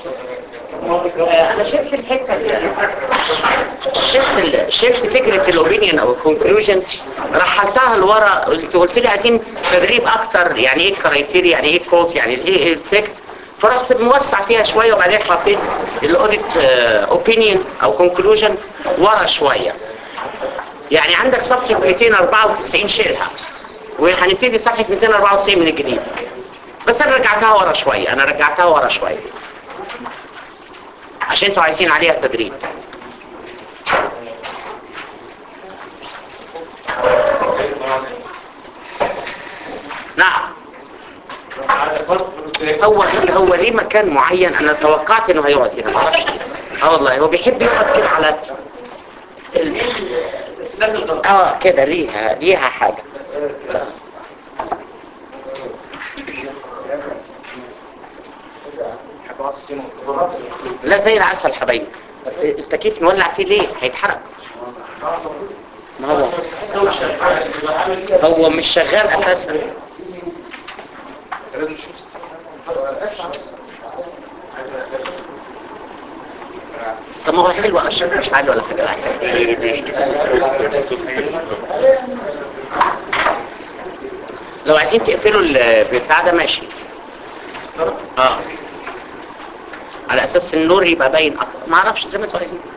انا شفت الحته اللي شفت ال... شفت فكره الاوبينيون او الكونكلوجن رحلتها لورا قلت قلت لي عايزين تدريب اكتر يعني ايه الكرايتيريا يعني ايه الكوز يعني ايه الافكت فرحت موسع فيها شويه وبعدين حطيت الاوديت اوبينيون او كونكلوجن ورا شويه يعني عندك صفحه 294 شيلها وهنبتدي صفحه 294 من الجديد بس انا رجعتها ورا شويه انا رجعتها ورا شويه عشان انتوا عايزين عليها تدريب نعم هو هو ليه مكان معين انا توقعت انه هيقعد هنا معرفش ليه. اه والله هو بيحب يقعد كده على ال... اه كده ليها ليها حاجه لا زي العسل حبايبي التكييف نولع فيه ليه هيتحرق ما هو هو مش شغال اساسا طب ما هو حلو اشرب مش حلو ولا حاجه لو عايزين تقفلوا البتاع ده ماشي اه على اساس النور يبقى باين اكتر ما اعرفش زي ما انتوا عايزين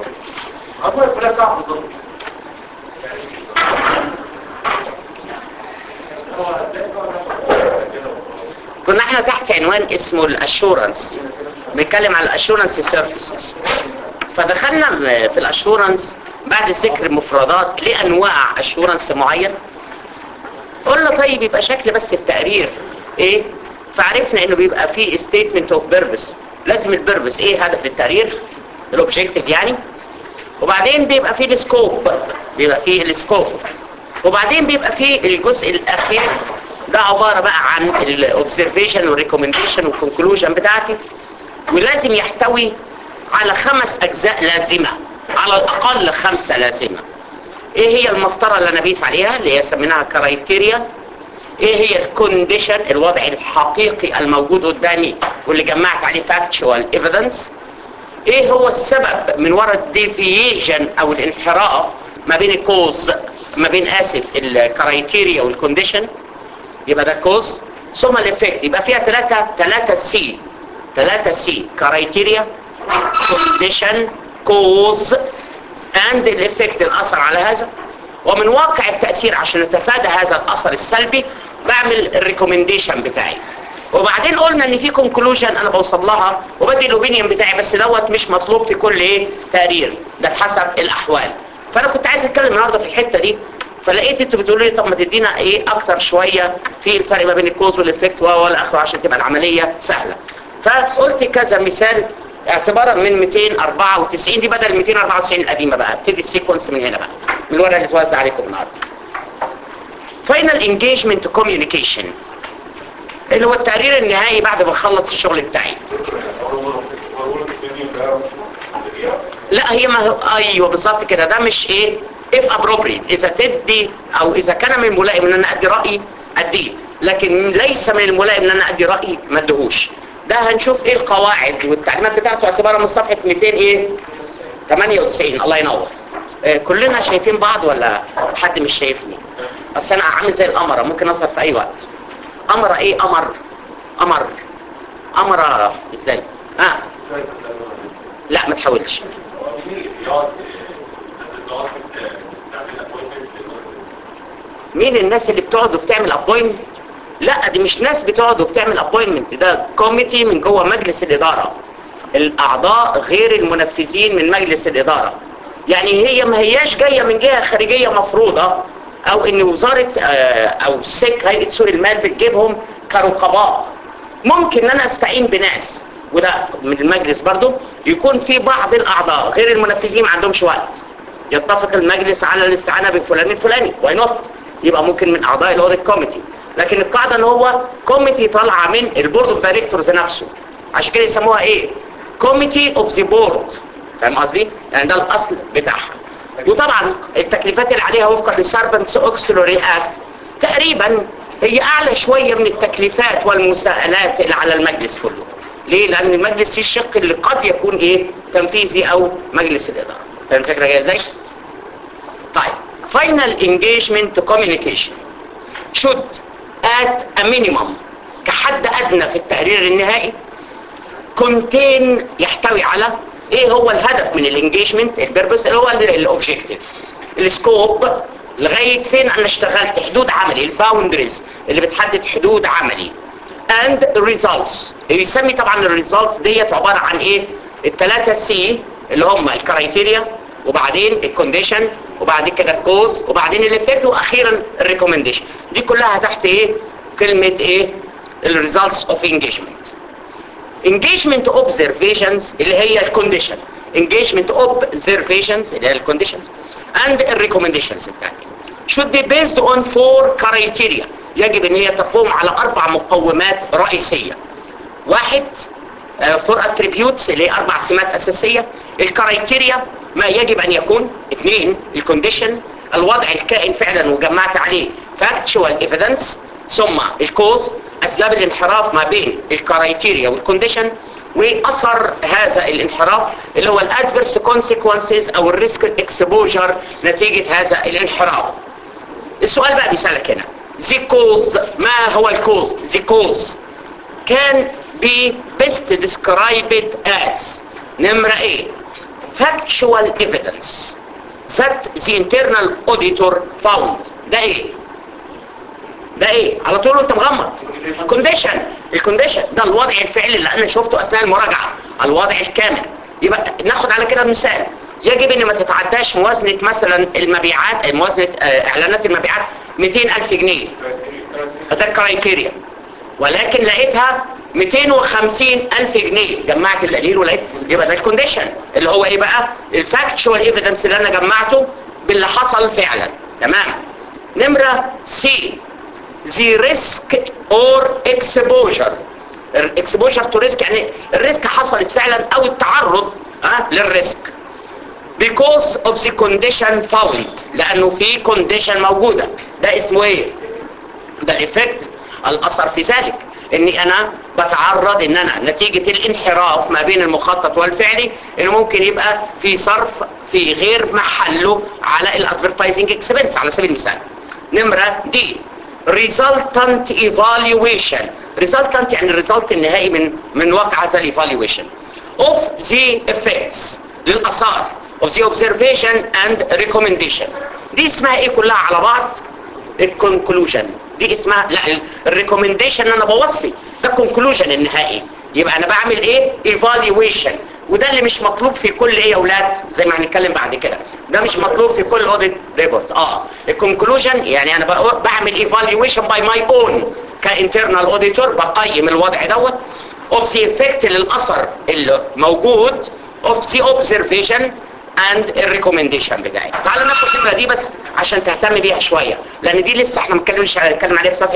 كنا احنا تحت عنوان اسمه الاشورنس بنتكلم على الاشورنس سيرفيسز فدخلنا في الاشورنس بعد ذكر مفردات لانواع اشورنس معين قلنا طيب يبقى شكل بس التقرير ايه فعرفنا انه بيبقى فيه ستيتمنت اوف بيربس لازم البيربس ايه هدف التقرير الاوبجيكتيف يعني وبعدين بيبقى فيه السكوب بيبقى فيه السكوب وبعدين بيبقى فيه الجزء الاخير ده عبارة بقى عن الاوبزرفيشن والريكومنديشن والكونكلوجن بتاعتي ولازم يحتوي على خمس اجزاء لازمة على الاقل خمسة لازمة ايه هي المسطرة اللي انا بيس عليها اللي هي سميناها كرايتيريا ايه هي الكونديشن الوضع الحقيقي الموجود قدامي واللي جمعت عليه فاكتشوال ايفيدنس ايه هو السبب من وراء الديفييشن او الانحراف ما بين الكوز ما بين اسف الكرايتيريا والكونديشن يبقى ده كوز ثم الافكت يبقى فيها ثلاثة ثلاثة سي ثلاثة سي كرايتيريا كونديشن كوز اند الافكت الاثر على هذا ومن واقع التأثير عشان نتفادى هذا الاثر السلبي بعمل الريكومنديشن بتاعي وبعدين قلنا ان في كونكلوجن انا بوصل لها وبدي الاوبينيون بتاعي بس دوت مش مطلوب في كل ايه تقرير ده بحسب الاحوال فانا كنت عايز اتكلم النهارده في الحته دي فلقيت انتوا بتقولوا لي طب ما تدينا ايه اكتر شويه في الفرق ما بين الكوز والافكت والى اخره عشان تبقى العمليه سهله فقلت كذا مثال اعتبارا من 294 دي بدل 294 القديمه بقى ابتدي السيكونس من هنا بقى من الورقه اللي اتوزع عليكم النهارده فاينل انجيجمنت كوميونيكيشن اللي هو التقرير النهائي بعد ما اخلص الشغل بتاعي لا هي ما هو ايوه بالظبط كده ده مش ايه if appropriate اذا تدي او اذا كان من الملائم ان انا ادي رايي اديه لكن ليس من الملائم ان انا ادي رايي ما اديهوش ده هنشوف ايه القواعد والتعليمات بتاعته اعتبارها من صفحه 200 ايه 98 الله ينور آه كلنا شايفين بعض ولا حد مش شايفني اصل انا عامل زي القمره ممكن اظهر في اي وقت قمره ايه قمر قمر قمره ازاي اه لا ما تحاولش مين الناس اللي بتقعد وبتعمل ابوينمنت لا دي مش ناس بتقعد وبتعمل ابوينمنت ده كوميتي من جوه مجلس الاداره الاعضاء غير المنفذين من مجلس الاداره يعني هي ما هياش جايه من جهه خارجيه مفروضه او ان وزاره او سك هيئه سوق المال بتجيبهم كرقباء ممكن ان انا استعين بناس وده من المجلس برضو يكون في بعض الاعضاء غير المنفذين ما عندهمش وقت يتفق المجلس على الاستعانه بفلان الفلاني واي نوت يبقى ممكن من اعضاء الاوديت كوميتي لكن القاعده ان هو كوميتي طالعه من البورد اوف دايركتورز نفسه عشان كده يسموها ايه كوميتي اوف ذا بورد فاهم قصدي يعني ده الاصل بتاعها وطبعا التكليفات اللي عليها وفقا للساربنتس اوكسلوري اكت تقريبا هي اعلى شويه من التكليفات والمساءلات اللي على المجلس كله ليه لان المجلس فيه الشق اللي قد يكون ايه تنفيذي او مجلس الاداره فاهم الفكره جايه ازاي طيب final engagement communication should at a minimum كحد ادنى في التقرير النهائي contain يحتوي على ايه هو الهدف من الانجيجمنت البيربس اللي هو الاوبجيكتيف السكوب لغايه فين انا اشتغلت حدود عملي الباوندريز اللي بتحدد حدود عملي and results يسمي طبعا الريزلتس ديت عباره عن ايه الثلاثه سي اللي هم الكرايتيريا وبعدين الكونديشن وبعد كده الكوز وبعدين الافكت واخيرا الريكومنديشن دي كلها تحت ايه كلمه ايه الريزلتس اوف انجيجمنت engagement observations اللي هي الكونديشن engagement observations اللي هي الكونديشنز and الريكومنديشنز بتاعتي should be based on four criteria يجب ان هي تقوم على اربع مقومات رئيسية واحد فور اتريبيوتس اللي هي اربع سمات اساسية الكرايتيريا ما يجب ان يكون اثنين الكونديشن الوضع الكائن فعلا وجمعت عليه factual evidence ثم الكوز اسباب الانحراف ما بين الكرايتيريا والكونديشن واثر هذا الانحراف اللي هو الادفيرس كونسيكونسز او الريسك اكسبوجر نتيجة هذا الانحراف السؤال بقى بيسألك هنا the cause ما هو الكوز the cause can be best described as نمرة ايه factual evidence that the internal auditor found ده ايه ده ايه على طول انت مغمض كونديشن الكونديشن ده الوضع الفعلي اللي انا شفته اثناء المراجعه الوضع الكامل يبقى ناخد على كده مثال يجب ان ما تتعداش موازنه مثلا المبيعات موازنه آه، اعلانات المبيعات 200000 جنيه ده الكرايتيريا ولكن لقيتها 250 ألف جنيه جمعت القليل ولقيت يبقى ده الكونديشن اللي هو ايه بقى الفاكتشوال ايفيدنس اللي انا جمعته باللي حصل فعلا تمام نمرة سي the risk or exposure exposure to risk يعني الريسك حصلت فعلا او التعرض ها للريسك because of the condition found لانه في condition موجودة ده اسمه ايه ده الايفكت الاثر في ذلك اني انا بتعرض ان انا نتيجة الانحراف ما بين المخطط والفعلي انه ممكن يبقى في صرف في غير محله على الادفرتايزنج اكسبنس على سبيل المثال نمرة دي resultant evaluation resultant يعني الريزلت النهائي من من واقع هذا الايفالويشن of the effects للاثار of the observation and recommendation دي اسمها ايه كلها على بعض الكونكلوجن دي اسمها لا الريكومنديشن انا بوصي ده الكونكلوجن النهائي يبقى انا بعمل ايه ايفالويشن وده اللي مش مطلوب في كل ايه يا اولاد زي ما هنتكلم بعد كده ده مش مطلوب في كل اوديت ريبورت اه الكونكلوجن يعني انا بقى- بعمل ايفالويشن باي ماي اون كانترنال اوديتور بقيم الوضع دوت اوف ذا افكت للاثر اللي موجود اوف ذا اوبزرفيشن اند الريكومنديشن بتاعي تعالوا ناخد الفكره دي بس عشان تهتم بيها شويه لان دي لسه احنا مش هنتكلم عليها في صفحه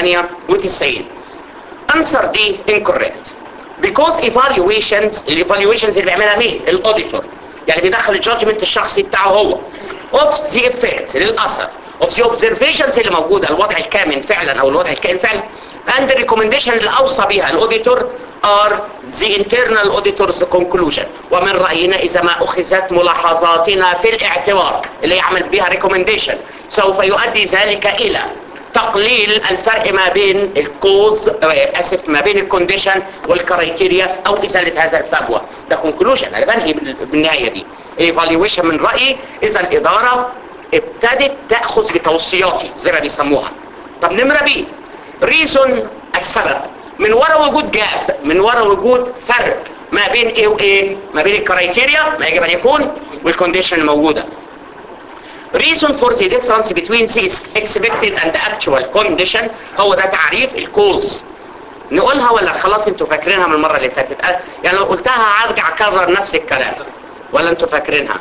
298 answer دي incorrect because evaluations الايفالويشنز اللي بيعملها مين الاوديتور يعني بيدخل الجادجمنت الشخصي بتاعه هو of the effect للاثر of the observations اللي موجوده الوضع الكامن فعلا او الوضع الكائن فعلا and the recommendation اللي اوصى بها الاوديتور are the internal auditor's conclusion ومن راينا اذا ما اخذت ملاحظاتنا في الاعتبار اللي يعمل بها recommendation سوف يؤدي ذلك الى تقليل الفرق ما بين الكوز اسف ما بين الكونديشن والكرايتيريا او ازاله هذا الفجوه ده كونكلوجن انا بنهي بال- بالنهايه دي ايفالويشن من رايي اذا الاداره ابتدت تاخذ بتوصياتي زي ما بيسموها طب نمره بي ريزون السبب من وراء وجود جاب من وراء وجود فرق ما بين ايه وايه ما بين الكرايتيريا ما يجب ان يكون والكونديشن الموجوده reason for the difference between the expected and actual condition هو ده تعريف الكوز نقولها ولا خلاص انتوا فاكرينها من المرة اللي فاتت أه، يعني لو قلتها هرجع اكرر نفس الكلام ولا انتوا فاكرينها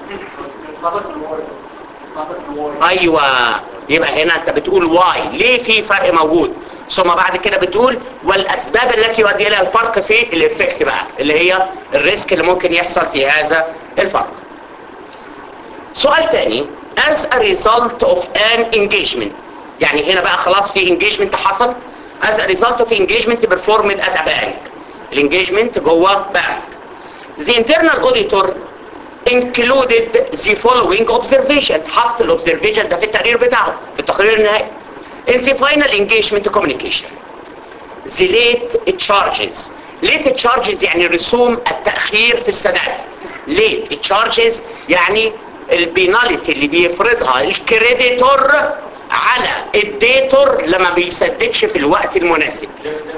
ايوه يبقى هنا انت بتقول واي ليه في فرق موجود ثم بعد كده بتقول والاسباب التي يؤدي الى الفرق في الافكت بقى اللي هي الريسك اللي ممكن يحصل في هذا الفرق سؤال تاني as a result of an engagement يعني هنا بقى خلاص في engagement حصل as a result of engagement performed at a bank الانجيجمنت جوه بنك the internal auditor included the following observation حط الاوبزرفيشن ده في التقرير بتاعه في التقرير النهائي in the final engagement communication the late charges late charges يعني رسوم التأخير في السداد late charges يعني البيناليتي اللي بيفرضها الكريديتور على الديتور لما بيسددش في الوقت المناسب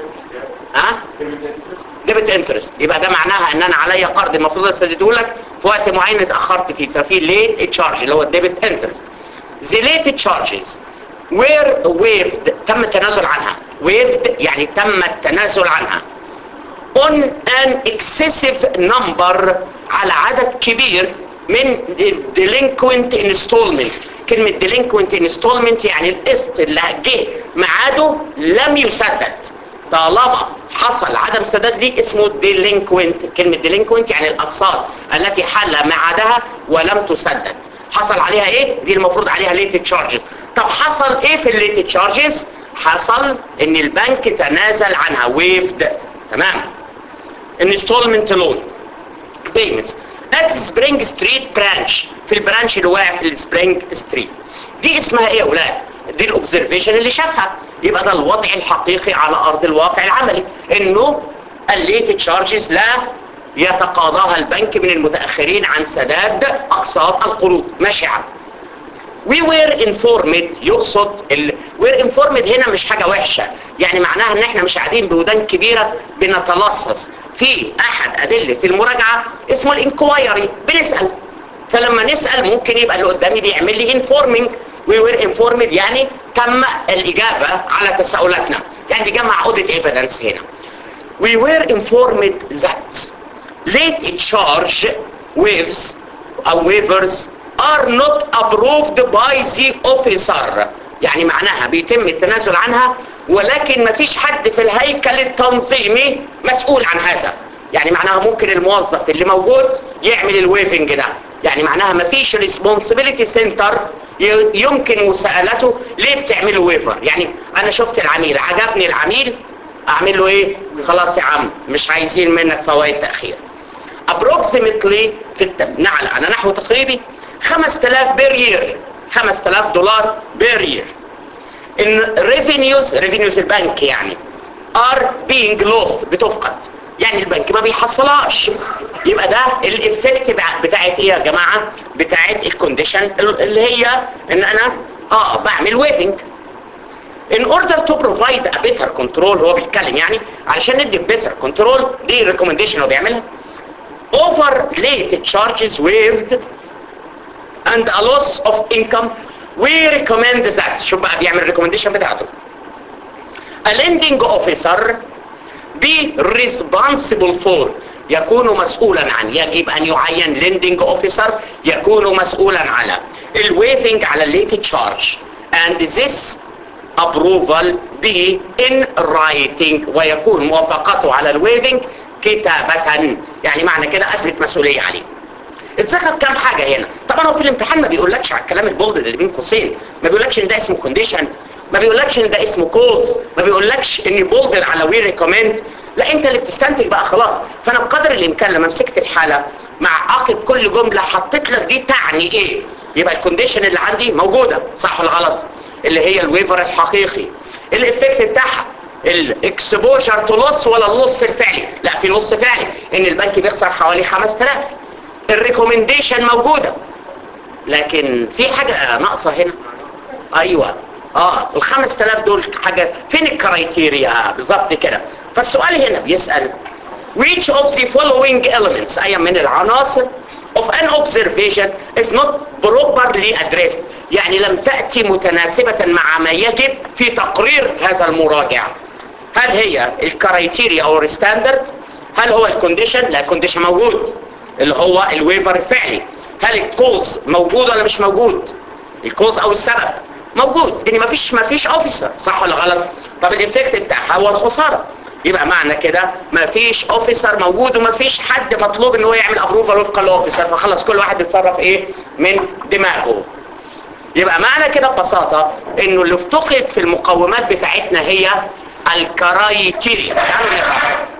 ها ديبت انترست يبقى ده معناها ان انا عليا قرض المفروض اسدده لك في وقت معين اتاخرت فيه ففي ليت تشارج اللي هو الديبت انترست the late charges were waived تم التنازل عنها waived يعني تم التنازل عنها on an excessive number على عدد كبير من delinquent installment كلمة delinquent installment يعني القسط اللي جه ميعاده لم يسدد طالما حصل عدم سداد دي اسمه delinquent كلمة delinquent يعني الأقساط التي حل ميعادها ولم تسدد حصل عليها ايه؟ دي المفروض عليها late charges طب حصل ايه في الليت charges؟ حصل ان البنك تنازل عنها waived تمام installment loan payments at سبرينج ستريت برانش في البرانش اللي واقع في السبرينج ستريت دي اسمها ايه يا اولاد دي الاوبزرفيشن اللي شافها يبقى ده الوضع الحقيقي على ارض الواقع العملي انه الليت تشارجز لا يتقاضاها البنك من المتاخرين عن سداد اقساط القروض ماشي عم we were informed يقصد ال... we're informed هنا مش حاجة وحشة يعني معناها ان احنا مش قاعدين بودان كبيرة بنتلصص في احد ادلة المراجعة اسمه الانكوايري بنسأل فلما نسأل ممكن يبقى اللي قدامي بيعمل لي informing we were informed يعني تم الاجابة على تساؤلاتنا يعني بيجمع audit evidence هنا we were informed that late charge waves او waivers are not approved by the officer يعني معناها بيتم التنازل عنها ولكن مفيش حد في الهيكل التنظيمي مسؤول عن هذا يعني معناها ممكن الموظف اللي موجود يعمل الويفنج ده يعني معناها مفيش responsibility center يمكن مساءلته ليه بتعملوا ويفر يعني انا شفت العميل عجبني العميل اعمل له ايه خلاص يا عم مش عايزين منك فوائد تاخير approximately في النعل انا نحو تقريبي 5000 بير يير 5000 دولار بير يير ان revenues revenues البنك يعني are being lost بتفقد يعني البنك ما بيحصلهاش يبقى ده الافكت بتاعت ايه يا جماعه بتاعت الكونديشن اللي هي ان انا اه بعمل ويفنج in order to provide a better control هو بيتكلم يعني علشان ندي better control دي ريكومنديشن هو بيعملها over late charges waived and a loss of income we recommend that شوف بقى بيعمل الريكومنديشن بتاعته a lending officer be responsible for يكون مسؤولا عن يجب ان يعين lending officer يكون مسؤولا على الويفنج على الليت تشارج and this approval be in writing ويكون موافقته على الويفنج كتابة يعني معنى كده اثبت مسؤولية عليه اتذكر كام حاجة هنا طبعا هو في الامتحان ما بيقولكش على الكلام البولد اللي بين قوسين ما بيقولكش ان ده اسمه كونديشن ما بيقولكش ان ده اسمه كوز ما بيقولكش ان بولدر على وي ريكومند لا انت اللي بتستنتج بقى خلاص فانا بقدر الامكان لما مسكت الحالة مع عقب كل جملة حطيت لك دي تعني ايه يبقى الكونديشن اللي عندي موجودة صح ولا غلط اللي هي الويفر الحقيقي الافكت بتاعها الاكسبوجر تو لوس ولا اللص الفعلي لا في لص فعلي ان البنك بيخسر حوالي 5000 الريكومنديشن موجودة لكن في حاجة ناقصة هنا ايوه اه ال 5000 دول حاجة فين الكرايتيريا بالظبط كده فالسؤال هنا بيسأل which of the following elements اي من العناصر of an observation is not properly addressed يعني لم تأتي متناسبة مع ما يجب في تقرير هذا المراجع هل هي الكرايتيريا او الستاندرد هل هو الكونديشن لا الكونديشن موجود اللي هو الويفر الفعلي هل الكوز موجود ولا مش موجود الكوز او السبب موجود ان مفيش مفيش اوفيسر صح ولا غلط طب الايفكت بتاعها هو الخساره يبقى معنى كده مفيش اوفيسر موجود ومفيش حد مطلوب ان هو يعمل ابروفال وفقا للاوفيسر فخلص كل واحد يتصرف ايه من دماغه يبقى معنى كده ببساطه انه اللي افتقد في المقومات بتاعتنا هي الكرايتيريا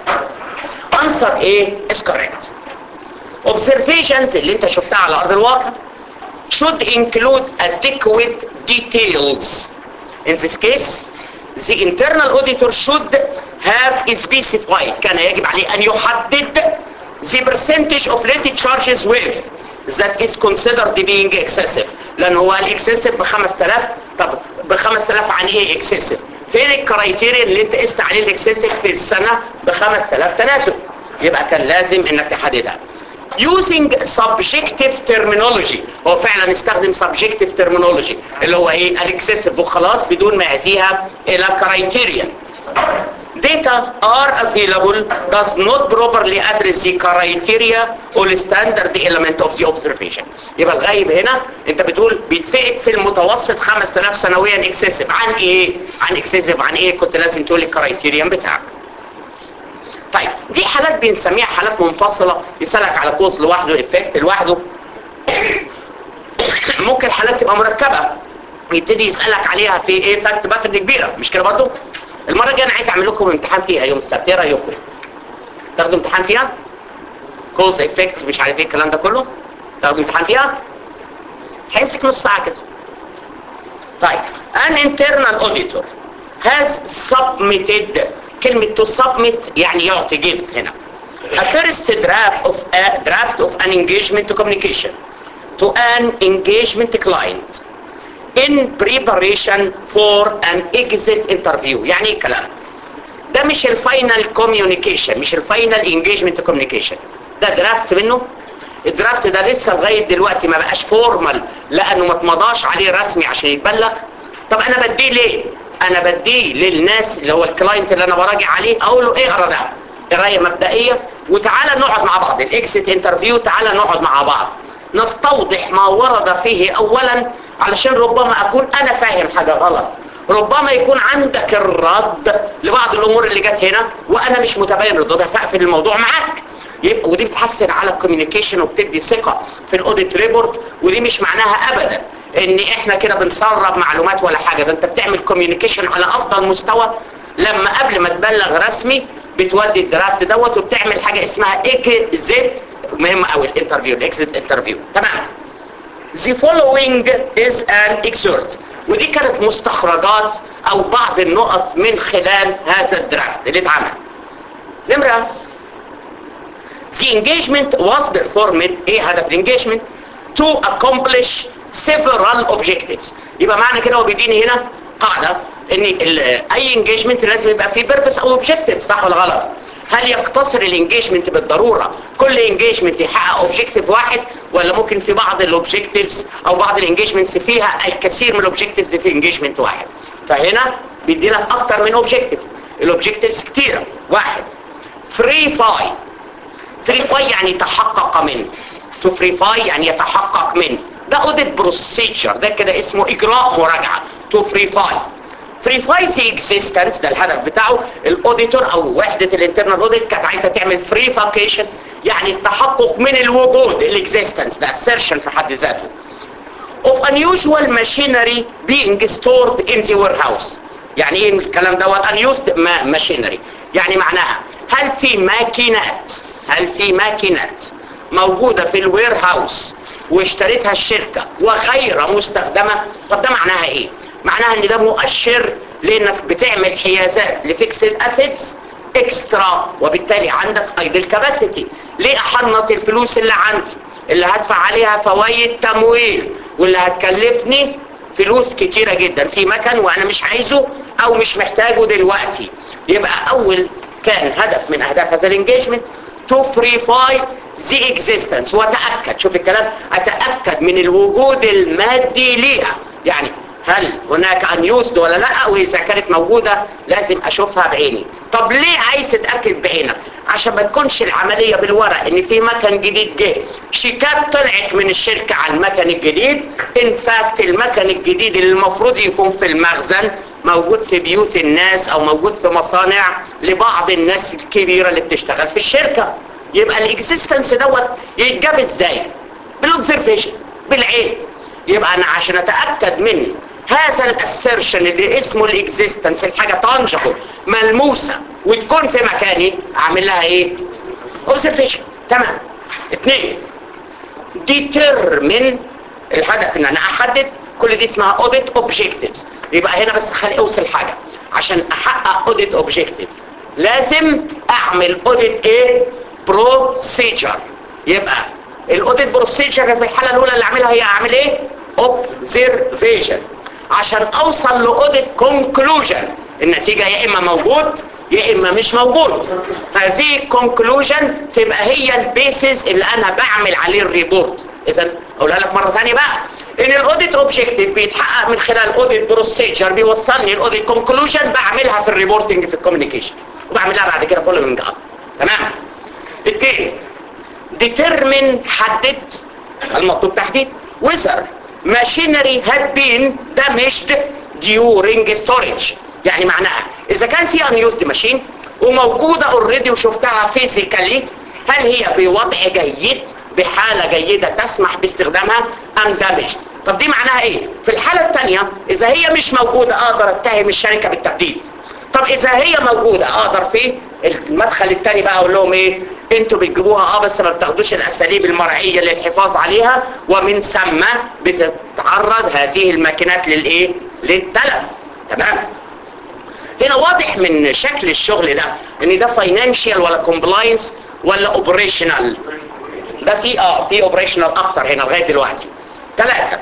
answer A is correct observations اللي انت شفتها على ارض الواقع should include adequate details in this case the internal auditor should have specified كان يجب عليه ان يحدد the percentage of late charges waived that is considered being excessive لان هو الاكسسيف ب 5000 طب ب 5000 عن ايه excessive فين الكرايتيريا اللي انت قست عليه الاكسسيف في السنه ب 5000 تناسب يبقى كان لازم انك تحددها using subjective terminology هو فعلا استخدم subjective terminology اللي هو ايه الاكسسيف وخلاص بدون ما يعزيها الى criterion data are available does not properly address the criteria or standard element of the observation يبقى الغايب هنا انت بتقول بيتفقد في المتوسط 5000 سنويا اكسسيف عن ايه عن اكسسيف عن ايه كنت لازم تقول الكرايتيريان بتاعك طيب دي حالات بنسميها حالات منفصلة يسألك على كوز لوحده افكت لوحده ممكن حالات تبقى مركبة يبتدي يسألك عليها في ايه فاكت باترن كبيرة مش كده برضو المرة الجاية انا عايز اعمل لكم امتحان فيها يوم السبت ايه رايكم تاخدوا امتحان فيها كوز افكت مش عارف ايه الكلام ده كله تاخدوا امتحان فيها هيمسك نص ساعة كده طيب an internal auditor has submitted كلمة to submit يعني يعطي give هنا a first draft of a draft of an engagement communication to an engagement client in preparation for an exit interview يعني ايه الكلام ده مش الفاينل كوميونيكيشن مش الفاينل انجيجمنت كوميونيكيشن ده درافت منه الدرافت ده لسه لغايه دلوقتي ما بقاش فورمال لانه ما اتمضاش عليه رسمي عشان يتبلغ طب انا بديه ليه انا بديه للناس اللي هو الكلاينت اللي انا براجع عليه اقول له اقرا ده قرايه مبدئيه وتعالى نقعد مع بعض الاكسيت انترفيو تعالى نقعد مع بعض نستوضح ما ورد فيه اولا علشان ربما اكون انا فاهم حاجه غلط ربما يكون عندك الرد لبعض الامور اللي جت هنا وانا مش متبين ردودها فاقفل الموضوع معاك يبقى ودي بتحسن على الكوميونيكيشن وبتدي ثقه في الاوديت ريبورت ودي مش معناها ابدا ان احنا كده بنسرب معلومات ولا حاجه ده انت بتعمل كوميونيكيشن على افضل مستوى لما قبل ما تبلغ رسمي بتودي الدرافت دوت وبتعمل حاجه اسمها اكزيت مهمه قوي الانترفيو الاكزيت انترفيو تمام The following is an excerpt ودي كانت مستخرجات او بعض النقط من خلال هذا الدرافت اللي اتعمل نمرة The engagement was performed ايه هدف الانجيجمنت to accomplish several objectives يبقى معنى كده هو بيديني هنا قاعدة ان اي انجيجمنت لازم يبقى فيه purpose او objective صح ولا غلط هل يقتصر الانجيجمنت بالضرورة كل انجيجمنت يحقق اوبجيكتيف واحد ولا ممكن في بعض الاوبجيكتيفز او بعض الانجيجمنتس فيها الكثير من الاوبجيكتيفز في انجيجمنت واحد فهنا بيدي لك اكتر من اوبجيكتيف الاوبجيكتيفز كتيرة واحد فري فاي فري فاي يعني تحقق منه تو فري فاي يعني يتحقق منه ده اوديت بروسيجر ده كده اسمه اجراء مراجعة تو فري فاي فريفاي ذا اكزيستنس ده الهدف بتاعه الاوديتور او وحده الانترنال اوديت كانت عايزه تعمل فريفاكيشن يعني التحقق من الوجود الاكزيستنس ده assertion في حد ذاته of unusual machinery being stored in the warehouse يعني ايه الكلام دوت unused machinery يعني معناها هل في ماكينات هل في ماكينات موجوده في الوير هاوس واشتريتها الشركه وغير مستخدمه طب ده معناها ايه معناها ان ده مؤشر لانك بتعمل حيازات لفيكسد اسيتس اكسترا وبالتالي عندك ايدل كاباسيتي ليه احنط الفلوس اللي عندي اللي هدفع عليها فوائد تمويل واللي هتكلفني فلوس كتيرة جدا في مكان وانا مش عايزه او مش محتاجه دلوقتي يبقى اول كان هدف من اهداف هذا الانجيجمنت تو فريفاي ذا اكزيستنس واتاكد شوف الكلام اتاكد من الوجود المادي ليها يعني هل هناك unused ولا لا واذا كانت موجودة لازم اشوفها بعيني طب ليه عايز تتأكد بعينك عشان ما تكونش العملية بالورق ان في مكن جديد جه شيكات طلعت من الشركة على المكن الجديد ان فاكت المكن الجديد اللي المفروض يكون في المخزن موجود في بيوت الناس او موجود في مصانع لبعض الناس الكبيرة اللي بتشتغل في الشركة يبقى الاكزيستنس دوت يتجاب ازاي بالاوبزرفيشن بالعين يبقى انا عشان اتاكد من هذا الاسيرشن اللي اسمه الاكزيستنس الحاجه تنجبل ملموسه وتكون في مكاني اعمل لها ايه اوبزرفيشن تمام اثنين determine الهدف ان انا احدد كل دي اسمها اوديت اوبجكتيفز يبقى هنا بس خلي اوصل حاجه عشان احقق اوديت اوبجكتيف لازم اعمل اوديت ايه بروسيجر يبقى الاوديت بروسيجر في الحاله الاولى اللي اعملها هي اعمل ايه اوبزرفيشن عشان اوصل لاوديت كونكلوجن النتيجه يا اما موجود يا اما مش موجود هذه الكونكلوجن تبقى هي البيسز اللي انا بعمل عليه الريبورت اذا اقولها لك مره ثانيه بقى ان الاوديت اوبجكتيف بيتحقق من خلال اوديت بروسيجر بيوصلني الاوديت كونكلوجن بعملها في الريبورتنج في الكوميونيكيشن وبعملها بعد كده فولوينج اب تمام التاني determine حدد المطلوب تحديد whether machinery had been damaged during storage يعني معناها اذا كان في unused machine وموجودة اوريدي وشفتها فيزيكالي هل هي بوضع جيد بحالة جيدة تسمح باستخدامها ام damaged طب دي معناها ايه في الحالة الثانية اذا هي مش موجودة اقدر اتهم الشركة بالتبديد طب اذا هي موجودة اقدر في المدخل الثاني بقى اقول لهم ايه انتوا بتجيبوها اه بس ما بتاخدوش الاساليب المرعية للحفاظ عليها ومن ثم بتتعرض هذه الماكينات للايه للتلف تمام هنا واضح من شكل الشغل ده ان ده فاينانشال ولا كومبلاينس ولا اوبريشنال ده في اه في اوبريشنال اكتر هنا لغايه دلوقتي ثلاثه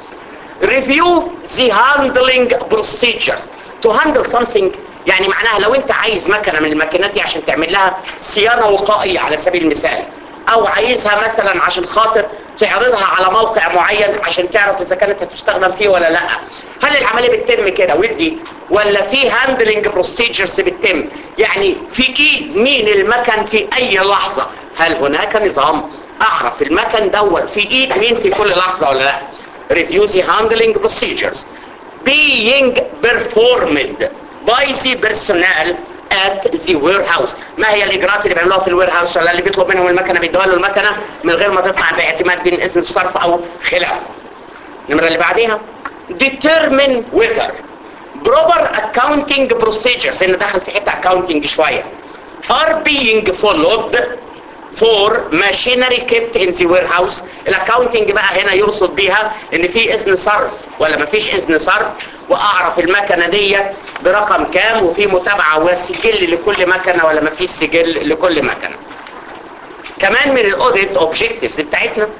ريفيو ذا هاندلنج بروسيجرز تو هاندل سمثينج يعني معناها لو انت عايز مكنه من الماكينات دي عشان تعمل لها صيانه وقائيه على سبيل المثال او عايزها مثلا عشان خاطر تعرضها على موقع معين عشان تعرف اذا كانت هتستخدم فيه ولا لا هل العمليه بتتم كده ودي ولا في هاندلنج بروسيجرز بتتم يعني في ايد مين المكن في اي لحظه هل هناك نظام اعرف المكن دوت في ايد مين في كل لحظه ولا لا review the handling procedures being performed by the personnel at the warehouse ما هي الاجراءات اللي بيعملوها في الوير هاوس ولا اللي بيطلب منهم المكنه بيدوها له المكنه من غير ما تطلع باعتماد بين اذن الصرف او خلافه النمره اللي بعديها determine whether proper accounting procedures ان دخل في حته accounting شويه are being followed for machinery kept in the warehouse الاكاونتنج بقى هنا يقصد بيها ان في اذن صرف ولا ما فيش اذن صرف واعرف المكنه ديت برقم كام وفي متابعه وسجل لكل مكنه ولا ما فيش سجل لكل مكنه كمان من الاوديت اوبجكتيفز بتاعتنا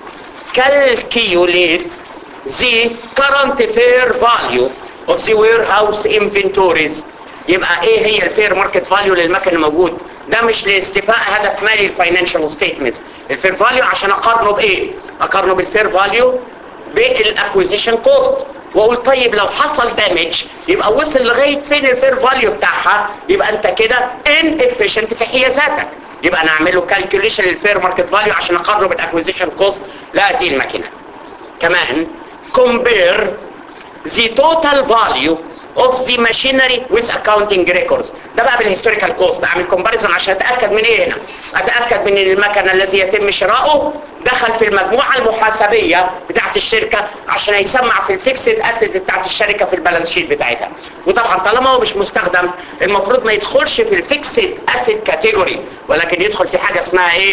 calculate the current fair value of the warehouse inventories يبقى ايه هي الفير ماركت فاليو للمكن الموجود ده مش لاستيفاء هدف مالي الفاينانشال ستيتمنتس الفير فاليو عشان اقارنه بايه اقارنه بالفير فاليو بالاكوزيشن كوست واقول طيب لو حصل دامج يبقى وصل لغايه فين الفير فاليو بتاعها يبقى انت كده ان افيشنت في حيازاتك يبقى انا اعمل له كالكوليشن للفير ماركت فاليو عشان اقارنه بالاكوزيشن كوست لهذه الماكينات كمان compare the total value of the machinery with accounting records ده بقى بالهيستوريكال كوست اعمل كومباريزون عشان اتاكد من ايه هنا اتاكد من ان المكن الذي يتم شراؤه دخل في المجموعه المحاسبيه بتاعه الشركه عشان يسمع في الفيكسد اسيت بتاعه الشركه في البالانس شيت بتاعتها وطبعا طالما هو مش مستخدم المفروض ما يدخلش في الفيكسد اسيت كاتيجوري ولكن يدخل في حاجه اسمها ايه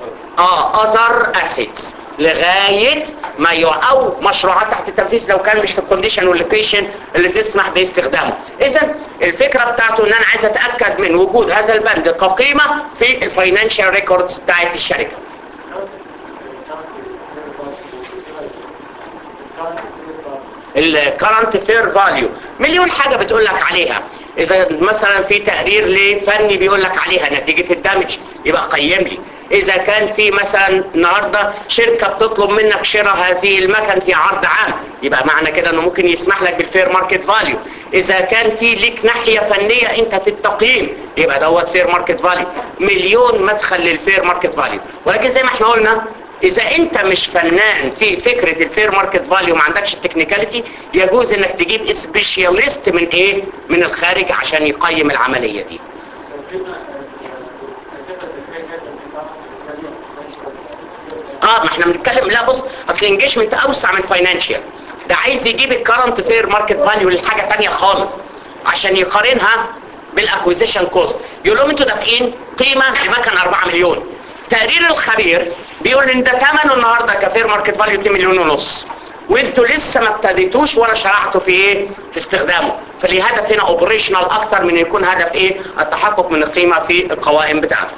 اه اذر اسيتس لغاية ما يو او مشروعات تحت التنفيذ لو كان مش في الكونديشن واللوكيشن اللي تسمح باستخدامه اذا الفكرة بتاعته ان انا عايز اتأكد من وجود هذا البند كقيمة في الفاينانشال ريكوردز بتاعت الشركة الكرنت فير فاليو مليون حاجة بتقول لك عليها اذا مثلا في تقرير لفني بيقول لك عليها نتيجة الدمج يبقى قيم لي اذا كان في مثلا النهارده شركه بتطلب منك شراء هذه المكن في عرض عام يبقى معنى كده انه ممكن يسمح لك بالفير ماركت فاليو اذا كان في ليك ناحيه فنيه انت في التقييم يبقى دوت فير ماركت فاليو مليون مدخل للفير ماركت فاليو ولكن زي ما احنا قلنا اذا انت مش فنان في فكره الفير ماركت فاليو ما عندكش التكنيكاليتي يجوز انك تجيب سبيشاليست من ايه من الخارج عشان يقيم العمليه دي اه ما احنا بنتكلم لا بص اصل انجيجمنت اوسع من فاينانشال ده ده عايز يجيب الكرنت فير ماركت فاليو لحاجه ثانيه خالص عشان يقارنها بالاكوزيشن كوست يقول لهم انتوا دافعين قيمه لمكن 4 مليون تقرير الخبير بيقول ان ده ثمنه النهارده كفير ماركت فاليو 2 مليون ونص وانتوا لسه ما ابتديتوش ولا شرعتوا في ايه في استخدامه فالهدف هنا اوبريشنال اكتر من يكون هدف ايه التحقق من القيمه في القوائم بتاعته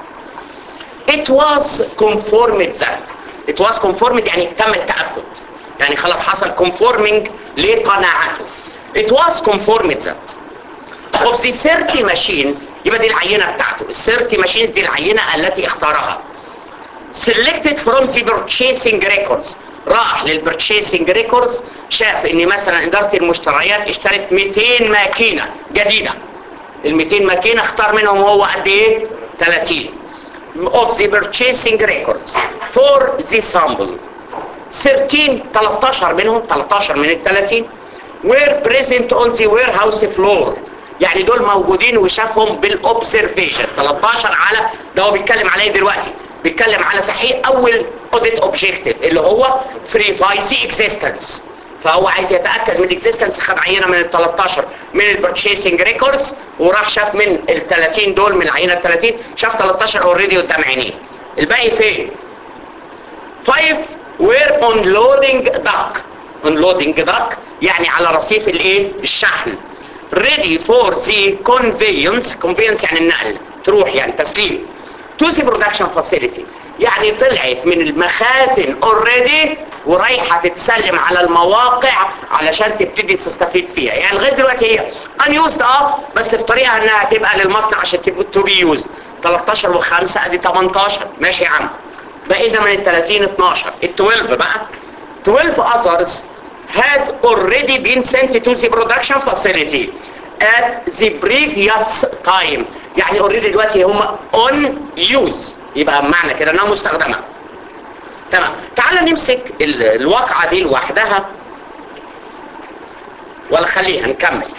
it was conformed that it was conformed يعني تم التأكد يعني خلاص حصل conforming لقناعته it was conformed that of the 30 machines يبقى دي العينة بتاعته ال 30 machines دي العينة التي اختارها selected from the purchasing records راح للبرتشيسنج ريكوردز شاف ان مثلا اداره المشتريات اشترت 200 ماكينه جديده ال 200 ماكينه اختار منهم هو قد ايه 30 of the purchasing records for the sample 13 13 منهم 13 من ال 30 were present on the warehouse floor يعني دول موجودين وشافهم بالاوبزرفيشن 13 على ده هو بيتكلم عليه دلوقتي بيتكلم على تحقيق اول اوديت اوبجيكتيف اللي هو فريفايسي اكزيستنس فهو عايز يتاكد من الاكزيستنس خد عينه من ال 13 من البرتشيسنج ريكوردز وراح شاف من ال 30 دول من العينه ال 30 شاف 13 اوريدي قدام عينيه الباقي فين 5 وير اون لودنج داك اون لودنج داك يعني على رصيف الايه الشحن ready for the conveyance conveyance يعني النقل تروح يعني تسليم to the production facility يعني طلعت من المخازن اوريدي ورايحه تتسلم على المواقع علشان تبتدي تستفيد فيها يعني لغايه دلوقتي هي unused اه بس في طريقها انها تبقى للمصنع عشان تبقى تو بي يوز 13 و5 ادي 18 ماشي يا عم بقينا من ال 30 12 ال 12 بقى 12 others had already been sent to the production facility at the previous time يعني already دلوقتي هم on use يبقى معنى كده انها مستخدمة تمام تعال نمسك ال- الواقعة دي لوحدها ولا خليها نكمل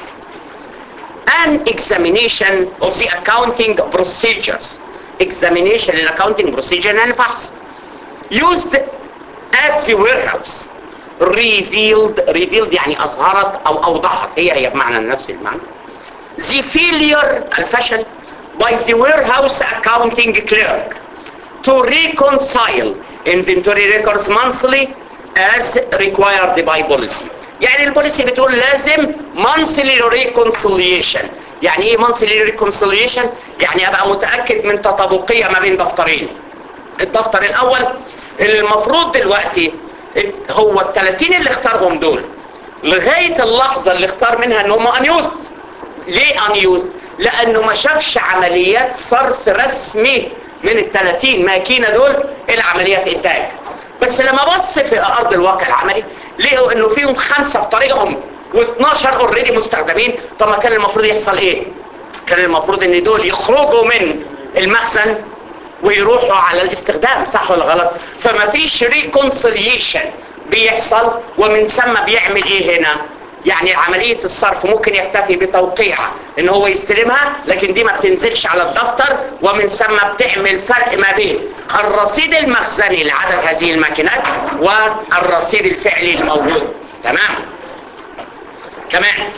an examination of the accounting procedures examination للaccounting procedure يعني فحص used at the warehouse revealed revealed يعني أظهرت أو أوضحت هي هي بمعنى نفس المعنى the failure الفشل by the warehouse accounting clerk to reconcile inventory records monthly as required by policy يعني البوليسي بتقول لازم monthly reconciliation يعني ايه monthly reconciliation يعني ابقى متأكد من تطابقية ما بين دفترين الدفتر الاول اللي المفروض دلوقتي هو ال 30 اللي اختارهم دول لغاية اللحظة اللي اختار منها ان هم unused ليه unused لانه ما شافش عمليات صرف رسمي من ال 30 ماكينة دول الى عمليات انتاج بس لما بص في ارض الواقع العملي لقوا انه فيهم خمسة في طريقهم و12 اوريدي مستخدمين طب ما كان المفروض يحصل ايه كان المفروض ان دول يخرجوا من المخزن ويروحوا على الاستخدام صح ولا غلط فما فيش ريكونسيليشن بيحصل ومن ثم بيعمل ايه هنا يعني عملية الصرف ممكن يكتفي بتوقيعها ان هو يستلمها لكن دي ما بتنزلش على الدفتر ومن ثم بتعمل فرق ما بين الرصيد المخزني لعدد هذه الماكينات والرصيد الفعلي الموجود تمام كمان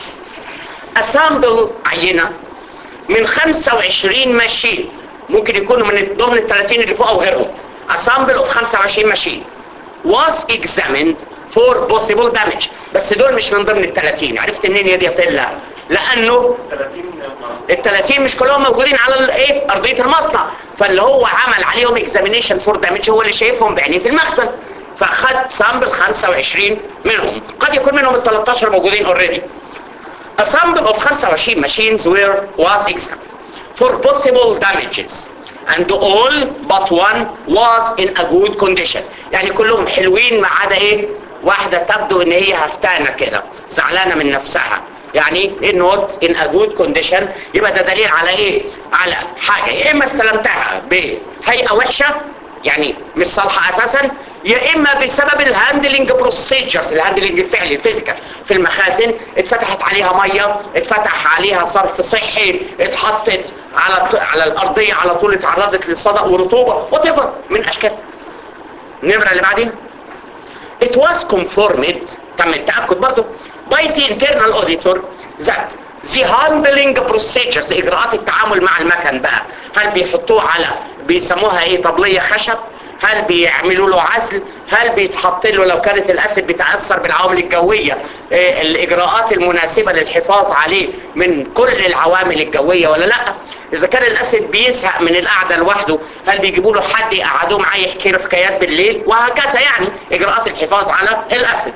اسامبل عينة من 25 ماشين ممكن يكونوا من ضمن ال 30 اللي فوق او غيرهم assemble of 25 ماشين was examined for possible damage بس دول مش من ضمن ال 30 عرفت منين يا دي فيلا لانه ال 30 مش كلهم موجودين على الايه ارضيه المصنع فاللي هو عمل عليهم اكزامينيشن فور دامج هو اللي شايفهم بعينيه في المخزن فاخد سامبل 25 منهم قد يكون منهم ال 13 موجودين اوريدي A sample of 25 machines were was examined for possible damages and all but one was in a good condition يعني كلهم حلوين ما عدا ايه واحدة تبدو ان هي هفتانة كده زعلانة من نفسها يعني not in a good condition يبقى ده دليل على ايه على حاجة يا اما استلمتها بهيئة وحشة يعني مش صالحة اساسا يا اما بسبب الهاندلنج بروسيجرز الهاندلنج الفعلي الفيزيكال في المخازن اتفتحت عليها ميه اتفتح عليها صرف صحي اتحطت على على الارضيه على طول اتعرضت للصدأ ورطوبه وات من اشكال النمره اللي بعدين it was conformed تم التاكد برضه by the internal auditor that the handling procedures اجراءات التعامل مع المكن بقى هل بيحطوه على بيسموها ايه طبليه خشب هل بيعملوا له عزل هل بيتحط له لو كانت الاسد بيتاثر بالعوامل الجويه إيه الاجراءات المناسبه للحفاظ عليه من كل العوامل الجويه ولا لا اذا كان الاسد بيزهق من القعده لوحده هل بيجيبوا له حد يقعدوه معاه يحكي له حكايات بالليل وهكذا يعني اجراءات الحفاظ على الاسد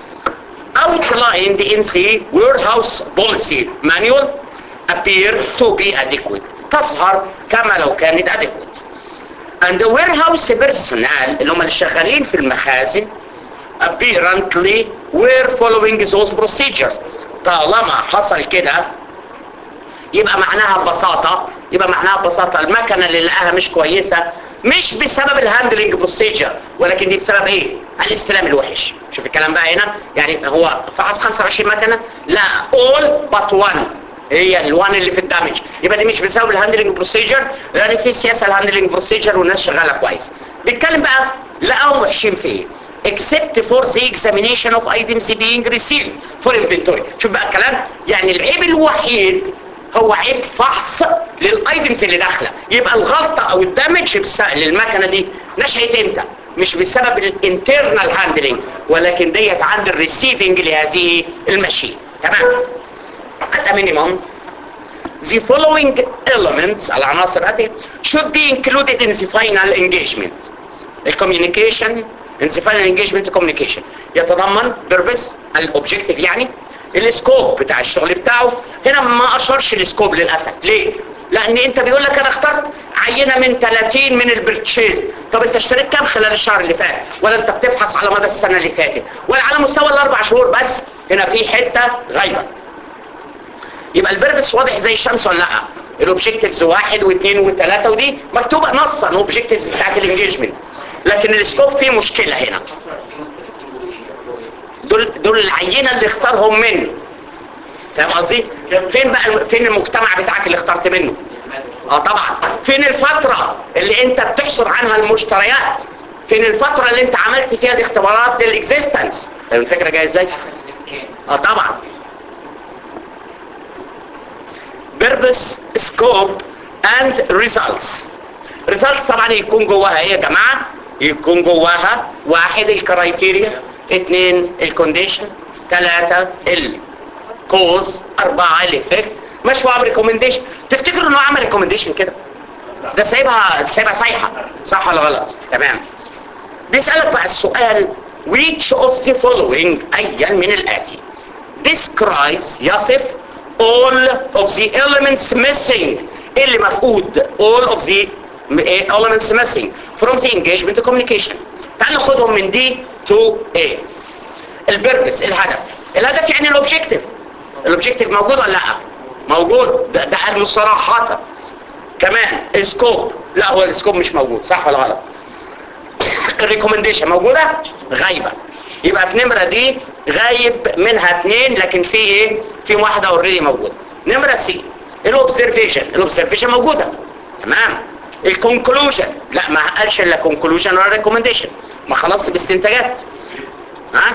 outlined in the warehouse policy manual appear to be adequate تظهر كما لو كانت adequate and the warehouse personnel اللي هم اللي شغالين في المخازن apparently were following those procedures طالما حصل كده يبقى معناها ببساطة يبقى معناها ببساطة المكنة اللي لقاها مش كويسة مش بسبب الهاندلنج بروسيجر ولكن دي بسبب ايه الاستلام الوحش شوف الكلام بقى هنا يعني هو فحص 25 مكنة لا all but one هي الوان اللي في الدامج يبقى دي مش بسبب الهاندلنج بروسيجر لان في سياسه الهاندلنج بروسيجر والناس شغاله كويس بيتكلم بقى لقاهم وحشين في ايه except for the examination of items being received for inventory شوف بقى الكلام يعني العيب الوحيد هو عيب فحص للايتمز اللي داخله يبقى الغلطه او الدمج للمكنه دي نشأت امتى مش بسبب الانترنال هاندلنج ولكن ديت عند الريسيفنج لهذه الماشين تمام at a minimum the following elements العناصر هذه should be included in the final engagement الكوميونيكيشن in the final engagement communication يتضمن purpose الاوبجكتيف يعني السكوب بتاع الشغل بتاعه هنا ما اشرش السكوب للاسف ليه لان انت بيقول لك انا اخترت عينه من 30 من البرتشيز طب انت اشتريت كام خلال الشهر اللي فات ولا انت بتفحص على مدى السنه اللي فاتت ولا على مستوى الاربع شهور بس هنا في حته غايبه يبقى البربس واضح زي الشمس ولا لا الاوبجكتيفز واحد واثنين وثلاثه ودي مكتوبه نصا الاوبجكتيفز بتاعت الانجيجمنت لكن السكوب فيه مشكله هنا دول دول العينه اللي اختارهم منه فاهم قصدي فين بقى فين المجتمع بتاعك اللي اخترت منه اه طبعا فين الفتره اللي انت بتحصر عنها المشتريات فين الفتره اللي انت عملت فيها الاختبارات للاكزيستنس فاهم الفكره جايه ازاي اه طبعا purpose scope and results results طبعا يكون جواها ايه يا جماعه يكون جواها واحد الكرايتيريا اثنين الكونديشن ثلاثة الكوز أربعة الافكت مشروع بريكومنديشن تفتكروا انه عمل ريكومنديشن كده ده سايبها سايبها صيحة صح ولا غلط تمام بيسألك بقى السؤال which of the following أيا من الآتي describes يصف all of the elements missing اللي مفقود all of the elements missing from the engagement to communication تعال ناخدهم من دي to A البيربس الهدف الهدف يعني الاوبجيكتيف الاوبجيكتيف موجود ولا لا موجود ده, ده قال صراحة كمان السكوب لا هو السكوب مش موجود صح ولا غلط الريكومنديشن موجودة غايبة يبقى في نمرة دي غايب منها اثنين لكن في ايه في واحدة اوريدي موجودة نمرة سي الاوبزرفيشن الاوبزرفيشن موجودة تمام الكونكلوجن لا ما قالش الا كونكلوجن ولا ريكومنديشن ما خلصت باستنتاجات ها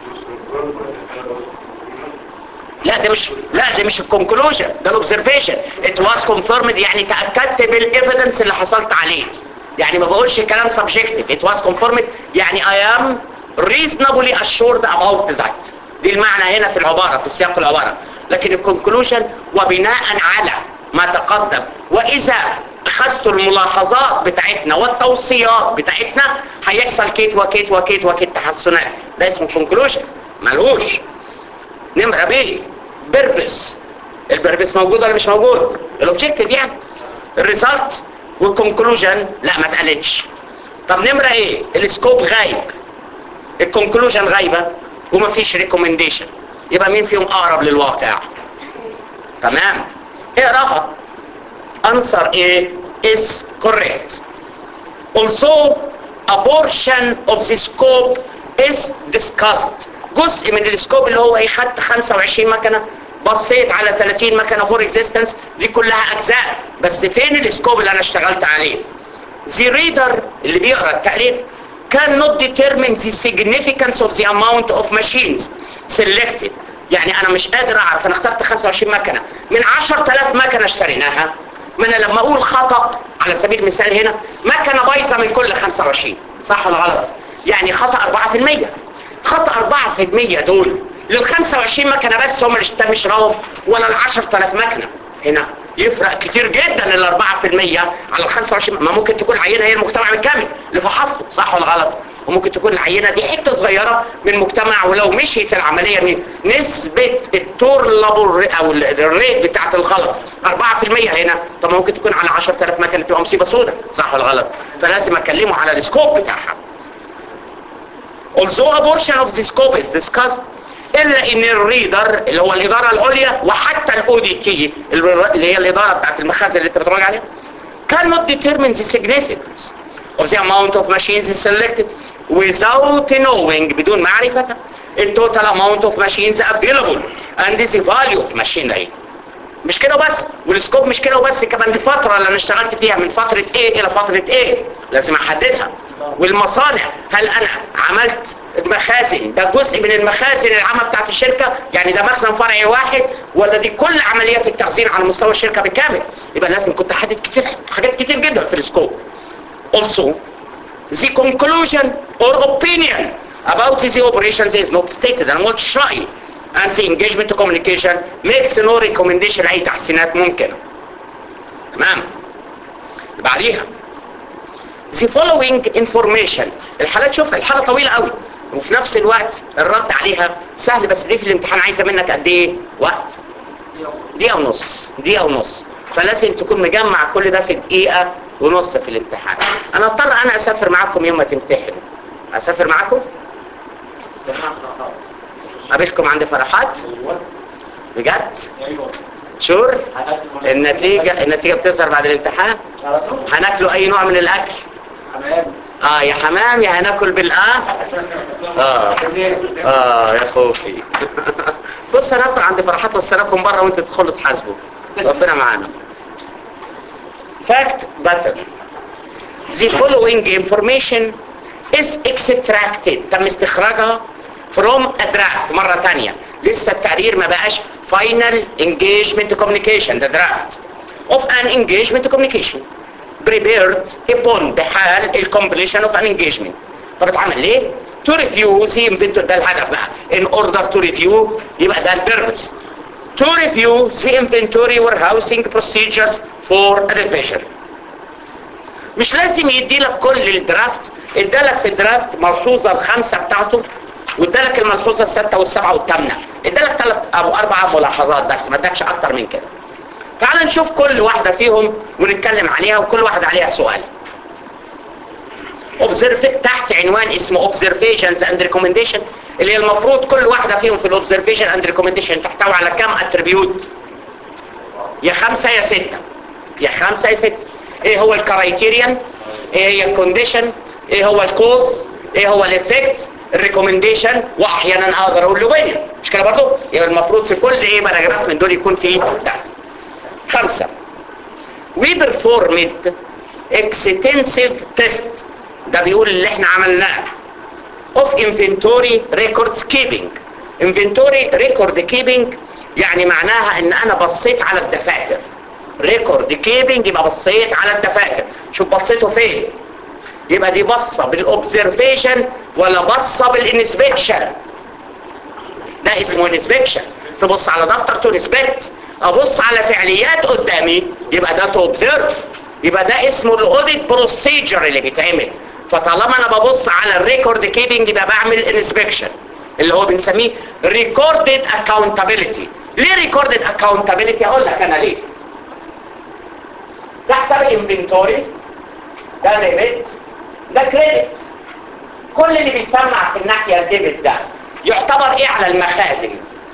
لا ده مش لا ده مش الكونكلوجن ده الاوبزرفيشن ات واز كونفيرمد يعني تاكدت بالايفيدنس اللي حصلت عليه يعني ما بقولش كلام سبجكتيف ات واز كونفيرمد يعني اي ام reasonably assured about that دي المعنى هنا في العبارة في سياق العبارة لكن الكونكلوجن وبناء على ما تقدم واذا اخذتوا الملاحظات بتاعتنا والتوصيات بتاعتنا هيحصل كيت وكيت وكيت وكيت تحسنات ده اسمه كونكلوجن ملهوش نمرة بي بيربس البيربس موجود ولا مش موجود الاوبجيكتيف يعني الريزلت والكونكلوجن لا ما اتقالتش طب نمرة ايه السكوب غايب الكونكلوجن غايبة ومفيش ريكومنديشن يبقى مين فيهم اقرب للواقع تمام اقراها answer A is correct also a portion of the scope is discussed جزء من السكوب اللي هو ايه خدت 25 مكنه بصيت على 30 مكنه فور اكزيستنس دي كلها اجزاء بس فين السكوب اللي انا اشتغلت عليه the reader اللي بيقرا التقرير cannot determine the significance of the amount of machines selected يعني انا مش قادر اعرف انا اخترت 25 مكنه من 10000 مكنه اشتريناها ما انا لما اقول خطا على سبيل المثال هنا مكنه بايظه من كل 25 صح ولا غلط يعني خطا 4% خطا 4% دول لل 25 مكنه بس هم اللي تم شراهم ولا ال 10000 مكنه هنا يفرق كتير جدا ال 4% على ال 25 ما ممكن تكون العينه هي المجتمع بالكامل اللي فحصته صح ولا غلط وممكن تكون العينه دي حته صغيره من مجتمع ولو مشيت العمليه من نسبه التورلابل او الريت بتاعت الغلط 4% هنا طب ممكن تكون على 10000 مكنه تبقى مصيبه سوداء صح ولا غلط فلازم اكلمه على السكوب بتاعها although a portion of the scope is discussed الا ان الريدر اللي هو الاداره العليا وحتى الاو دي تي اللي هي الاداره بتاعت المخازن اللي انت بتراجع عليها cannot determine the significance of the amount of machines selected without knowing بدون معرفة the total amount of machines available and the value of machinery مش كده بس والسكوب مش كده وبس كمان الفترة اللي انا اشتغلت فيها من فترة ايه الى فترة ايه لازم احددها والمصانع هل انا عملت مخازن ده جزء من المخازن العامة بتاعت الشركة يعني ده مخزن فرعي واحد ولا دي كل عمليات التخزين على مستوى الشركة بالكامل يبقى لازم كنت احدد كتير حاجات كتير جدا في السكوب also the conclusion or opinion about the operations is not stated and not shy and the engagement to communication makes no recommendation لأي تحسينات ممكنة تمام بعديها the following information الحالات شوف الحالة طويلة قوي وفي نفس الوقت الرد عليها سهل بس دي في الامتحان عايزة منك قد ايه وقت دقيقة ونص دقيقة ونص فلازم تكون مجمع كل ده في دقيقة ونص في الامتحان انا اضطر انا اسافر معاكم يوم ما تمتحنوا اسافر معاكم قابلكم عند فرحات بجد شور النتيجة النتيجة بتظهر بعد الامتحان هناكلوا اي نوع من الاكل اه يا حمام يا هناكل بالاه اه اه يا خوفي بص هناكل عند فرحات وسناكم بره وانتوا تدخلوا تحاسبوا ربنا معانا fact button the following information is extracted تم استخراجها from a draft مرة تانية لسه التقرير ما بقاش final engagement communication the draft of an engagement communication prepared upon بحال ال completion of an engagement طب اتعمل ليه؟ to review the inventory ده الهدف بقى in order to review يبقى ده البيربس to review the inventory warehousing procedures for a division مش لازم يدي لك كل الدرافت ادالك في الدرافت ملحوظة الخمسة بتاعته وادالك الملحوظة الستة والسبعة والثامنة ادالك ثلاث او اربع ملاحظات بس ما ادكش اكتر من كده تعال نشوف كل واحدة فيهم ونتكلم عليها وكل واحدة عليها سؤال observe تحت عنوان اسمه observations and recommendation اللي هي المفروض كل واحدة فيهم في الobservation and recommendation تحتوي على كام attribute يا خمسة يا ستة يا خمسة يا ستة ايه هو الكرايتيريان ايه هي الكونديشن ايه هو الكوز ايه هو الافكت الريكومنديشن واحيانا اقدر اقول له بين مش كده برضه يبقى المفروض في كل ايه باراجراف من دول يكون فيه ده خمسة we performed extensive test ده بيقول اللي احنا عملناه of inventory records keeping inventory record keeping يعني معناها ان انا بصيت على الدفاتر ريكورد كيبنج يبقى بصيت على الدفاتر شوف بصيته فين يبقى دي بصة بالاوبزرفيشن ولا بصة بالانسبكشن ده اسمه انسبكشن تبص على دفتر تو انسبكت ابص على فعليات قدامي يبقى ده تو اوبزرف يبقى ده اسمه الاوديت بروسيجر اللي بيتعمل فطالما انا ببص على الريكورد كيبنج يبقى بعمل انسبكشن اللي هو بنسميه ريكوردد اكاونتابيلتي ليه ريكوردد اكاونتابيلتي هقول لك انا ليه ده حساب الانفنتوري ده ديبت ده كريدت كل اللي بيسمع في الناحية الديبت ده يعتبر ايه على المخازن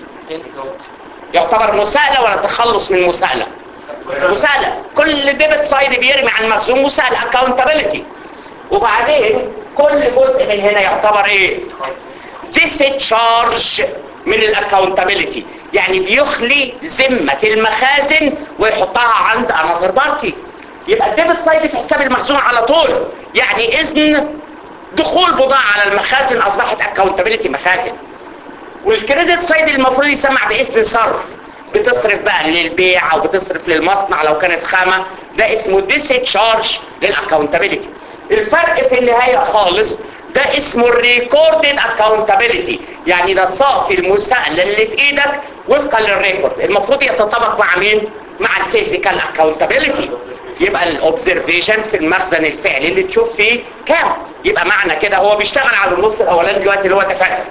يعتبر مساءلة ولا تخلص من مساءلة مساءلة كل ديبت سايد بيرمي عن مخزون مساءلة accountability وبعدين كل جزء من هنا يعتبر ايه discharge من الاكاونتابيلتي يعني بيخلي ذمة المخازن ويحطها عند انظر بارتي يبقى الديبت سايد في حساب المخزون على طول يعني اذن دخول بضاعة على المخازن اصبحت اكاونتابيلتي مخازن والكريدت سايد المفروض يسمع باذن صرف بتصرف بقى للبيع او بتصرف للمصنع لو كانت خامة ده اسمه ديسشارج للاكاونتابيلتي الفرق في النهاية خالص ده اسمه الريكوردد اكاونتابيلتي يعني ده صافي المساءلة اللي في ايدك وفقا للريكورد المفروض يتطابق مع مين مع الفيزيكال اكاونتابيلتي يبقى الاوبزرفيشن في المخزن الفعلي اللي تشوف فيه كام يبقى معنى كده هو بيشتغل على النص الاولاني دلوقتي اللي هو دفاتر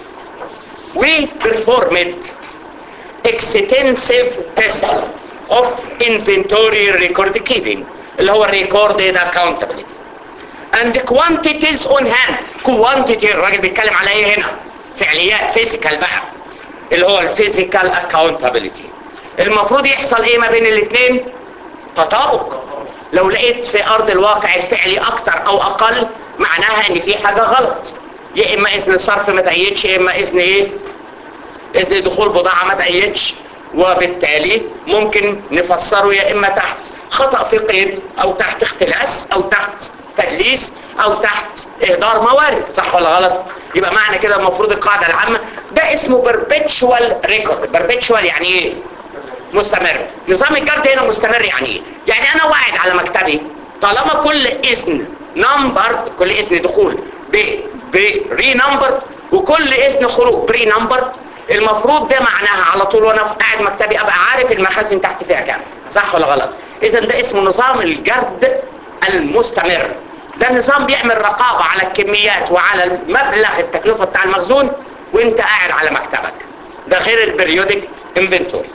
we performed extensive test of inventory record keeping اللي هو recorded accountability and quantities on hand quantity الراجل بيتكلم على ايه هنا فعليات physical بقى اللي هو الفيزيكال accountability المفروض يحصل ايه ما بين الاثنين تطابق لو لقيت في ارض الواقع الفعلي اكتر او اقل معناها ان في حاجة غلط يا اما اذن الصرف ما تأيدش يا اما اذن ايه اذن دخول بضاعة ما تأيدش وبالتالي ممكن نفسره يا اما تحت خطأ في قيد او تحت اختلاس او تحت تدليس او تحت اهدار موارد صح ولا غلط يبقى معنى كده المفروض القاعدة العامة ده اسمه perpetual record perpetual يعني ايه مستمر نظام الجرد هنا مستمر يعني ايه يعني انا واعد على مكتبي طالما كل اذن نمبر كل اذن دخول ب بري نمبر وكل اذن خروج بري نمبر المفروض ده معناها على طول وانا قاعد مكتبي ابقى عارف المخازن تحت فيها كام صح ولا غلط اذا ده اسمه نظام الجرد المستمر ده نظام بيعمل رقابة على الكميات وعلى المبلغ التكلفة بتاع المخزون وانت قاعد على مكتبك ده غير البريودك انفنتوري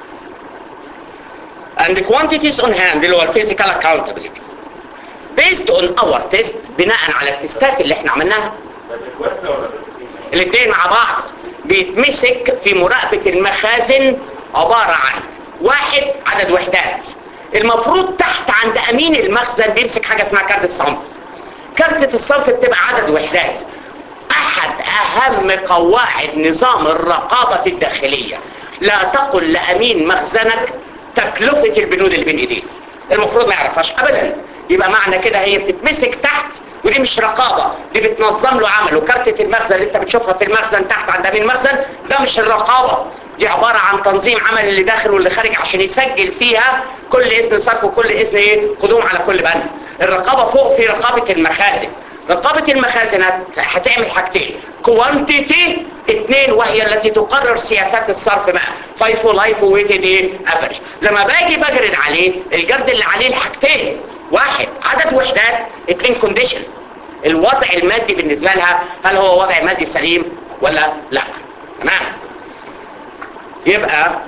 and the quantities on hand اللي هو الفيزيكال accountability based on our test بناء على التستات اللي احنا عملناها الاثنين مع بعض بيتمسك في مراقبة المخازن عبارة عن واحد عدد وحدات المفروض تحت عند امين المخزن بيمسك حاجة اسمها كارت الصنف كارتة الصنف بتبقى عدد وحدات احد اهم قواعد نظام الرقابة الداخلية لا تقل لامين مخزنك تكلفة البنود اللي بين ايديه المفروض ما يعرفهاش ابدا يبقى معنى كده هي بتتمسك تحت ودي مش رقابة دي بتنظم له عمله كارتة المخزن اللي انت بتشوفها في المخزن تحت عند امين المخزن ده مش الرقابة دي عبارة عن تنظيم عمل اللي داخل واللي خارج عشان يسجل فيها كل اذن صرف وكل اذن ايه قدوم على كل بند الرقابة فوق في رقابة المخازن رقابة المخازن هتعمل حاجتين كوانتيتي اثنين وهي التي تقرر سياسات الصرف بقى فايفو لايف وويتد ايه افريج لما باجي بجرد عليه الجرد اللي عليه الحاجتين واحد عدد وحدات اثنين كونديشن الوضع المادي بالنسبة لها هل هو وضع مادي سليم ولا لا تمام يبقى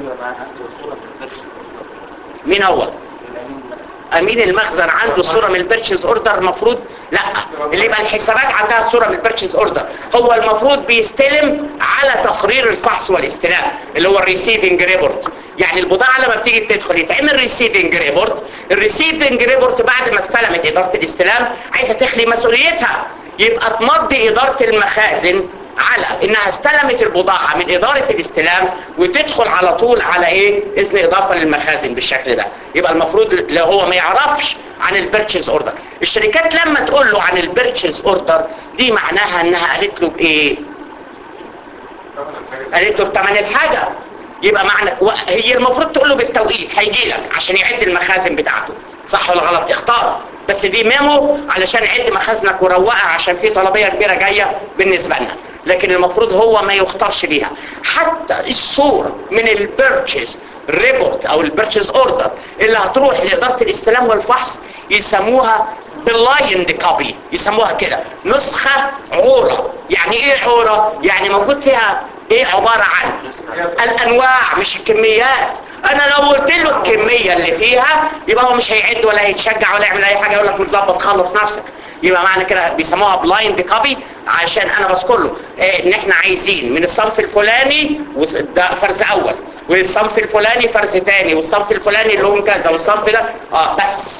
مين هو امين المخزن عنده صورة من البيرتشيز اوردر المفروض لا اللي يبقى الحسابات عندها صورة من البيرتشيز اوردر هو المفروض بيستلم على تقرير الفحص والاستلام اللي هو الريسيفنج ريبورت يعني البضاعة لما بتيجي تدخل يتعمل ريسيفنج ريبورت الريسيفنج ريبورت بعد ما استلمت ادارة الاستلام عايزة تخلي مسؤوليتها يبقى تمضي ادارة المخازن على انها استلمت البضاعة من ادارة الاستلام وتدخل على طول على ايه اذن اضافة للمخازن بالشكل ده يبقى المفروض لو هو ما يعرفش عن البيرتشيز اوردر الشركات لما تقول له عن البيرتشيز اوردر دي معناها انها قالت له بايه قالت له بثمن الحاجة يبقى معنى هي المفروض تقول له بالتوقيت هيجي لك عشان يعد المخازن بتاعته صح ولا غلط اختار بس دي ميمو علشان عد مخازنك وروقها عشان في طلبية كبيرة جاية بالنسبة لنا لكن المفروض هو ما يختارش بيها حتى الصورة من البيرتشيز ريبورت او البيرتشيز اوردر اللي هتروح لإدارة الاستلام والفحص يسموها بلايند كوبي يسموها كده نسخة عورة يعني ايه عورة يعني موجود فيها ايه عبارة عن الانواع مش الكميات انا لو قلت له الكمية اللي فيها يبقى هو مش هيعد ولا هيتشجع ولا يعمل اي حاجة يقول لك متظبط خلص نفسك يبقى معنى كده بيسموها بلايند كوبي عشان انا بذكر له إيه ان احنا عايزين من الصنف الفلاني ده فرز اول والصنف الفلاني فرز تاني والصنف الفلاني اللي هو كذا والصنف ده اه بس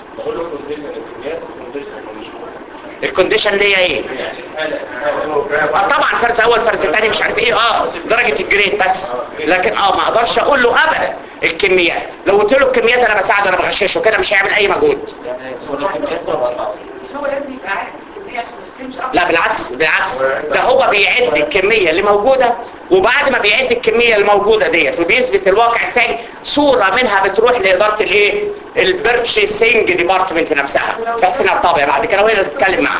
الكونديشن اللي هي ايه آه طبعا فرز اول فرز تاني مش عارف ايه اه درجة الجريد بس لكن اه ما اقدرش اقول له ابدا الكميات لو قلت له الكميات انا بساعده انا بغششه كده مش هيعمل اي مجهود هو لازم يبقى عارف الكمية عشان لا بالعكس بالعكس ده هو بيعد الكمية اللي موجودة وبعد ما بيعد الكمية الموجودة ديت وبيثبت الواقع الفعلي صورة منها بتروح لإدارة الايه البيرتشيسنج ديبارتمنت نفسها بس انها الطابع بعد كده وهي اللي تتكلم معاها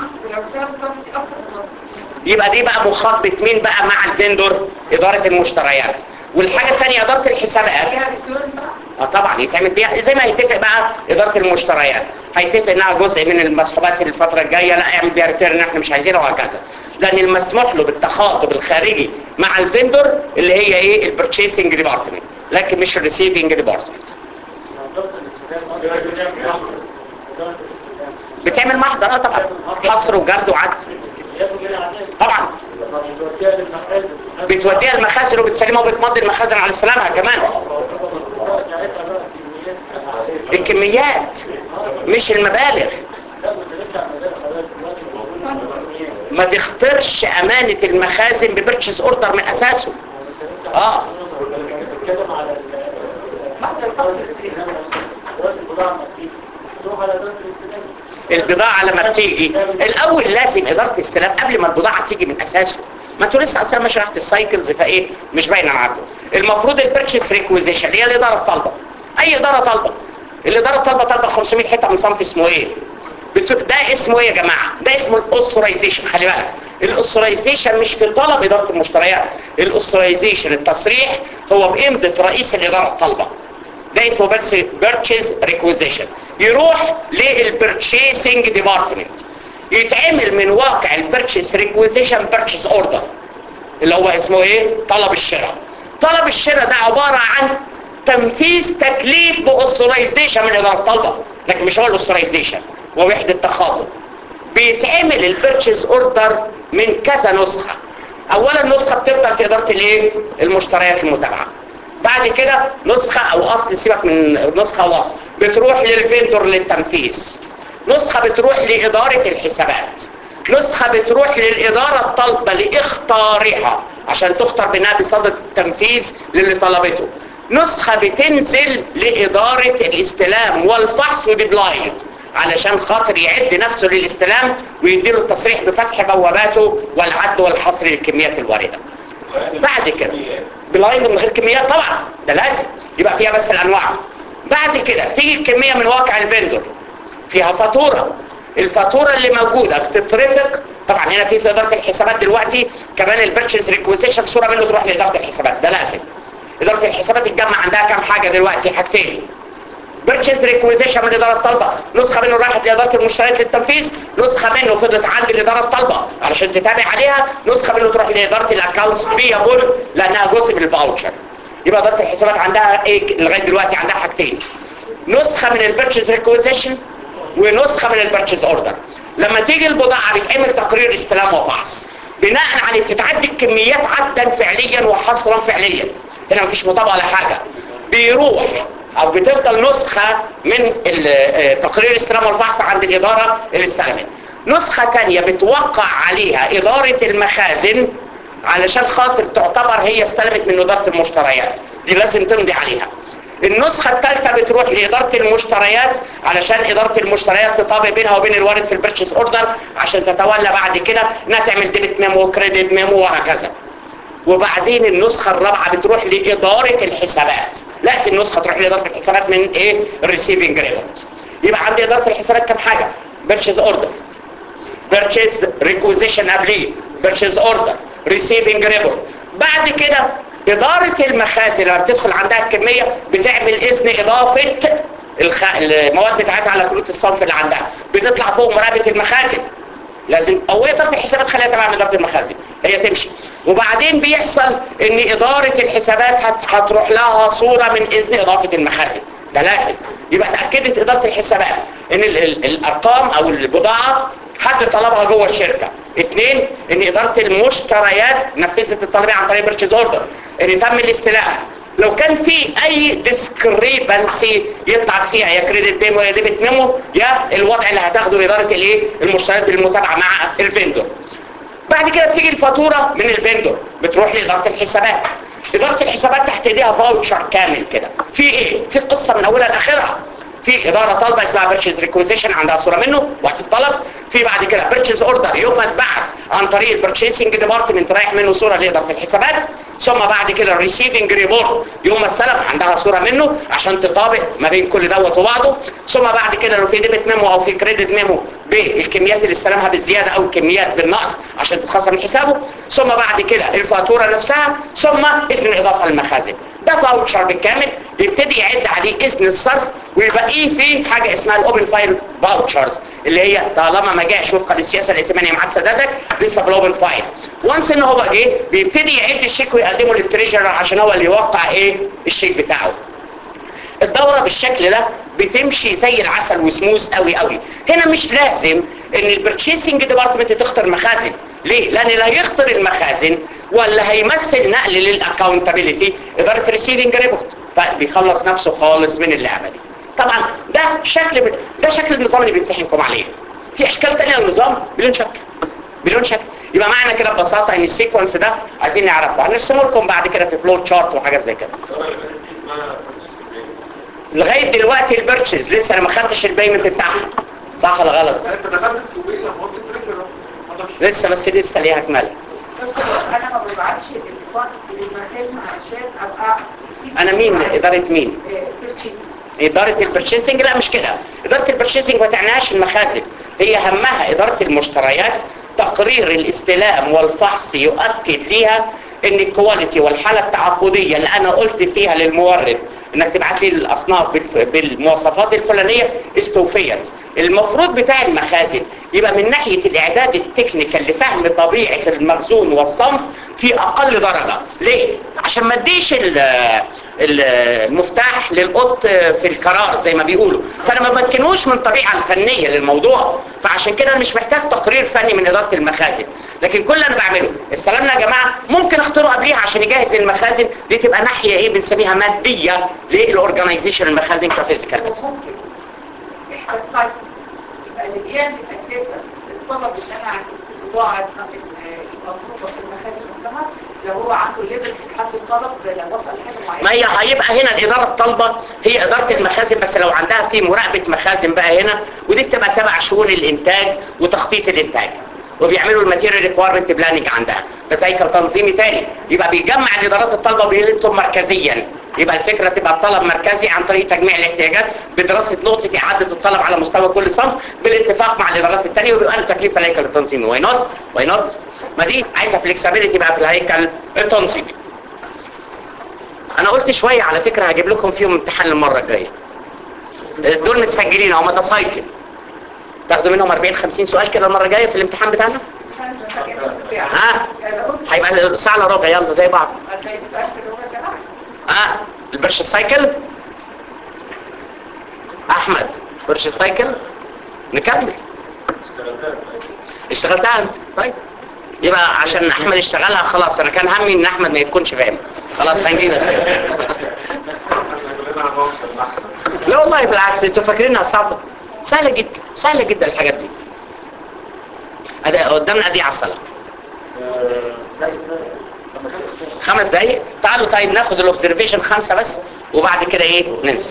يبقى دي بقى مخاطبة مين بقى مع الفندور إدارة المشتريات والحاجة الثانية إدارة الحسابات اه طبعا يتعمل بيها زي ما هيتفق بقى إدارة المشتريات هيتفق انها جزء من المسحوبات الفترة الجاية لا اعمل بيها ريتيرن احنا مش عايزينها وهكذا لان المسموح له بالتخاطب الخارجي مع الفندور اللي هي ايه البرتشيسنج ديبارتمنت لكن مش الريسيفنج ديبارتمنت بتعمل محضر اه طبعا حصر وجرد وعد طبعا بتوديها المخازن وبتسلمها وبتمضي المخازن على استلامها كمان الكميات مش المبالغ ما تخترش امانة المخازن ببرتشز اوردر من اساسه اه البضاعة لما بتيجي الاول لازم ادارة الاستلام قبل ما البضاعة تيجي من اساسه ما انتوا لسه اصلا ما شرحت السايكلز فايه مش باينه معاكم المفروض البيرتشيس ريكويزيشن هي الاداره الطالبه اي اداره طالبه الاداره الطالبه طالبه 500 حته من صنف اسمه ايه بت- ده اسمه ايه يا جماعه ده اسمه الاوثرايزيشن خلي بالك الاوثرايزيشن مش في طلب اداره المشتريات الاوثرايزيشن التصريح هو بامضه رئيس الاداره الطالبه ده اسمه بس بيرتشيز ريكويزيشن يروح للبرتشيسنج ديبارتمنت يتعمل من واقع البيرتشيز ريكويزيشن بيرتشيز اوردر اللي هو اسمه ايه طلب الشراء طلب الشراء ده عبارة عن تنفيذ تكليف باوثرايزيشن من اداره الطلبه لكن مش هو الاوثرايزيشن هو وحده تخاطب بيتعمل البيرتشيز اوردر من كذا نسخه اولا نسخه بتفضل في اداره الايه المشتريات المتابعه بعد كده نسخه او اصل سيبك من نسخه او اصل بتروح للفيندور للتنفيذ نسخه بتروح لاداره الحسابات نسخة بتروح للإدارة الطالبة لإختارها عشان تختار بناء بصدد التنفيذ للي طلبته نسخة بتنزل لإدارة الاستلام والفحص ودي بلايند علشان خاطر يعد نفسه للاستلام ويديله التصريح بفتح بواباته والعد والحصر للكميات الواردة بعد كده بلايند من غير كميات طبعا ده لازم يبقى فيها بس الأنواع بعد كده تيجي الكمية من واقع الفندور فيها فاتورة الفاتورة اللي موجودة بتترفق طبعا هنا في في إدارة الحسابات دلوقتي كمان البيرتشيز ريكويزيشن صورة منه تروح لإدارة الحسابات ده لازم إدارة الحسابات تتجمع عندها كام حاجة دلوقتي حاجتين بيرتشيز ريكويزيشن من الإدارة الطالبة نسخة منه راحت لإدارة المشتريات للتنفيذ نسخة منه فضلت عند الإدارة الطالبة علشان تتابع عليها نسخة منه تروح لإدارة الأكاونتس بيابل لأنها جزء من الفاوتشر يبقى إدارة الحسابات عندها إيه لغاية دلوقتي عندها حاجتين نسخة من البيرتشيز ريكويزيشن ونسخة من البرتشيز اوردر لما تيجي البضاعة بيتعمل تقرير استلام وفحص بناء عليه بتتعد الكميات عدا فعليا وحصرا فعليا هنا مفيش مطابقة ولا حاجة بيروح او بتفضل نسخة من ال- تقرير الاستلام والفحص عند الادارة اللي استلمت نسخة تانية بتوقع عليها ادارة المخازن علشان خاطر تعتبر هي استلمت من ادارة المشتريات دي لازم تمضي عليها النسخة الثالثة بتروح لإدارة المشتريات علشان إدارة المشتريات تطابق بينها وبين الوارد في البيرتشيز اوردر عشان تتولى بعد كده انها تعمل ديبت ميمو وكريدت ميمو وهكذا وبعدين النسخة الرابعة بتروح لإدارة الحسابات لازم النسخة تروح لإدارة الحسابات من ايه الريسيفنج ريبورت يبقى عندي إدارة الحسابات كم حاجة بيرتشيز اوردر بيرتشيز ريكوزيشن قبليه بيرتشيز اوردر ريسيفنج ريبورت بعد كده إدارة المخازن لما بتدخل عندها الكمية بتعمل إذن إضافة الخ... المواد بتاعتها على كروت الصنف اللي عندها بتطلع فوق مراقبة المخازن لازم أو إدارة الحسابات خليها تبع إدارة المخازن هي تمشي وبعدين بيحصل إن إدارة الحسابات هت... هتروح لها صورة من إذن إضافة المخازن ده لازم يبقى اتأكدت إدارة الحسابات إن ال... ال... الأرقام أو البضاعة حد طلبها جوه الشركة اثنين ان ادارة المشتريات نفذت الطلبية عن طريق بيرتشيز اوردر ان تم الاستلام لو كان في اي ديسكريبنسي يطلع فيها يا كريدت ديمو يا ديبت ميمو يا الوضع اللي هتاخده ادارة الايه المشتريات بالمتابعة مع الفندور بعد كده بتيجي الفاتورة من الفندور بتروح لادارة الحسابات ادارة الحسابات تحت ايديها فاوتشر كامل كده في ايه في قصة من اولها لاخرها في إدارة طالبة اسمها بيرشيز ريكوزيشن عندها صورة منه وقت الطلب في بعد كده بيرتشيز اوردر يوم ما اتبعت عن طريق البرتشيسنج ديبارتمنت رايح منه صوره لاداره الحسابات ثم بعد كده الريسيفنج ريبورت يوم ما استلم عندها صوره منه عشان تطابق ما بين كل دوت وبعضه ثم بعد كده لو في ديبت ميمو او في كريدت ميمو بالكميات اللي استلمها بالزياده او الكميات بالنقص عشان تتخصم من حسابه ثم بعد كده الفاتوره نفسها ثم اذن الاضافه للمخازن ده فاوتشر بالكامل يبتدي يعد عليه اذن الصرف ويبقيه في حاجه اسمها الاوبن فايل فاوتشرز اللي هي طالما ما جاش وفقا للسياسه الائتمانيه مع سدادك لسه في الاوبن فايل وانس ان هو جه بيبتدي يعد الشيك ويقدمه للتريجر عشان هو اللي يوقع ايه الشيك بتاعه الدورة بالشكل ده بتمشي زي العسل وسموث قوي قوي هنا مش لازم ان البرتشيسنج ديبارتمنت تختار مخازن ليه لان اللي هيختار المخازن ولا هيمثل نقل للاكاونتابيلتي اداره ريسيفنج ريبورت فبيخلص نفسه خالص من اللعبه دي طبعا ده شكل ده شكل النظام اللي بيمتحنكم عليه في اشكال تانية للنظام بدون شك بدون شك يبقى معنى كده ببساطه ان السيكونس ده عايزين نعرفه هنرسمه لكم بعد كده في فلو تشارت وحاجات زي كده لغايه دلوقتي البيرتشيز لسه انا ما خدتش البيمنت بتاعها صح ولا غلط انت دخلت في التوبيل لما قلت التريجر لسه بس لسه ليها كمال انا ما ببعتش الاتفاق للمكان عشان ابقى انا مين اداره مين برشيد اداره البرشيسنج لا مش كده اداره البرشيسنج ما تعنيهاش المخازن هي همها اداره المشتريات تقرير الاستلام والفحص يؤكد ليها ان الكواليتي والحاله التعاقديه اللي انا قلت فيها للمورد انك تبعت لي الاصناف بالف- بالمواصفات الفلانيه استوفيت المفروض بتاع المخازن يبقى من ناحيه الاعداد التكنيكال لفهم طبيعه المخزون والصنف في اقل درجه ليه عشان ما اديش ال- ال- المفتاح للقط في القرار زي ما بيقولوا فانا ما بمكنوش من الطبيعه الفنيه للموضوع فعشان كده انا مش محتاج تقرير فني من اداره المخازن لكن كل اللي انا بعمله استلمنا يا جماعه ممكن اختاره قبليها عشان يجهز المخازن دي تبقى ناحيه ايه بنسميها ماديه للاورجنايزيشن المخازن كفيزيكال بس ممكن احدى السايكلز يبقى اللي بيعمل اساسا الطلب اللي انا عند البضاعه المطلوبه في المخازن المسمى لو هو عنده ليفل في حد الطلب لو وصل لحاجه معينه ما هي هيبقى هنا الإدارة الطالبة هي إدارة المخازن بس لو عندها في مراقبة مخازن بقى هنا ودي بتبقى تبع شؤون الإنتاج وتخطيط الإنتاج وبيعملوا الماتيريال ريكويرمنت بلاننج عندها بس هيكل تنظيمي تاني يبقى بيجمع الإدارات الطالبة وبيلتهم مركزيا يبقى الفكرة تبقى الطلب مركزي عن طريق تجميع الاحتياجات بدراسة نقطة إعادة الطلب على مستوى كل صنف بالاتفاق مع الإدارات التانية وبيبقى له تكليف الهيكل التنظيمي واي نوت واي نوت ما دي عايزة فليكسابيلتي بقى في الهيكل التنظيمي انا قلت شوية على فكرة هجيب لكم فيهم امتحان المرة الجاية دول متسجلين او متسايكل تاخدوا منهم 40 50 سؤال كده المرة الجاية في الامتحان بتاعنا ها هيبقى ساعة الا ربع يلا زي بعض ها البرش السايكل احمد برش السايكل نكمل اشتغلتها انت طيب يبقى عشان احمد اشتغلها خلاص انا كان همي ان احمد ما يكونش فاهم خلاص هنجينا سوا لا والله بالعكس انتوا فاكرينها صعبه سهله جدا سهله جدا الحاجات دي ادي قدامنا ادي على الصلاه خمس دقايق تعالوا طيب ناخد الاوبزرفيشن خمسه بس وبعد كده ايه ننزل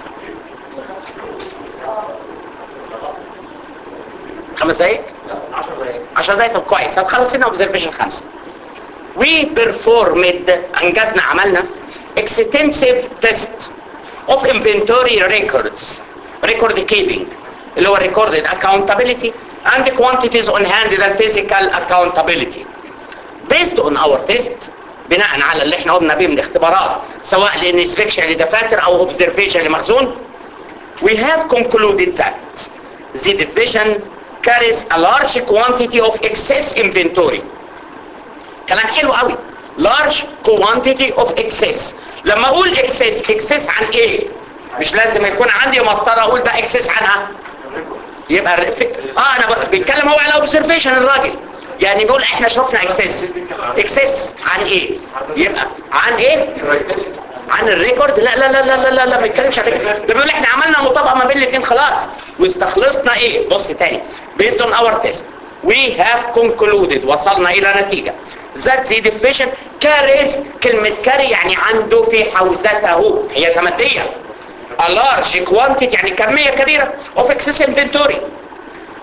خمس دقايق 10 دقايق طب كويس هتخلص لنا اوبزرفيشن خمسه we performed انجزنا عملنا extensive test of inventory records record keeping اللي هو recorded accountability and quantities on hand the physical accountability based on our test بناء على اللي احنا قمنا بيه من الاختبارات سواء للانسبكشن لدفاتر او observation لمخزون we have concluded that the division carries a large quantity of excess inventory كلام حلو قوي large quantity of excess لما اقول excess excess عن ايه مش لازم يكون عندي مسطره اقول ده excess عنها يبقى الر- في- اه انا ب- بيتكلم هو على observation الراجل يعني بيقول احنا شفنا excess excess عن ايه يبقى عن ايه عن الريكورد لا لا لا لا لا لا, لا ما بيتكلمش عن الريكورد ده بيقول احنا عملنا مطابقه ما بين الاثنين خلاص واستخلصنا ايه بص تاني based on our test we have concluded وصلنا الى نتيجه that the division carries كلمه carry يعني عنده في حوزته هي زمديه a large quantity يعني كميه كبيره of excess inventory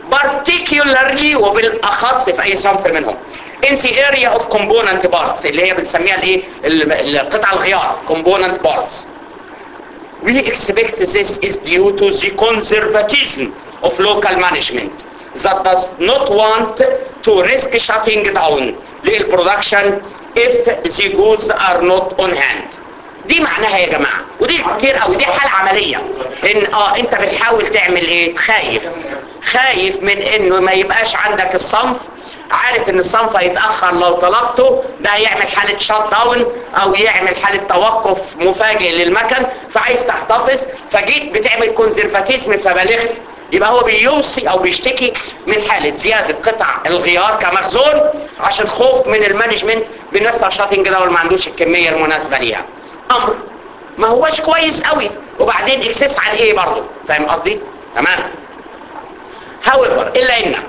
particularly وبالاخص في اي صنف منهم in the area of component parts اللي هي بنسميها الايه ال- القطع الغيار component parts we expect this is due to the conservatism of local management that does not want to risk shutting down للproduction if the goods are not on hand دي معناها يا جماعة ودي كتير قوي دي حالة عملية ان اه انت بتحاول تعمل ايه خايف خايف من انه ما يبقاش عندك الصنف عارف ان الصنف هيتأخر لو طلبته ده هيعمل حالة شات داون او يعمل حالة توقف مفاجئ للمكن فعايز تحتفظ فجيت بتعمل كونزرفاتيزم فبلغت يبقى هو بيوصي او بيشتكي من حالة زيادة قطع الغيار كمخزون عشان خوف من المانجمنت بنفسه شاتنج داون ما عندوش الكمية المناسبة ليها امر ما هوش كويس قوي وبعدين اكسس عن ايه برضه فاهم قصدي تمام however الا ان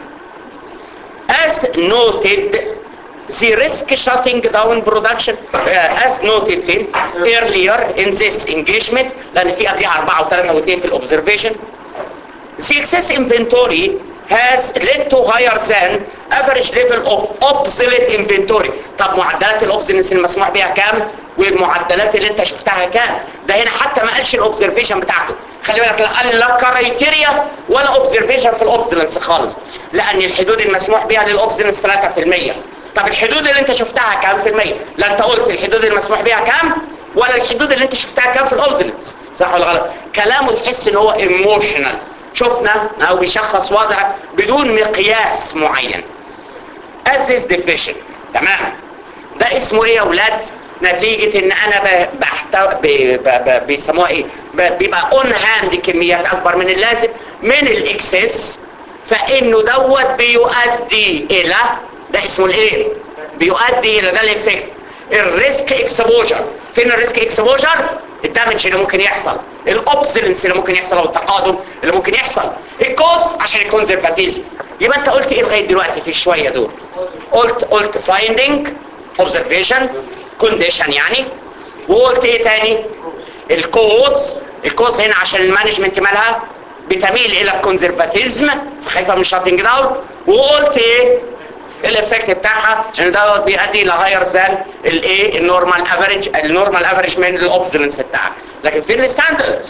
as noted the risk shutting down production uh, as noted فين earlier in this engagement لان في قبلها 4 و3 و2 في الاوبزرفيشن the excess inventory has led to higher than average level of obsolete inventory طب معدلات الاوبزنس المسموح بها كام والمعدلات اللي انت شفتها كام ده هنا حتى ما قالش الاوبزرفيشن بتاعته خلي بالك لا قال لا كرايتيريا ولا اوبزرفيشن في الاوبزنس خالص لان الحدود المسموح بها للاوبزنس 3% طب الحدود اللي انت شفتها كام في المية لا انت قلت الحدود المسموح بها كام ولا الحدود اللي انت شفتها كام في الاوبزنس صح ولا غلط كلامه تحس ان هو ايموشنال شفنا او بيشخص وضع بدون مقياس معين at this division تمام ده اسمه ايه يا اولاد نتيجة ان انا ب- بحتو... ب... ب... ب... بيسموها ايه ب... بيبقى اون هاند كميات اكبر من اللازم من الاكسس فانه دوت بيؤدي الى ده اسمه الايه بيؤدي الى ده الافكت الريسك اكسبوجر فين الريسك اكسبوجر الدامج اللي ممكن يحصل الاوبسلنس اللي ممكن يحصل او التقادم اللي ممكن يحصل الكوز عشان الكونزرفاتيزم يبقى انت قلت ايه لغايه دلوقتي في شويه دول قلت قلت فايندينج اوبزرفيشن كونديشن يعني وقلت ايه تاني الكوز الكوز هنا عشان المانجمنت مالها بتميل الى الكونزرفاتيزم خايفه من شاتنج داون وقلت ايه الافكت بتاعها ان دوت بيؤدي الى هاير ذان الايه النورمال افريج النورمال افريج من الاوبزنس بتاعك لكن في الستاندرد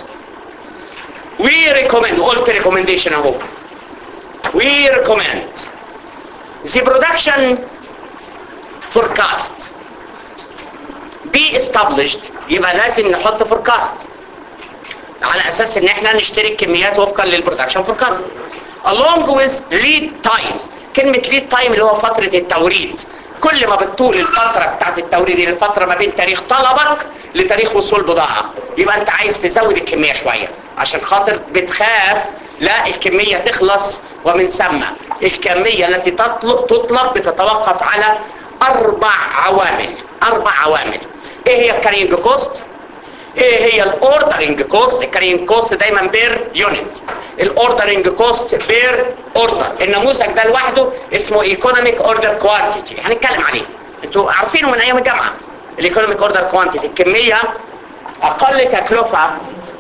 وي ريكومند قلت ريكومنديشن اهو وي ريكومند the production forecast be established يبقى لازم نحط forecast على اساس ان احنا نشتري الكميات وفقا للبرودكشن فوركاست along with lead times كلمة lead time اللي هو فترة التوريد كل ما بتطول الفترة بتاعت التوريد اللي الفترة ما بين تاريخ طلبك لتاريخ وصول بضاعة يبقى انت عايز تزود الكمية شوية عشان خاطر بتخاف لا الكمية تخلص ومن ثم الكمية التي تطلب, تطلب بتتوقف على اربع عوامل اربع عوامل ايه هي الكارينج كوست ايه هي الاوردرنج كوست الكارينج كوست دايما بير يونت الاوردرنج كوست بير اوردر النموذج ده لوحده اسمه ايكونوميك اوردر كوانتيتي هنتكلم عليه انتوا عارفينه من ايام الجامعه الايكونوميك اوردر كوانتيتي الكميه اقل تكلفه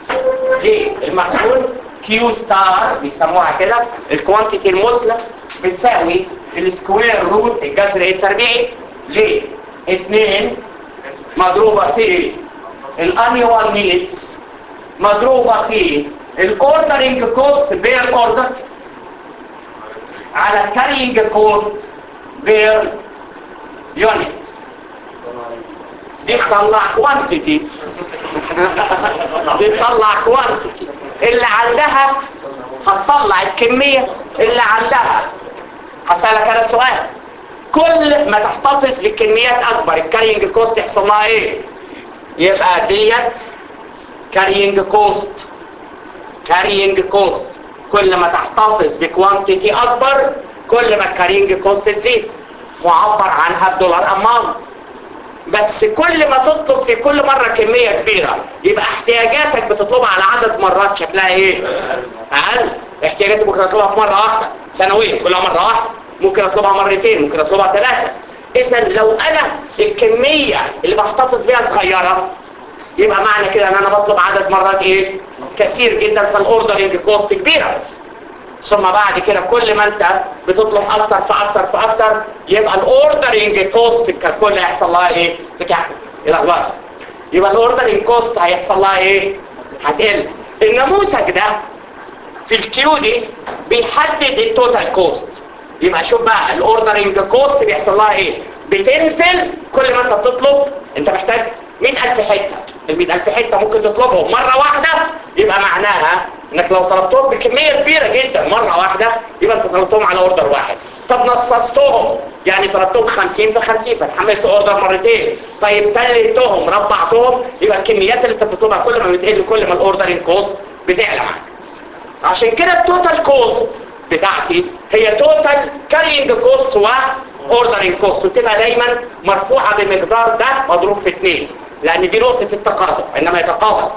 للمحصول كيو ستار بيسموها كده الكوانتيتي المثلى بتساوي السكوير روت الجذر التربيعي ل 2 مضروبه في الانيوال نيدز مضروبة في الاوردرنج كوست بير اوردر على كارينج كوست بير يونت دي تطلع كوانتيتي دي تطلع كوانتيتي اللي عندها هتطلع الكمية اللي عندها هسألك انا سؤال كل ما تحتفظ بكميات اكبر الكارينج كوست يحصل لها ايه يبقى ديت كارينج كوست كارينج كوست كل ما تحتفظ بكوانتيتي اكبر كل ما الكارينج كوست تزيد معبر عنها بدولار اماونت بس كل ما تطلب في كل مرة كمية كبيرة يبقى احتياجاتك بتطلبها على عدد مرات شكلها ايه اقل احتياجاتي ممكن اطلبها في مرة واحدة سنويا كلها مرة واحدة ممكن اطلبها مرتين ممكن اطلبها ثلاثة اذا لو انا الكمية اللي بحتفظ بيها صغيرة يبقى معنى كده ان انا بطلب عدد مرات ايه كثير جدا فالاوردرنج كوست كبيرة ثم بعد كده كل ما انت بتطلب اكتر فاكتر فاكتر يبقى الاوردرنج كوست ككل هيحصل لها ايه تكعب الى يبقى الاوردرنج كوست هيحصل لها ايه هتقل النموذج ده في الكيو دي بيحدد التوتال كوست يبقى شوف بقى الاوردرنج كوست بيحصل لها ايه بتنزل كل ما انت بتطلب انت محتاج 100000 حته ال 100000 حته ممكن تطلبهم مره واحده يبقى معناها انك لو طلبتهم بكميه كبيره جدا مره واحده يبقى انت طلبتهم على اوردر واحد طب نصصتهم يعني طلبتهم 50 في 50 فاتحملت اوردر مرتين طيب تلتهم ربعتهم يبقى الكميات اللي انت بتطلبها كل ما بتقل كل ما الاوردرنج كوست بتعلى معاك عشان كده التوتال كوست بتاعتي هي توتال كارينج كوست و اوردرنج كوست وتبقى دايما مرفوعه بمقدار ده مضروب في اثنين لان دي نقطه التقاطع انما يتقاطع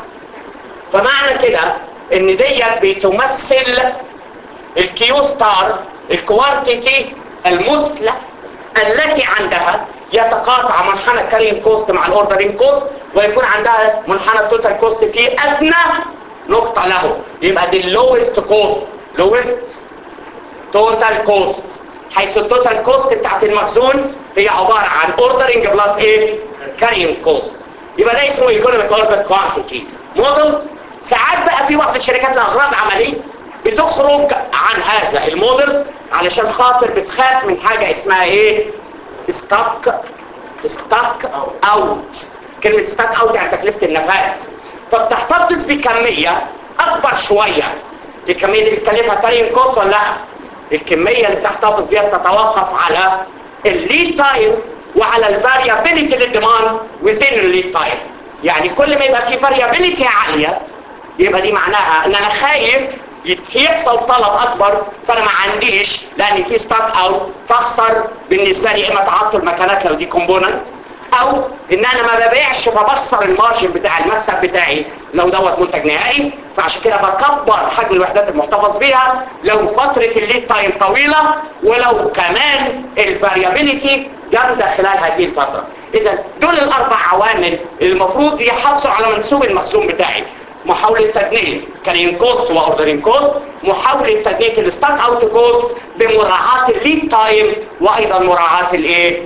فمعنى كده ان ديت بتمثل الكيو ستار الكوانتيتي المثلى التي عندها يتقاطع منحنى الكارينج كوست مع الاوردرنج كوست ويكون عندها منحنى التوتال كوست في ادنى نقطة له يبقى دي اللوست كوست لوست توتال كوست حيث التوتال كوست بتاعت المخزون هي عبارة عن اوردرنج بلس ايه كارينج كوست يبقى ده اسمه ايكونوميك اوردر كوانتيتي موديل ساعات بقى في بعض الشركات لاغراض عمليه بتخرج عن هذا الموديل علشان خاطر بتخاف من حاجة اسمها ايه ستاك ستاك اوت كلمة ستاك اوت يعني تكلفة النفاذ فبتحتفظ بكمية اكبر شوية الكمية دي بتكلفها تارين كوست ولا لا الكمية اللي بتحتفظ بيها بتتوقف على الليد تايم وعلى الفاريابيليتي للديماند وزين الليد تايم يعني كل ما يبقى في فاريابيليتي عالية يبقى دي معناها ان انا خايف يحصل طلب اكبر فانا ما عنديش لان في ستاك اوت فاخسر بالنسبه لي اما تعطل مكانات لو دي كومبوننت او ان انا ما ببيعش فبخسر المارجن بتاع المكسب بتاعي لو دوت منتج نهائي فعشان كده بكبر حجم الوحدات المحتفظ بيها لو فتره الليد تايم طويله ولو كمان الفاريابيليتي جامده خلال هذه الفتره اذا دول الاربع عوامل المفروض يحافظوا على منسوب المخزون بتاعي محاولة تدنية كارين كوست واوردرين كوست محاولة تدنية الستاك اوت كوست بمراعاة الليد تايم وايضا مراعاة الايه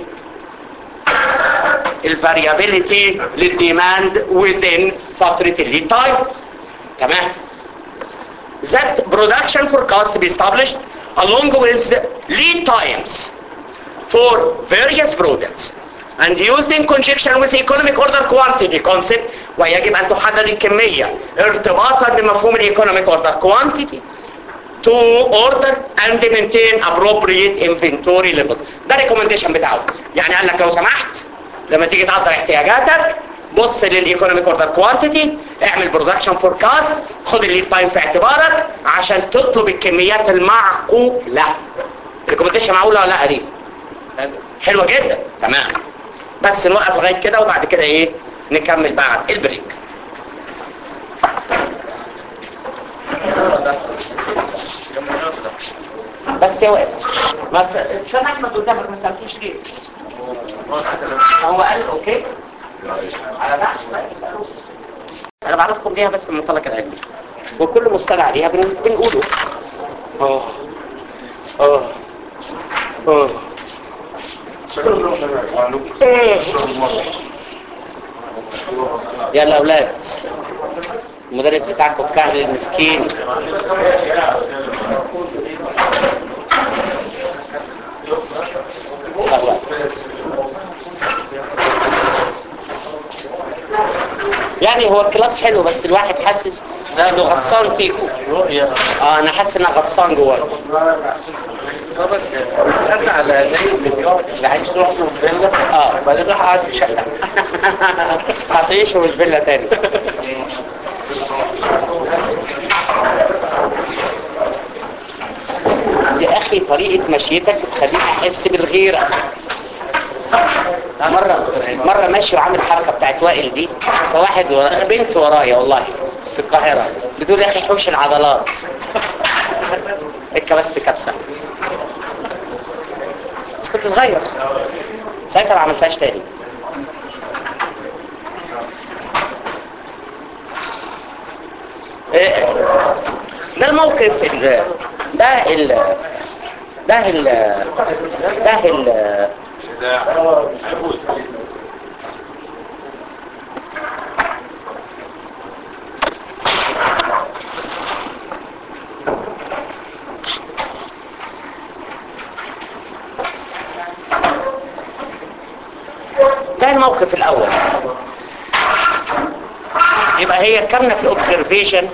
الفاريابيليتي للديماند وزن فترة الليد تايم تمام that production forecast to be established along with lead times for various products and used in conjunction with economic order quantity concept ويجب أن تحدد الكمية ارتباطا بمفهوم الايكونوميك order quantity to order and maintain appropriate inventory levels ده recommendation بتاعه يعني قال لك لو سمحت لما تيجي تقدر احتياجاتك بص للايكونوميك اوردر كوانتيتي اعمل برودكشن فوركاست خد الليد تايم في اعتبارك عشان تطلب الكميات المعقوله الريكومنديشن معقوله ولا لا دي حلوه جدا تمام بس نوقف لغايه كده وبعد كده ايه نكمل بعد البريك بس يا وقف بس عشان احمد قدامك ما سالتوش ليه هو قال اوكي على بحث لا يسألوه. انا بعرفكم ليها بس من منطلق العلمي وكل مستمع عليها بن- بنقوله اه اه اه يلا اولاد المدرس بتاعكم الكهل المسكين أهلا. يعني هو الكلاس حلو بس الواحد حاسس انه غطسان فيكم اه انا حاسس اني غطسان جوايا خدنا على زي اللي عايز تروح له فيلا اه وبعدين راح قعد في شقه هتعيشوا مش فيلا تاني يا اخي طريقة مشيتك بتخليني احس بالغيرة مرة مرة ماشي وعامل حركة بتاعت وائل دي فواحد ورا... بنت ورايا والله في القاهرة بتقول يا اخي حوش العضلات اتكبست كبسة بس كنت صغير ساعتها ما عملتهاش تاني إيه، ده الموقف ال- ده ال ده ال ده ال ده الموقف الاول يبقى هي كامنة في الاوبزرفيشن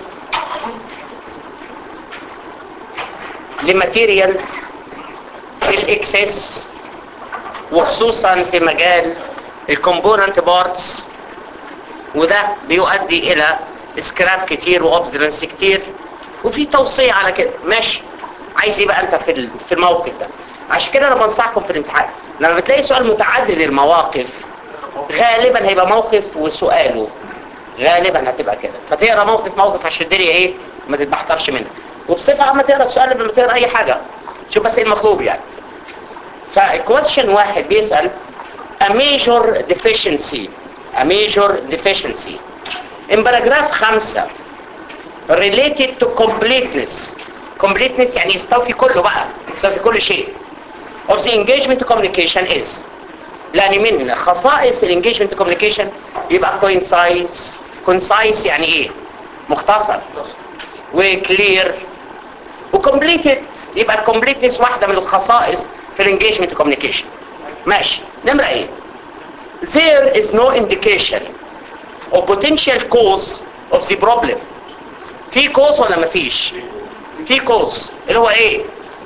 لماتيريالز في الاكسس وخصوصا في مجال الكومبوننت بارتس وده بيؤدي الى سكراب كتير واوبزرنس كتير وفي توصية على كده ماشي عايز يبقى انت في ال- في الموقف ده عشان كده انا بنصحكم في الامتحان لما بتلاقي سؤال متعدد المواقف غالبا هيبقى موقف وسؤاله غالبا هتبقى كده فتقرا موقف موقف عشان الدنيا ايه ما تتبحترش منها وبصفه عامه تقرا السؤال قبل ما تقرا اي حاجه شوف بس ايه المطلوب يعني فالكويشن واحد بيسال a major deficiency a major deficiency in paragraph خمسة related to completeness completeness يعني يستوفي كله بقى يستوفي كل شيء of the engagement communication is لان من خصائص الانجيجمنت كوميونيكيشن يبقى كوينسايز كونسايز يعني ايه مختصر وكلير وكومبليتد يبقى الكومبليتنس واحده من الخصائص في الانجيجمنت كوميونيكيشن ماشي نمره ايه there is no indication of potential cause of the problem في كوز ولا مفيش في كوز اللي هو ايه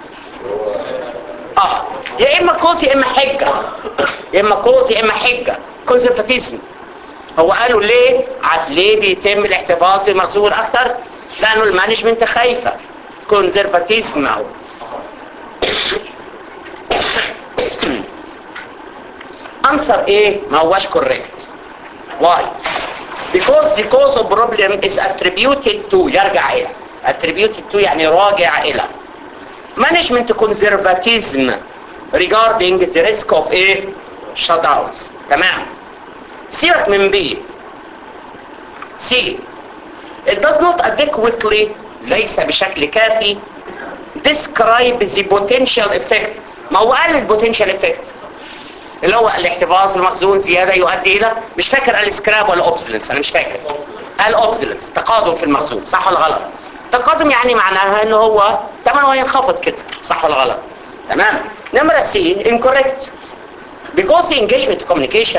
اه يا اما كوز يا اما حجه يا اما كوز يا اما حجه كونسرفاتيزم هو قالوا ليه ع- ليه بيتم الاحتفاظ بالمخزون اكتر لانه المانجمنت خايفه كونسرفاتيزم اهو answer ايه ما هواش correct why because the cause of problem is attributed to يرجع الى attributed to يعني راجع الى management conservatism regarding the risk of ايه shutdowns تمام سيبك من B C it does not adequately ليس بشكل كافي describe the potential effect ما هو قال البوتنشال effect اللي هو الاحتفاظ بالمخزون زيادة يؤدي الى مش فاكر قال سكراب ولا اوبسلنس انا مش فاكر قال اوبسلنس تقادم في المخزون صح ولا غلط تقادم يعني معناها ان هو ثمنه هينخفض كده صح ولا غلط تمام نمرة سي incorrect because engagement communication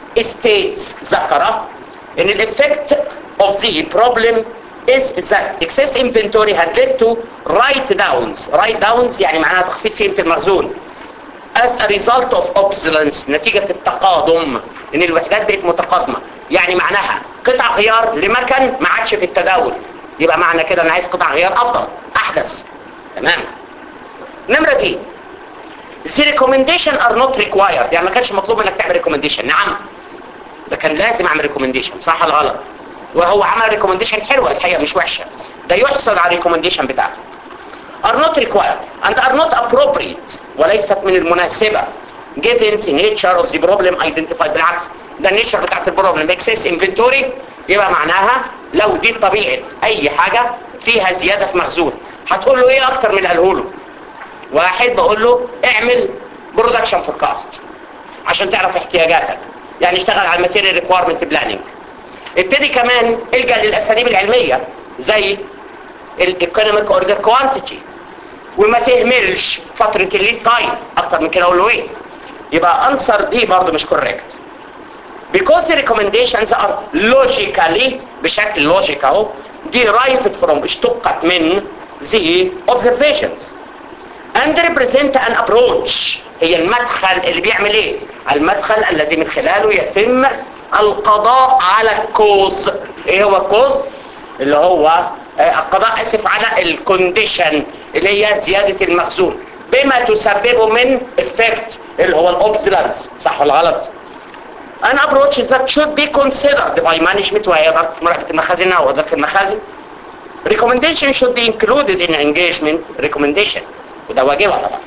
states ذكر ان الeffect of the problem is that excess inventory had led to write downs write downs يعني معناها تخفيض في قيمة المخزون as a result of obsolescence نتيجة التقادم ان الوحدات بقت متقادمة يعني معناها قطع غيار لمكن ما عادش في التداول يبقى معنى كده انا عايز قطع غيار افضل احدث تمام نمرة دي the recommendation are not required يعني ما كانش مطلوب انك تعمل recommendation نعم ده كان لازم اعمل recommendation صح ولا غلط وهو عمل recommendation حلوة الحقيقة مش وحشة ده يحصل على recommendation بتاعته are not required and are not appropriate وليست من المناسبة given the nature of the problem identified بالعكس ده النيتشر بتاعت البروبلم excess inventory يبقى معناها لو دي طبيعة اي حاجة فيها زيادة في مخزون هتقول له ايه اكتر من اللي قاله له واحد بقول له اعمل برودكشن فوركاست عشان تعرف احتياجاتك يعني اشتغل على الماتيريال ريكويرمنت بلاننج ابتدي كمان الجا للاساليب العلميه زي الايكونوميك اوردر كوانتيتي وما تهملش فتره الليد تايم اكتر من كده اقول له ايه يبقى انسر دي برضه مش كوريكت because the recommendations are logically بشكل لوجيك اهو derived from اشتقت من the observations and represent an approach هي المدخل اللي بيعمل ايه المدخل الذي من خلاله يتم القضاء على الكوز ايه هو الكوز اللي هو آه، القضاء اسف على الكونديشن اللي هي زيادة المخزون بما تسببه من effect اللي هو الاوبزلانس صح ولا غلط an approach that should be considered by management وهي إدارة مراقبة المخازن أو إدارة المخازن recommendation should be included in engagement recommendation وده واجبها طبعا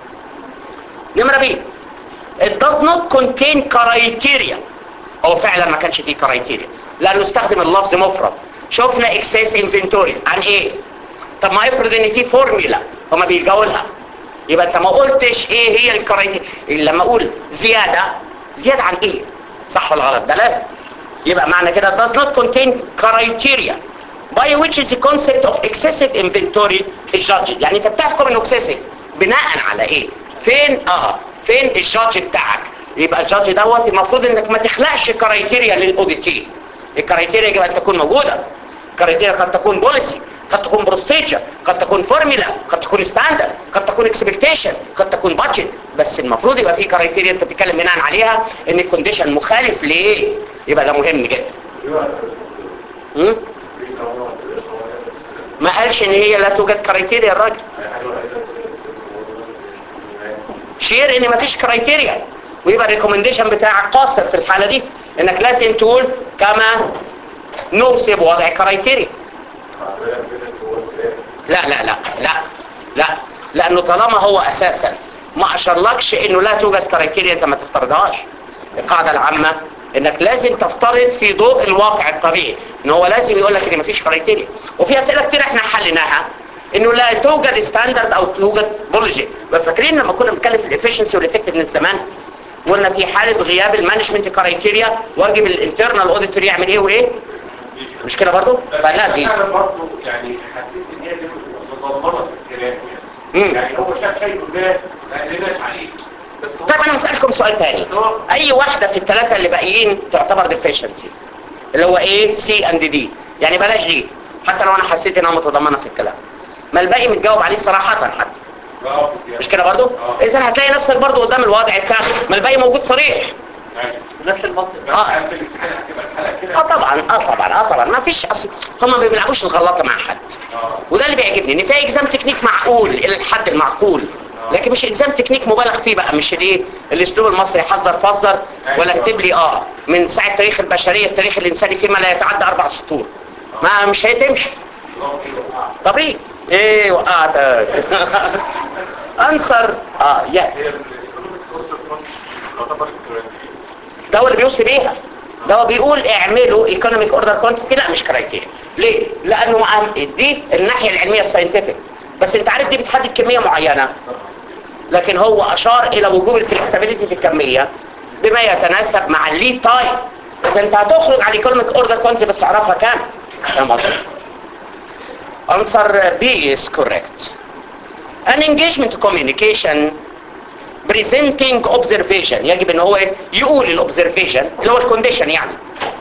نمرة بي it does not contain criteria هو فعلا ما كانش فيه criteria لأنه استخدم اللفظ مفرد شفنا excess inventory عن ايه طب ما افرض ان في فورميلا هما بيلجأوا لها يبقى انت ما قلتش ايه هي الكرايتيريا لما اقول زياده زياده عن ايه صح ولا غلط ده لازم يبقى معنى كده does not contain criteria by which is the concept of excessive inventory is judged يعني انت بتحكم انه excessive بناء على ايه فين اه فين الجادج بتاعك يبقى الجادج دوت المفروض انك ما تخلقش كرايتيريا للاوديتين الكرايتيريا يجب ان تكون موجوده الكرايتيريا قد تكون بوليسي قد تكون بروسيجر قد تكون فورمولا قد تكون ستاندرد قد تكون اكسبكتيشن قد تكون بادجت بس المفروض يبقى في كرايتيريا انت بتتكلم بناء عليها ان الكونديشن مخالف لايه يبقى ده مهم جدا م? ما قالش ان هي لا توجد كرايتيريا الراجل شير ان مفيش كرايتيريا ويبقى الريكومنديشن بتاعك قاصر في الحالة دي انك لازم تقول كما نوصب وضع كرايتيريا لا لا لا لا لا لانه طالما هو اساسا ما اشرلكش انه لا توجد كرايتيريا انت ما تفترضهاش القاعدة العامة انك لازم تفترض في ضوء الواقع الطبيعي ان هو لازم يقول لك ان مفيش كرايتيريا وفي اسئله كتير احنا حليناها انه لا توجد ستاندرد او توجد بولوجي فاكرين لما كنا بنتكلم في الافشنسي والافكتفنس زمان قلنا في حاله غياب المانجمنت كرايتيريا واجب الانترنال اوديتور يعمل ايه وايه مش كده برضه فلا دي انا برضه يعني حسيت ان هي دي متضمنه في الكلام مم. يعني يعني هو شاف شيء ما ما قلناش عليه بس هو طيب انا هسألكم سؤال تاني اي واحدة في الثلاثة اللي باقيين تعتبر ديفيشنسي اللي هو ايه سي اند دي يعني بلاش دي حتى لو انا حسيت انها متضمنة في الكلام ما الباقي متجاوب عليه صراحة حتى بقى يعني- مش كده برضو آه. اذا هتلاقي نفسك برضو قدام الوضع بتاعك ما الباقي موجود صريح يعني نفس المنطق بس آه. في الامتحان هتبقى الحلقه كده اه طبعا اه طبعا اه طبعا ما فيش اصل هم ما بيلعبوش الغلطة مع حد اه وده اللي بيعجبني ان في اكزام تكنيك معقول الى الحد المعقول لكن مش اكزام تكنيك مبالغ فيه بقى مش الايه الاسلوب المصري حذر فزر ولا اكتب لي اه من ساعه تاريخ البشريه التاريخ الانساني فيما لا يتعدى اربع سطور ما مش هيتمشي طبيعي ايه وقعتك انصر اه يس هي الايكونوميك كورس في مصر تعتبر الكرياتيفيتي ده هو اللي بيوصي بيها ده هو بيقول اعملوا ايكونوميك اوردر كوانتيتي لا مش كرايتيريا ليه لانه مع دي الناحيه العلميه الساينتفك بس انت عارف دي بتحدد كميه معينه لكن هو اشار الى وجوب الفلكسبيليتي في الكميه بما يتناسب مع الليد تايم اذا انت هتخرج على ايكونوميك اوردر كوانتيتي بس اعرفها كام فاهم قصدي answer B is correct an engagement communication presenting observation يجب ان هو إيه؟ يقول الاوبزرفيشن اللي هو الكونديشن يعني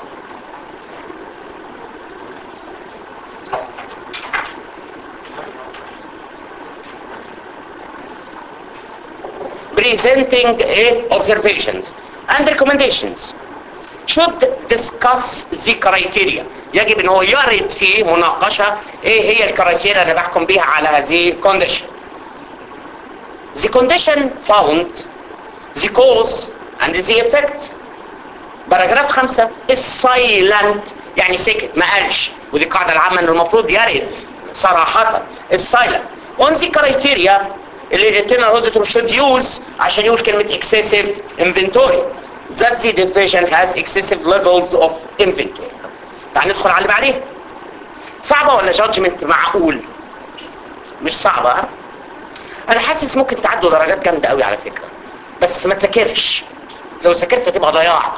presenting a observations and recommendations should discuss the criteria يجب ان هو يرد في مناقشة ايه هي الكرايتيريا اللي بحكم بيها على هذه condition the condition found the cause and the effect باراجراف خمسة السايلنت يعني سكت ما قالش ودي القاعدة العامة ان المفروض يرد صراحة السايلنت on the criteria اللي الانترنال auditor should use عشان يقول كلمة excessive inventory that the division has excessive levels of inventory تعال ندخل على اللي بعديه صعبة ولا judgment معقول مش صعبة ها؟ انا حاسس ممكن تعدوا درجات جامدة قوي على فكرة بس ما تذاكرش لو ذاكرت تبقى ضياع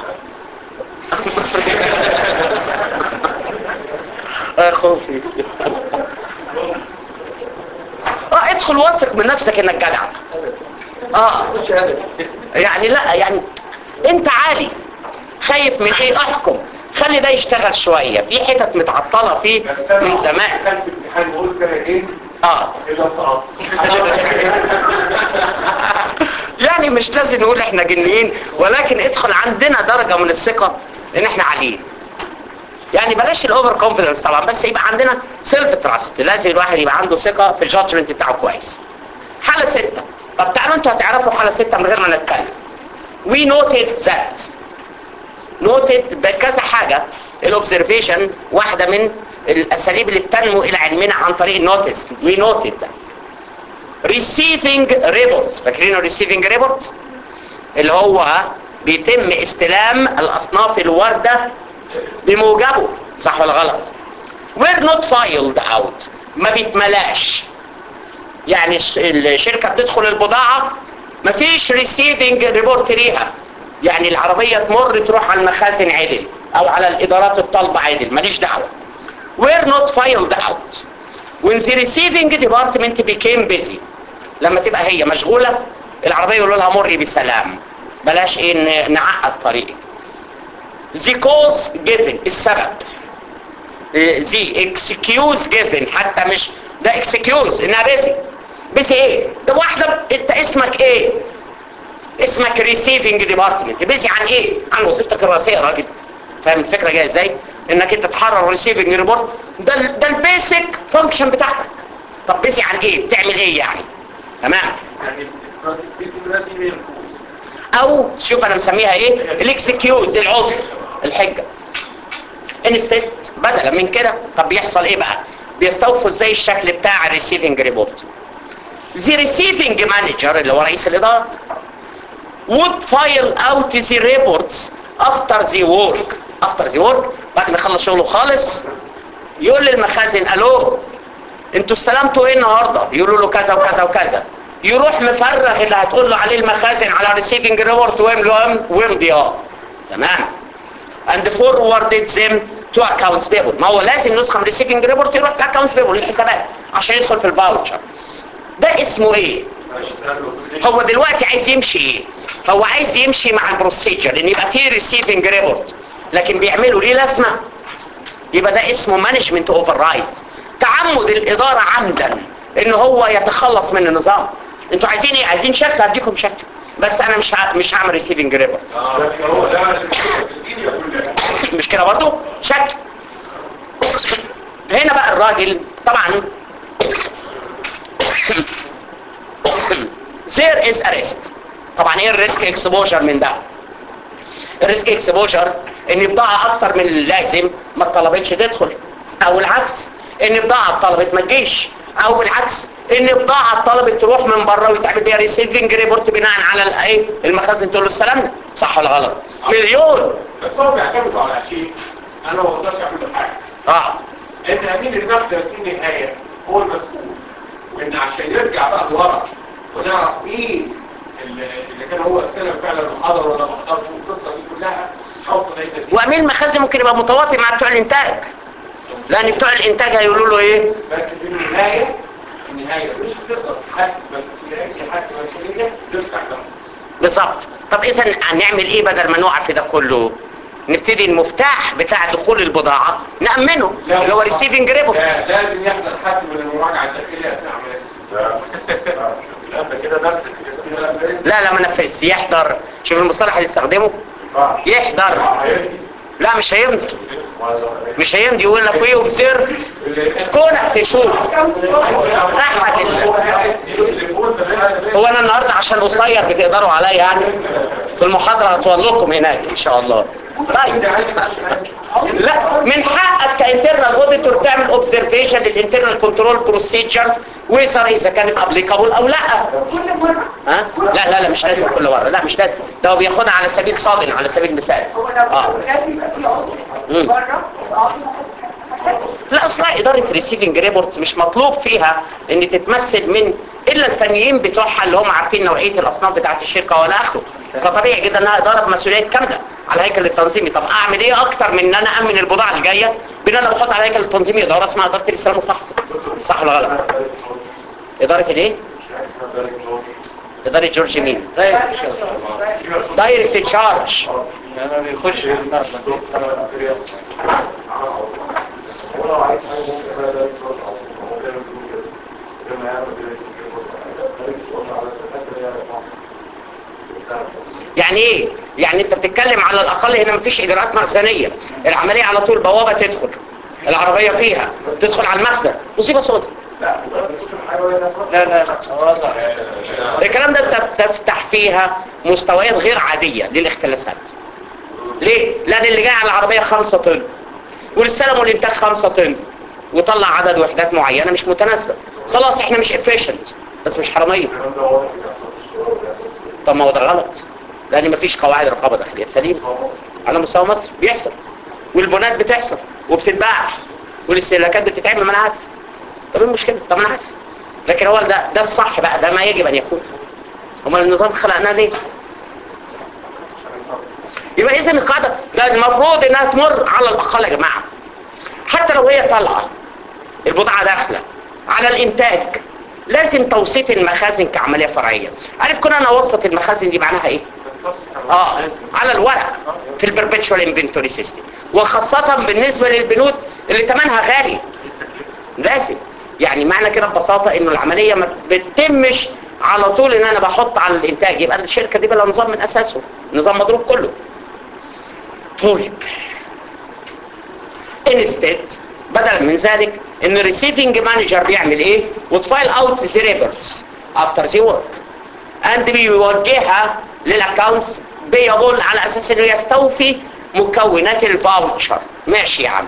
يا خوفي اه ادخل واثق من نفسك انك جدع اه يعني لا يعني انت عالي خايف من ايه احكم خلي ده يشتغل شوية في حتت متعطلة فيه من زمان دخلت امتحان وقلت انا ايه اه الا سقطت يعني مش لازم نقول احنا جنيين ولكن ادخل عندنا درجة من الثقة ان احنا عاليين يعني بلاش الاوفر كونفيدنس طبعا بس يبقى عندنا سيلف تراست لازم الواحد يبقى عنده ثقة في الجادجمنت بتاعه كويس حالة ستة طب تعالوا انتوا هتعرفوا حالة ستة من غير ما نتكلم we noted that noted بكذا حاجة الاوبزرفيشن واحدة من الاساليب اللي بتنمو الى علمنا عن طريق النوتس we noted that receiving reports فاكرين receiving report اللي هو بيتم استلام الاصناف الواردة بموجبه صح ولا غلط we're not filed out ما بيتملاش يعني الش- الشركة بتدخل البضاعة مفيش ريسيفنج ريبورت ليها يعني العربية تمر تروح على المخازن عدل او على الادارات الطالبة عدل ماليش دعوة we're not filed out when the receiving department became busy لما تبقى هي مشغولة العربية يقولوا لها مري بسلام بلاش ايه ن- نعقد طريقك the cause given السبب the excuse given حتى مش ده excuse انها بيزي بيزي ايه ده واحدة انت اسمك ايه اسمك receiving department بيزي عن ايه عن وظيفتك الرئيسية يا راجل فاهم الفكرة جاية ازاي انك انت تحرر receiving report ده ال- ده البيسك فانكشن بتاعتك طب بيزي عن ايه بتعمل ايه يعني تمام يعني الاستمرار دي هي الكوز او شوف انا مسميها ايه الاكسكيوز العذر الحجه انستد بدلا من كده طب بيحصل ايه بقى بيستوفوا ازاي الشكل بتاع الريسيفنج ريبورت the receiving manager اللي هو رئيس الاداره would file out the reports after the work after the work بعد ما يخلص شغله خالص يقول للمخازن الو انتوا استلمتوا ايه النهارده يقولوا له كذا وكذا وكذا يروح مفرغ اللي هتقول له عليه المخازن على ريسيفنج ريبورت ويمضي ويمضي اه تمام and forwarded them to accounts payable ما هو لازم نسخه من ريسيفنج ريبورت يروح accounts payable للحسابات عشان يدخل في الفاوتشر ده اسمه ايه هو دلوقتي عايز يمشي ايه هو عايز يمشي مع البروسيجر ان يبقى فيه ريسيفنج ريبورت لكن بيعملوا ليه لازمه يبقى ده اسمه مانجمنت اوفر رايد تعمد الاداره عمدا ان هو يتخلص من النظام انتوا عايزين ايه عايزين شكل هديكم شكل بس انا مش ه... مش هعمل ريسيفنج ريبورت هو ده الدنيا كلها مش كده برضو شكل هنا بقى الراجل طبعا there is a risk طبعا ايه الريسك اكسبوجر من ده الريسك اكسبوجر ان بضاعة اكتر من اللازم ما طلبتش تدخل او العكس ان بضاعة طلبت ما تجيش او بالعكس ان بضاعة طلبت تروح من بره ويتعمل بيها ريسيفنج ريبورت بناء على الايه المخازن تقول له استلمنا صح ولا غلط مليون بس هو بيعتمدوا على شيء انا ما اقدرش اعمل حاجه اه ان امين المخزن في النهايه هو المسؤول وان عشان يرجع بقى لورا ونعرف مين اللي اللي كان هو السنه فعلا وحضر ولا ما حضرش والقصه دي كلها حصل اي نتيجه وامين المخازن ممكن يبقى متواطئ مع بتوع الانتاج لان بتوع الانتاج هيقولوا له ايه بس في النهايه في النهايه مش هتقدر تحاسب بس في اي حد مسؤوليه تفتح نفسك بالظبط طب اذا هنعمل ايه بدل ما نقع في ده كله نبتدي المفتاح بتاع دخول البضاعة نأمنه اللي هو ريسيفنج ريبورت لا لازم يحضر حد من المراجعه الداخليه اثناء عمليه لا انت كده نفس لا لا ما نفذش يحضر شوف المصطلح اللي استخدمه يحضر لا مش هيمضي مش هيمضي يقول لك ايه اوبزيرف كونك تشوف احد ال... هو انا النهارده عشان قصير بتقدروا عليا يعني في المحاضره هطول لكم هناك ان شاء الله طيب لا من حقك كانترنال اوديتور تعمل اوبزرفيشن للانترنال كنترول بروسيجرز ويصير اذا كانت ابليكابل او لا كل مرة ها لا لا لا مش لازم كل مره لا مش لازم ده هو بياخدها على سبيل صادم على سبيل المثال هو لو اه لازم يبقى في عضو مم. بره عضو لا اصلا اداره ريسيفنج ريبورت مش مطلوب فيها ان تتمثل من الا الفنيين بتوعها اللي هم عارفين نوعيه الاصناف بتاعه الشركه ولا اخره فطبيعي جدا انها اداره بمسؤوليات كامله على الهيكل التنظيمي طب اعمل ايه اكتر من ان انا امن البضاعه الجايه بان انا بحط على الهيكل التنظيمي اداره اسمها اداره الاستلام والفحص صح ولا غلط اداره الايه اداره جورج مين دايركت تشارج انا بيخش يعني ايه يعني انت بتتكلم على الاقل هنا مفيش اجراءات مخزنيه العمليه على طول بوابه تدخل العربيه فيها تدخل على المخزن مصيبه سوداء لا لا واضح الكلام ده انت بتفتح فيها مستويات غير عاديه للاختلاسات ليه لان اللي جاي على العربيه 5 طن والسلم والانتاج 5 طن وطلع عدد وحدات معينه مش متناسبه خلاص احنا مش افيشنت بس مش حراميه طب ما هو ده غلط لان مفيش قواعد رقابه داخليه سليمه على مستوى مصر بيحصل والبنات بتحصل وبتتباع والاستهلاكات بتتعمل ما انا عارف طب ايه المشكله طب انا عارف لكن هو ده ده الصح بقى ده ما يجب ان يكون امال النظام خلقناه ليه يبقى اذا القاعده ده المفروض انها تمر على الاقل يا جماعه حتى لو هي طالعه البضاعه داخله على الانتاج لازم توسيط المخازن كعمليه فرعيه عارف كنا انا اوسط المخازن دي معناها ايه اه على الورق في البربتشوال انفنتوري سيستم وخاصه بالنسبه للبنود اللي ثمنها غالي لازم يعني معنى كده ببساطه انه العمليه ما بتتمش على طول ان انا بحط على الانتاج يبقى الشركه دي بلا نظام من اساسه نظام مضروب كله طيب instead بدلا من ذلك ان الريسيفنج مانجر بيعمل ايه وتفايل اوت ذا ريبورتس افتر ذا ورك اند بيوجهها للاكونتس بيبول على اساس انه يستوفي مكونات الفاوتشر ماشي يا عم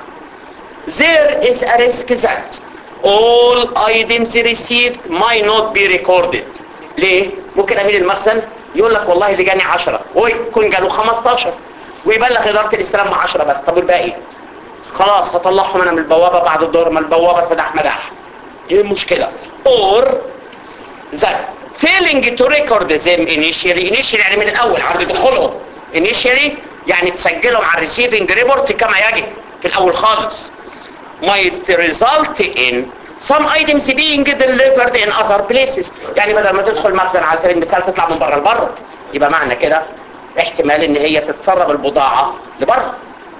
there is a risk that all items received might not be recorded ليه؟ ممكن امين المخزن يقول لك والله اللي جاني 10 ويكون جاله 15 ويبلغ اداره الاستلام ب 10 بس طب والباقي خلاص هطلعهم انا من البوابه بعد الدور ما البوابه سداح مداح ايه المشكله or that failing to record them initially initially يعني من الاول عند دخولهم initially يعني تسجلهم على الريسيفنج ريبورت كما يجب في الاول خالص might result in some items being delivered in other places يعني بدل ما تدخل مخزن على سبيل المثال تطلع من بره لبره يبقى معنى كده احتمال ان هي تتسرب البضاعة لبره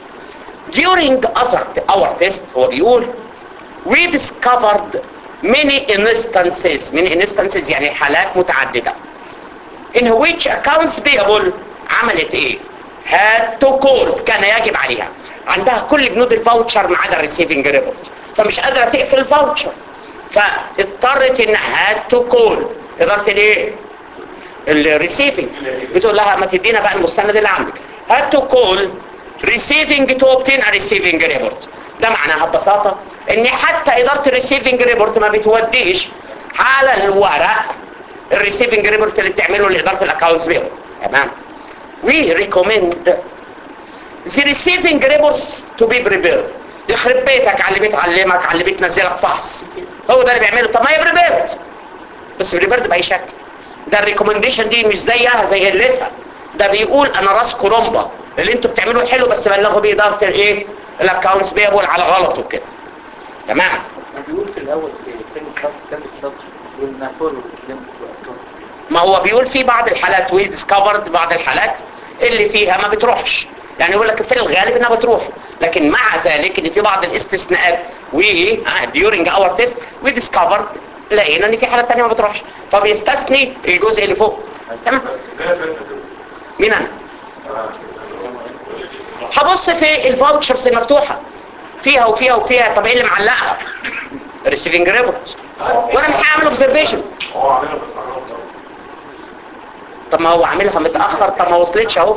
during other our test هو بيقول we discovered many instances many instances يعني حالات متعددة in which accounts payable عملت ايه had to call كان يجب عليها عندها كل بنود الفاوتشر ما عدا الريسيفنج ريبورت فمش قادره تقفل الفاوتشر فاضطرت انها هاد تو كول اداره الايه الريسيفنج بتقول لها ما تدينا بقى المستند اللي عندك هاد تو كول ريسيفنج تو اوبتين ا ريسيفنج ريبورت ده معناها ببساطه ان حتى اداره الريسيفنج ريبورت ما بتوديش على الورق الريسيفنج ريبورت اللي بتعمله لاداره الاكونتس بيبل تمام وي ريكومند the receiving reports to be prepared يخرب بيتك على اللي بيتعلمك على اللي بتنزلك فحص هو ده اللي بيعمله طب ما هي بريبيرد بس بريبيرد باي شكل ده الريكومنديشن دي مش زيها زي قلتها ده بيقول انا راس كرومبا اللي انتوا بتعملوه حلو بس بلغوا بيه اداره الايه الاكونتس بيقول على غلط وكده تمام بيقول في الاول في تاني سطر تاني سطر يقول نافور ما هو بيقول في بعض الحالات وي ديسكفرد بعض الحالات اللي فيها ما بتروحش يعني يقول لك في الغالب انها بتروح لكن مع ذلك ان في بعض الاستثناءات و during our test we discovered لقينا ان في حالات تانية ما بتروحش فبيستثني الجزء اللي فوق تمام مين انا هبص في الفاوتشرز المفتوحه فيها وفيها وفيها طب ايه اللي معلقها ريسيفنج ريبورت وانا مش هعمل اوبزرفيشن هو عاملها بس على غلط. طب ما هو عاملها متاخر طب ما وصلتش اهو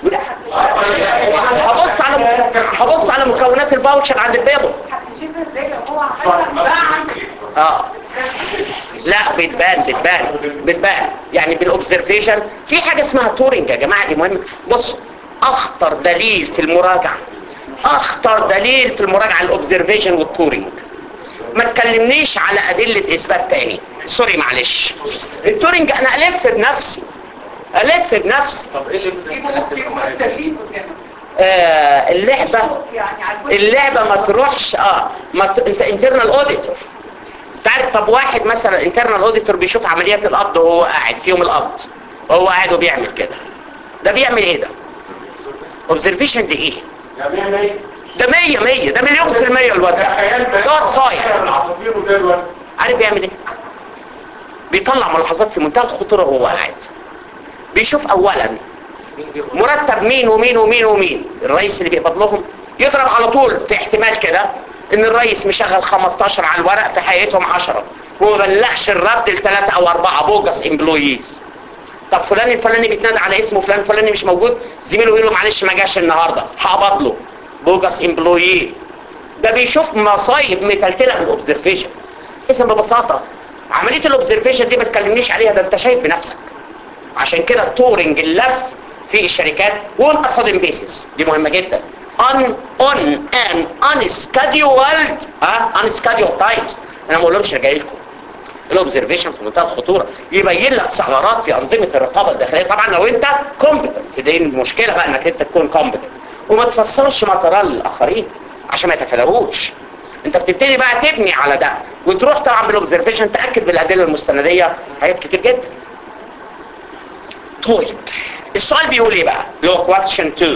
هبص على هبص على مكونات الفاوتشر عند البيبل هتكتشفها ازاي لو هو عملها بقى عند اه لا بتبان بتبان بتبان يعني بالاوبزرفيشن في حاجه اسمها تورنج يا جماعه دي مهمه بص اخطر دليل في المراجعه اخطر دليل في المراجعه الاوبزرفيشن والتورنج ما تكلمنيش على ادله اثبات تاني سوري معلش التورنج انا الف بنفسي الف بنفسي طب ايه اللي في في مختلفين قدامك آه اللعبه يعني على الجزء اللعبه ما تروحش اه ما ت... انت انترنال اوديتور تعرف طب واحد مثلا انترنال اوديتور بيشوف عمليات القبض وهو قاعد في يوم القبض وهو قاعد وبيعمل كده ده بيعمل ايه ده اوبزرفيشن دي ايه يعني مية مية. ده 100 100 ده مليون في المية الواد ده تخيل بقى. ده صايع العصافير وزي الورد. عارف بيعمل ايه بيطلع ملاحظات في منتهى الخطوره وهو قاعد بيشوف اولا مين بياخد مرتب مين ومين ومين ومين الرئيس اللي بيقبض لهم يضرب على طول في احتمال كده ان الرئيس مشغل 15 على الورق في حقيقتهم 10 وما بلغش الرفض لثلاثة او اربعة بوجس امبلويز طب فلان الفلاني بيتنادى على اسمه فلان الفلاني مش موجود زميله يقول له معلش ما جاش النهارده هقبض له بوجس امبلوي ده بيشوف مصايب متلتله من الاوبزرفيشن اذا ببساطه عمليه الاوبزرفيشن دي ما تكلمنيش عليها ده انت شايف بنفسك عشان كده التورنج اللف في الشركات وان اصدم بيسز دي مهمه جدا on on an unscheduled ها unscheduled times انا ما اقولهمش جاي لكم الاوبزرفيشن في منتهى الخطوره يبين لك ثغرات في انظمه الرقابه الداخليه طبعا لو انت كومبتنت دي المشكله بقى انك انت تكون كومبتنت وما تفسرش مطرال للاخرين عشان ما يتفادوش انت بتبتدي بقى تبني على ده وتروح طبعا بالاوبزرفيشن تاكد بالادله المستنديه حاجات كتير جدا طيب السؤال بيقول ايه بقى اللي هو question 2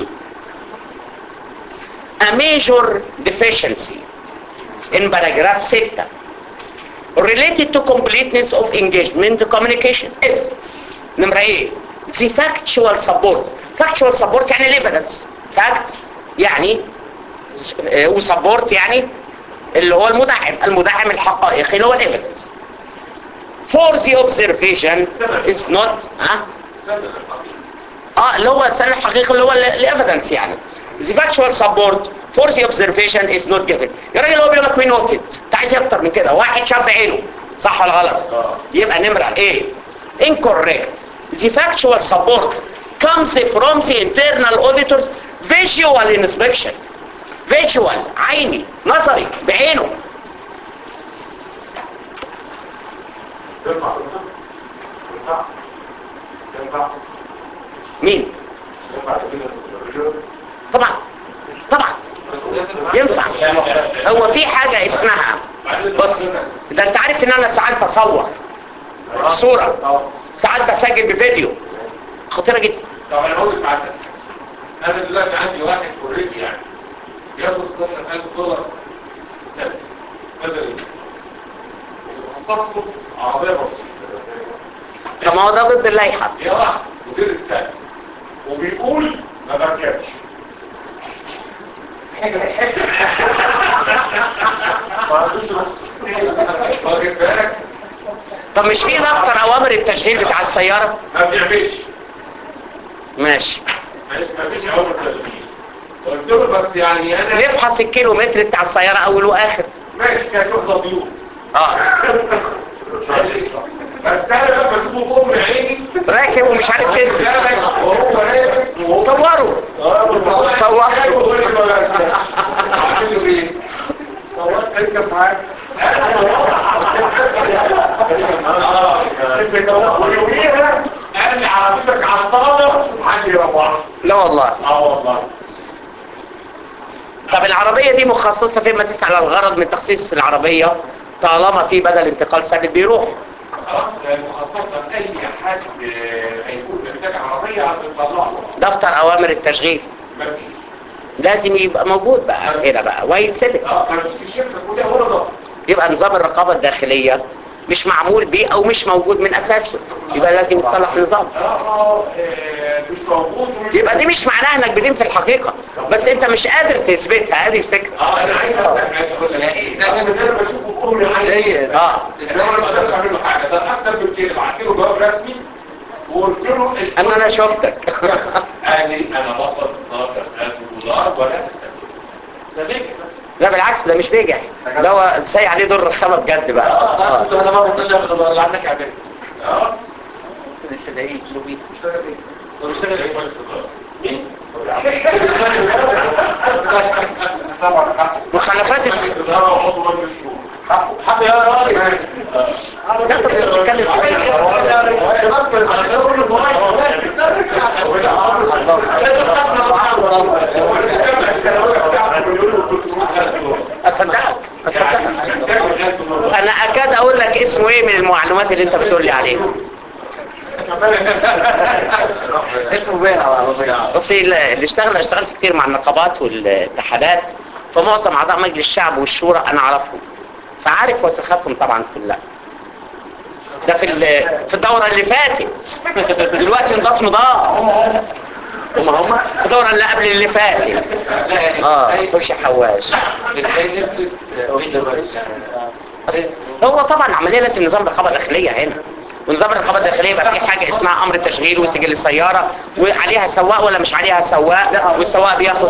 a major deficiency in paragraph 6 related to completeness of engagement communication is نمرة ايه the factual support factual support يعني evidence fact يعني اه، وسبورت يعني اللي هو المدعم المدعم الحقائقي اللي هو evidence for the observation is not ها سبب الحقيقي اه اللي هو السنة الحقيقي اللي هو الايفيدنس يعني the factual support for the observation is not given يا راجل هو بيقول لك مين نوتد انت عايز إيه اكتر من كده واحد شاب عينه صح ولا غلط آه. يبقى نمرة ايه incorrect the factual support comes from the internal auditors visual inspection visual عيني نظري بعينه ينفع ينفع ينفع مين ينفع كده طبعا طبعا ينفع هو في حاجة اسمها بص ده انت عارف ان انا ساعات بصور صورة ساعات بسجل بفيديو خطيرة جدا طب انا بقول ساعتك انا دلوقتي عندي واحد اوريدي يعني بياخد 12000 دولار في السنه بدل ايه؟ وخصص له عربيه بسيطه طب ما هو ده ضد اللائحة يا واحد مدير السنه وبيقول ما بركبش ما عندوش رخصه واخد بالك طب مش في دفتر اوامر التشغيل بتاع السيارة ما بيعملش ماشي ما فيش اول تشغيل قلت له بس يعني انا نفحص الكيلو متر بتاع السيارة اول واخر ماشي كانت واخده ضيوف اه بس انا بقى بشوفه بام عيني راكب ومش عارف تثبت وهو راكب وهو صوروا صور. عامل له ايه؟ صورت اركب معاك ويوميها قال لي عربيتك عطانه وحد يرفعها لا والله اه والله طب العربية دي مخصصة فيما تسأل عن الغرض من تخصيص العربية طالما في بدل انتقال ثابت بيروح خلاص مخصصه لاي حد هيكون محتاج عربيه هتطلع له دفتر اوامر التشغيل مفيش لازم يبقى موجود بقى هنا بقى ويتثبت اه انا مش الشركه كلها ولا ضغط يبقى نظام الرقابة الداخلية مش معمول بيه او مش موجود من اساسه يبقى لازم يتصلح النظام اه اه مش موجود ومش يبقى دي مش معناها انك بدين في الحقيقة بس انت مش قادر تثبتها هذه الفكرة اه انا عايز أفهم، عايز اقول لك ايه ده انا بشوفه كل عين اه انا ما بقدرش اعمل له حاجه ده اكتر من كده بعت له جواب رسمي وقلت له ال- انا انا شفتك قال لي انا بقبض 12000 دولار ولا استفيد ده ليه كده؟ لا بالعكس ده مش بيجح ده هو ساي عليه دور الرخامة بجد بقى اه كنت انا ما بقدرش اخد اللي عندك عباد اه لسه ده ايه اسلوبي طب اشتغل ايه كويس مين؟ مخالفات الس... الإدارة وعضو مجلس الشورى حق يا راجل ده انت بتتكلم في اصدقك اصدقك انا اكاد اقول لك اسمه ايه من المعلومات اللي انت بتقول لي عليها اسمه بيها بص اللي اشتغل اشتغلت كتير مع النقابات والاتحادات فمعظم اعضاء مجلس الشعب والشورى انا اعرفهم فعارف وسخاتهم طبعا كلها ده في ال- في الدورة اللي فاتت دلوقتي نضاف نضاف هم هم في الدورة اللي قبل اللي فاتت اه خش حواش بس هو طبعا عملية لازم نظام رقابة داخلية هنا ونظام الرقابة الداخلية يبقى في حاجة اسمها أمر تشغيل وسجل السيارة وعليها سواق ولا مش عليها سواق والسواق بياخد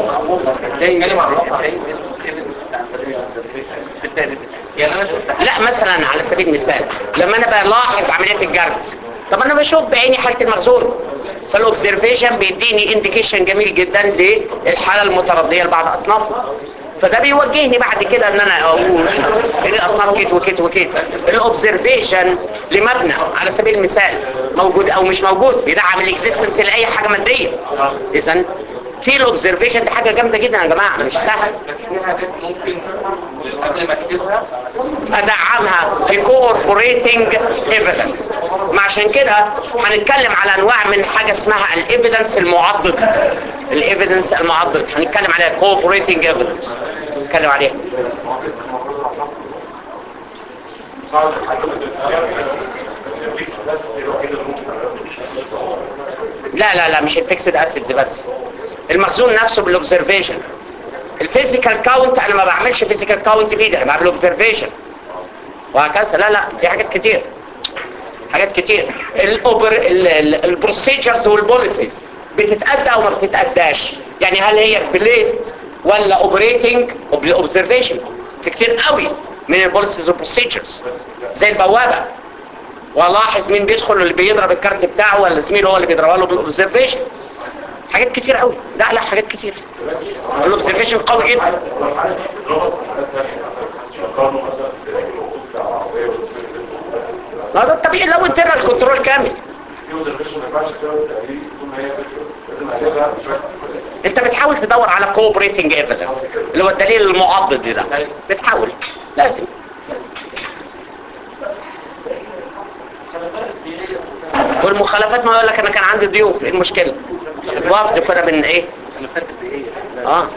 يعني انا شفت لا مثلا على سبيل المثال لما انا بلاحظ عملية الجرد طب انا بشوف بعيني حالة المخزون فالاوبزرفيشن بيديني انديكيشن جميل جدا للحالة المتردية لبعض اصنافه فده بيوجهني بعد كده ان انا اقول ان الاصناف كيت وكيت وكيت الاوبزرفيشن لمبنى على سبيل المثال موجود او مش موجود بيدعم الاكزيستنس لاي حاجه ماديه اذا في الاوبزرفيشن دي حاجه جامده جدا يا جماعه مش سهل بس في حاجات ممكن قبل ما اكتبها ادعمها بكوربوريتنج ايفيدنس ما عشان كده هنتكلم على انواع من حاجه اسمها الايفيدنس المعضد الايفيدنس المعضد هنتكلم عليها كوربوريتنج ايفيدنس نتكلم عليها لا لا لا مش الفيكسد اسيدز بس المخزون نفسه بالاوبزرفيشن الفيزيكال كاونت انا ما بعملش فيزيكال كاونت بايدي انا بعمل اوبزرفيشن وهكذا لا لا في حاجات كتير حاجات كتير الاوبر البروسيجرز والبوليسيز بتتأدى او ما بتتأداش يعني هل هي بليست ولا اوبريتنج اوبزرفيشن في كتير قوي من البوليسيز والبروسيجرز زي البوابه والاحظ مين بيدخل اللي بيضرب الكارت بتاعه ولا زميله هو اللي بيضربها له بالاوبزرفيشن حاجات كتير قوي لا لا حاجات كتير الاوبزرفيشن قوي جدا ما ده الطبيعي لو انترنال كنترول كامل انت بتحاول تدور على cooperating evidence اللي هو الدليل المعضد ده بتحاول لازم والمخالفات ما يقول لك انا كان عندي ضيوف ايه المشكله وفد كده من ايه اه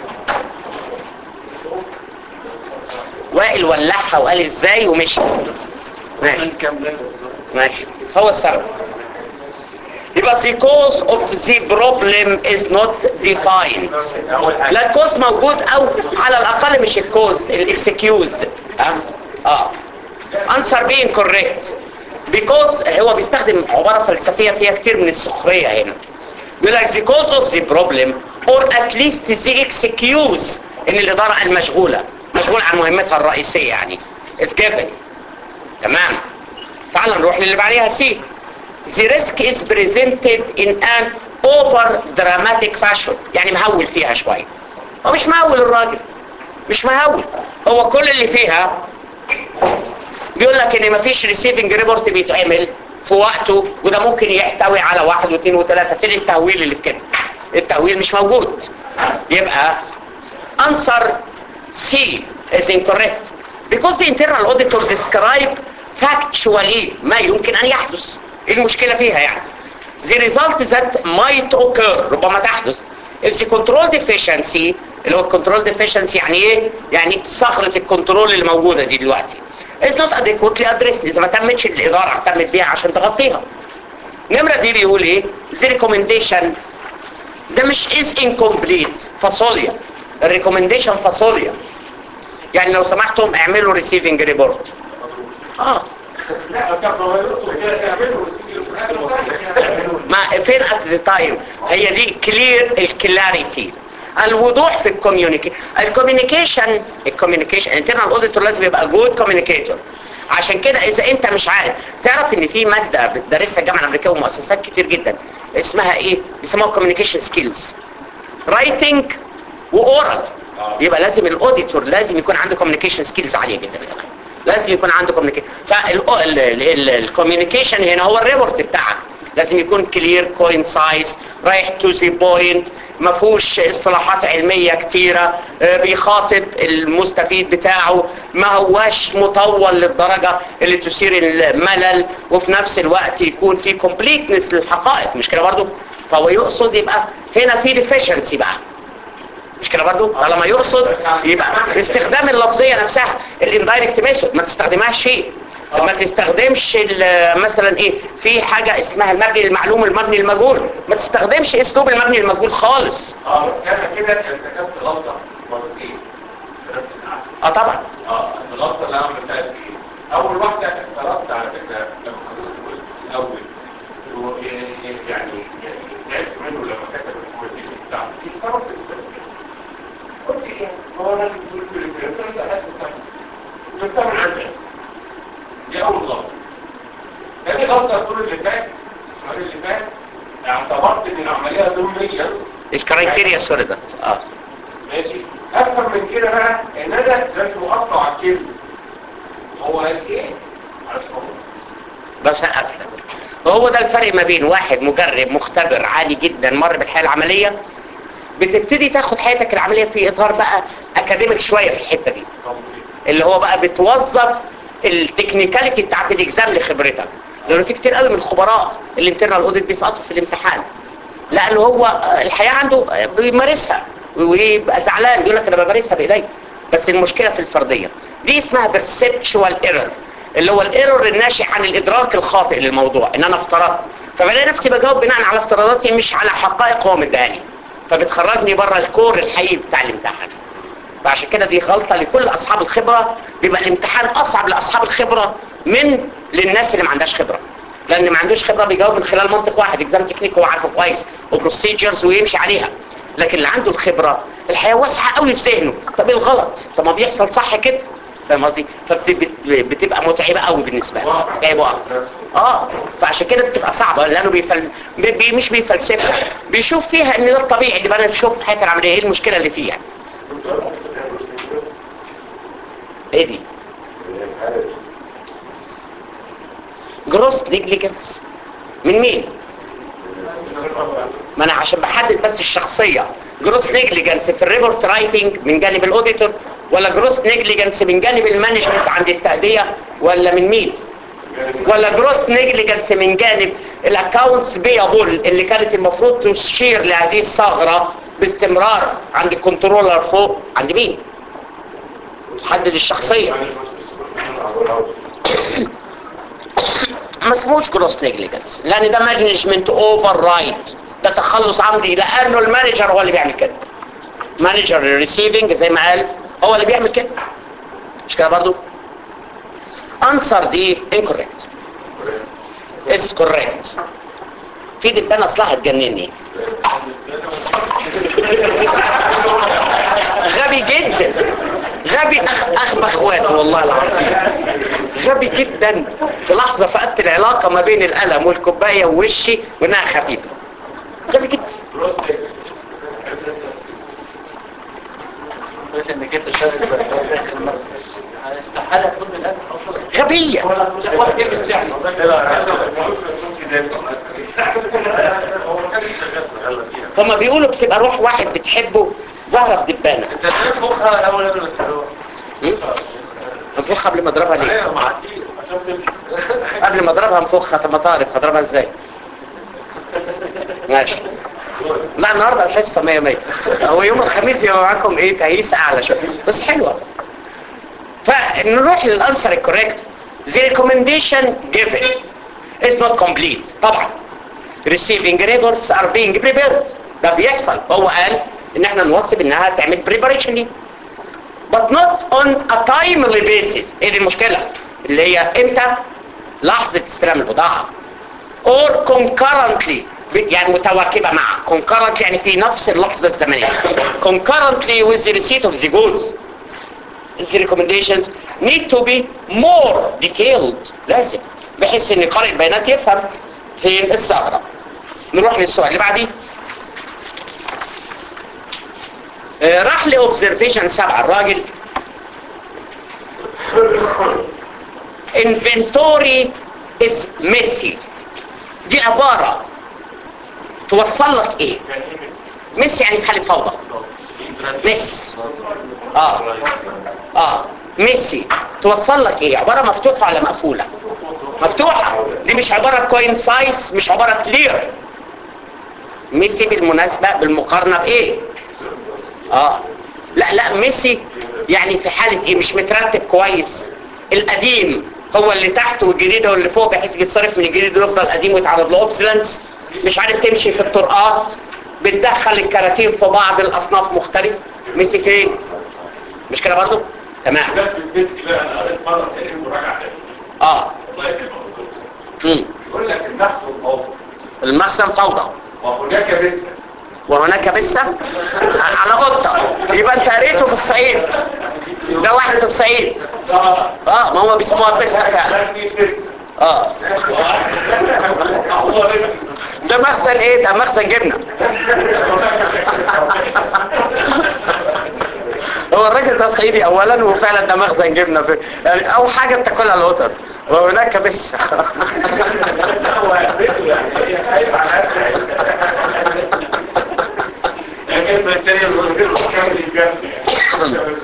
وائل ولعها وقال ازاي ومشي ماشي ماشي هو السبب يبقى the cause of the problem is not defined لا الكوز موجود او على الاقل مش الكوز الاكسكيوز اه اه answer being correct because هو بيستخدم عبارة فلسفية فيها كتير من السخرية هنا بيقول لك the cause of the problem or at least the excuse ان الادارة المشغولة مشغولة عن مهمتها الرئيسية يعني is given تمام تعال نروح للي بعديها سي the risk is presented in an over dramatic fashion يعني مهول فيها شوية هو مش مهول الراجل مش مهول هو كل اللي فيها بيقول لك ان مفيش ريسيفنج ريبورت بيتعمل في وقته وده ممكن يحتوي على واحد واثنين وثلاثة فين التهويل اللي في كده التهويل مش موجود يبقى answer C is incorrect because the internal auditor describe factually ما يمكن ان يحدث ايه المشكلة فيها يعني the result that might occur ربما تحدث if the control deficiency اللي هو الكنترول deficiency يعني ايه يعني صخرة الكنترول اللي موجودة دي دلوقتي is not adequately addressed اذا ما تمتش الادارة اهتمت بيها عشان تغطيها نمرة دي بيقول ايه the recommendation ده مش is incomplete فاصوليا الريكومنديشن فاصوليا يعني لو سمحتم اعملوا ريسيفنج ريبورت اه لا كان ما يقصد كده تعملوا ما فين ات ذا تايم هي دي كلير الكلاريتي الوضوح في الكوميونيكيشن الكوميونيكيشن الكوميونيكيشن انترنال اوديتور لازم يبقى جود كوميونيكيتور عشان كده اذا انت مش عارف تعرف ان في ماده بتدرسها الجامعه الامريكيه ومؤسسات كتير جدا اسمها ايه بيسموها كوميونيكيشن سكيلز رايتنج واورال يبقى لازم الاوديتور لازم يكون عنده كوميونيكيشن سكيلز عاليه جدا لازم يكون عنده كوميونيكيشن فالكوميونيكيشن هنا هو الريبورت بتاعك لازم يكون كلير كوينسايز رايح تو ذا بوينت ما فيهوش اصطلاحات علميه كتيره آه، بيخاطب المستفيد بتاعه ما هواش مطول للدرجه اللي تثير الملل وفي نفس الوقت يكون في كومبليتنس للحقائق مش كده برضو فهو يقصد يبقى هنا في ديفيشنسي بقى مش كده برضو طالما يقصد يبقى استخدام اللفظيه نفسها الاندايركت ميثود ما تستخدمهاش شيء ما تستخدمش ال- مثلا ايه في حاجه اسمها المبني المعلوم المبني المجهول ما تستخدمش اسلوب المبني المجهول خالص اه بس انا كده ارتكبت غلطه مرتين في نفس العقد اه طبعا اه الغلطه اللي انا عملتها في ايه؟ اول واحده افترضت على فكره لما حضرتك قلت في الاول هو يعني يعني تعبت منه لما كتب الكوميونيكيشن بتاعته افترضت التفكير. قلت ايه؟ هو انا اللي بقول كل الكلام ده لا اسف جبتها من عندك دي اول غلطه تاني غلطه الدور اللي فات السؤال اللي فات اعتبرت ان العمليه ضمنيه الكرايتيريا سوليدت اه ماشي افهم من كده بقى ان انا لازم اقطع الكلمه هو قال ايه على الصوت بس افهم وهو ده الفرق ما بين واحد مجرب مختبر عالي جدا مر بالحياه العمليه بتبتدي تاخد حياتك العمليه في اطار بقى اكاديميك شويه في الحته دي اللي هو بقى بتوظف التكنيكاليتي بتاعت الاكزام لخبرتك لانه في كتير قوي من الخبراء اللي انترنال اوديت بيسقطوا في الامتحان لانه هو الحياه عنده بيمارسها ويبقى زعلان يقول لك انا بمارسها بايدي بس المشكله في الفرديه دي اسمها بيرسبشوال ايرور اللي هو الايرور الناشئ عن الادراك الخاطئ للموضوع ان انا افترضت فبلاقي نفسي بجاوب بناء على افتراضاتي مش على حقائق هو مديها لي فبتخرجني بره الكور الحقيقي بتاع الامتحان فعشان كده دي غلطة لكل أصحاب الخبرة بيبقى الامتحان أصعب لأصحاب الخبرة من للناس اللي ما عندهاش خبرة لأن ما عندوش خبرة بيجاوب من خلال منطق واحد اكزام تكنيك هو عارفه كويس وبروسيجرز ويمشي عليها لكن اللي عنده الخبرة الحياة واسعة قوي في ذهنه طب ايه الغلط طب ما بيحصل صح كده فاهم قصدي فبتبقى متعبة قوي بالنسبة له بتتعبه أكتر اه فعشان كده بتبقى صعبة لأنه بيفل... بي... بي- مش بيفلسفها بيشوف فيها ان ده الطبيعي اللي بقى نشوف حياتي العملية ايه المشكلة اللي فيها ايه دي جروس نيجليجنس من مين ما انا عشان بحدد بس الشخصيه جروس نيجليجنس في الريبورت رايتنج من جانب الاوديتور ولا جروس نيجليجنس من جانب المانجمنت عند التأدية ولا من مين ولا جروس نيجليجنس من جانب الاكونتس بيابل اللي كانت المفروض تشير لهذه الثغره باستمرار عند الكنترولر فوق عند مين حدد الشخصيه ما اسموش جروس نيجليجنس لان ده مانجمنت اوفر رايت ده تخلص عمدي لانه المانجر هو اللي بيعمل كده مانجر ريسيفنج زي ما قال هو اللي بيعمل كده مش كده برضو انسر دي incorrect is correct في دبانة اصلها هتجنني غبي جدا غبي أخ اخبى اخواته والله العظيم غبي جدا في لحظة فقدت العلاقة ما بين القلم والكوباية ووشي وانها خفيفة غبي جدا قلت انك انت شارك داخل مرة استحالة تكون من الاكل اصلا غبية ولا واحد يلبس يعني هما بيقولوا بتبقى روح واحد بتحبه ظاهرة في دبانة انت شايف مخها اول قبل ما تروح انفخها قبل ما اضربها ليه ايوه معتيه عشان تبقى قبل ما اضربها انفخها طب ما تعرف هضربها ازاي ماشي لا النهارده الحصه 100 100 هو يوم الخميس بيبقى معاكم ايه تهيس اعلى شويه بس حلوه فنروح للانسر الكوريكت the recommendation given is not complete طبعا receiving reports are being prepared ده بيحصل هو قال ان احنا نوصي انها تعمل preparation ليه but not on a timely basis ايه دي المشكلة اللي هي امتى لحظة استلام البضاعة or concurrently ب- يعني متواكبة مع concurrent يعني في نفس اللحظة الزمنية concurrently with the receipt of the goods the recommendations need to be more detailed لازم بحيث ان قارئ البيانات يفهم فين الثغرة نروح للسؤال اللي بعديه آه، راح لاوبزرفيشن سبعة الراجل inventory is messy دي عبارة توصل لك ايه مس يعني في حالة فوضى مس اه اه ميسي توصل لك ايه عبارة مفتوحة ولا مقفولة مفتوحة دي مش عبارة كوين سايز مش عبارة كلير ميسي بالمناسبة بالمقارنة بايه اه لا لا ميسي يعني في حالة ايه مش مترتب كويس القديم هو اللي تحت والجديد هو اللي فوق بحيث يتصرف من الجديد ويفضل قديم ويتعرض لاوبسلنس مش عارف تمشي في الطرقات بتدخل الكراتين في بعض الاصناف مختلفة ميسي فين مش كده برضو تمام ده في البيسي بقى انا قريت مره تاني مراجعه تاني اه والله يكرمك مم. يقول لك النحس والفوضى المخزن فوضى وهناك بسه وهناك بسة على قطة يبقى انت قريته في الصعيد ده واحد في الصعيد اه اه ما هو بيسموها بسة فعلا ده في بسه اه ده مخزن ايه ده مخزن جبنة هو الراجل ده صعيدي اولا وفعلا ده مخزن جبنه في يعني او حاجه بتاكلها القطط وهناك بس هو عرفته يعني هي خايفة على نفسها لكن الثانية الغير كامل الجنة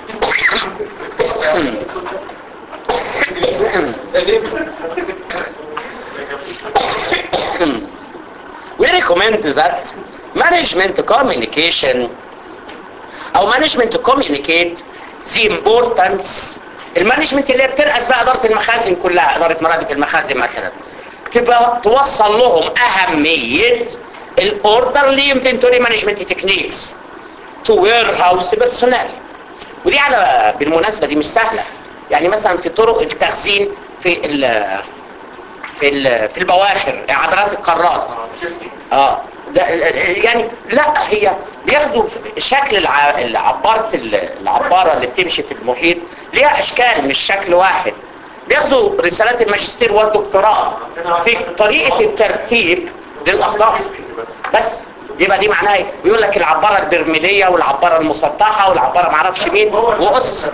we recommend that management communication او management to communicate the importance المانجمنت اللي هي بترأس بقى اداره المخازن كلها اداره مرافق المخازن مثلا تبقى توصل لهم اهميه الاوردرلي انفنتوري مانجمنت تكنيكس تو وير هاوس بيرسونال ودي على بالمناسبه دي مش سهله يعني مثلا في طرق التخزين في ال في ال في البواخر عبرات القارات اه ده يعني لا هي بياخدوا شكل الع- العبارة العبارة اللي بتمشي في المحيط ليها اشكال مش شكل واحد بياخدوا رسالات الماجستير والدكتوراه في طريقة الترتيب للاصناف بس يبقى دي معناها ايه بيقول لك العبارة البرميلية والعبارة المسطحة والعبارة معرفش مين واسس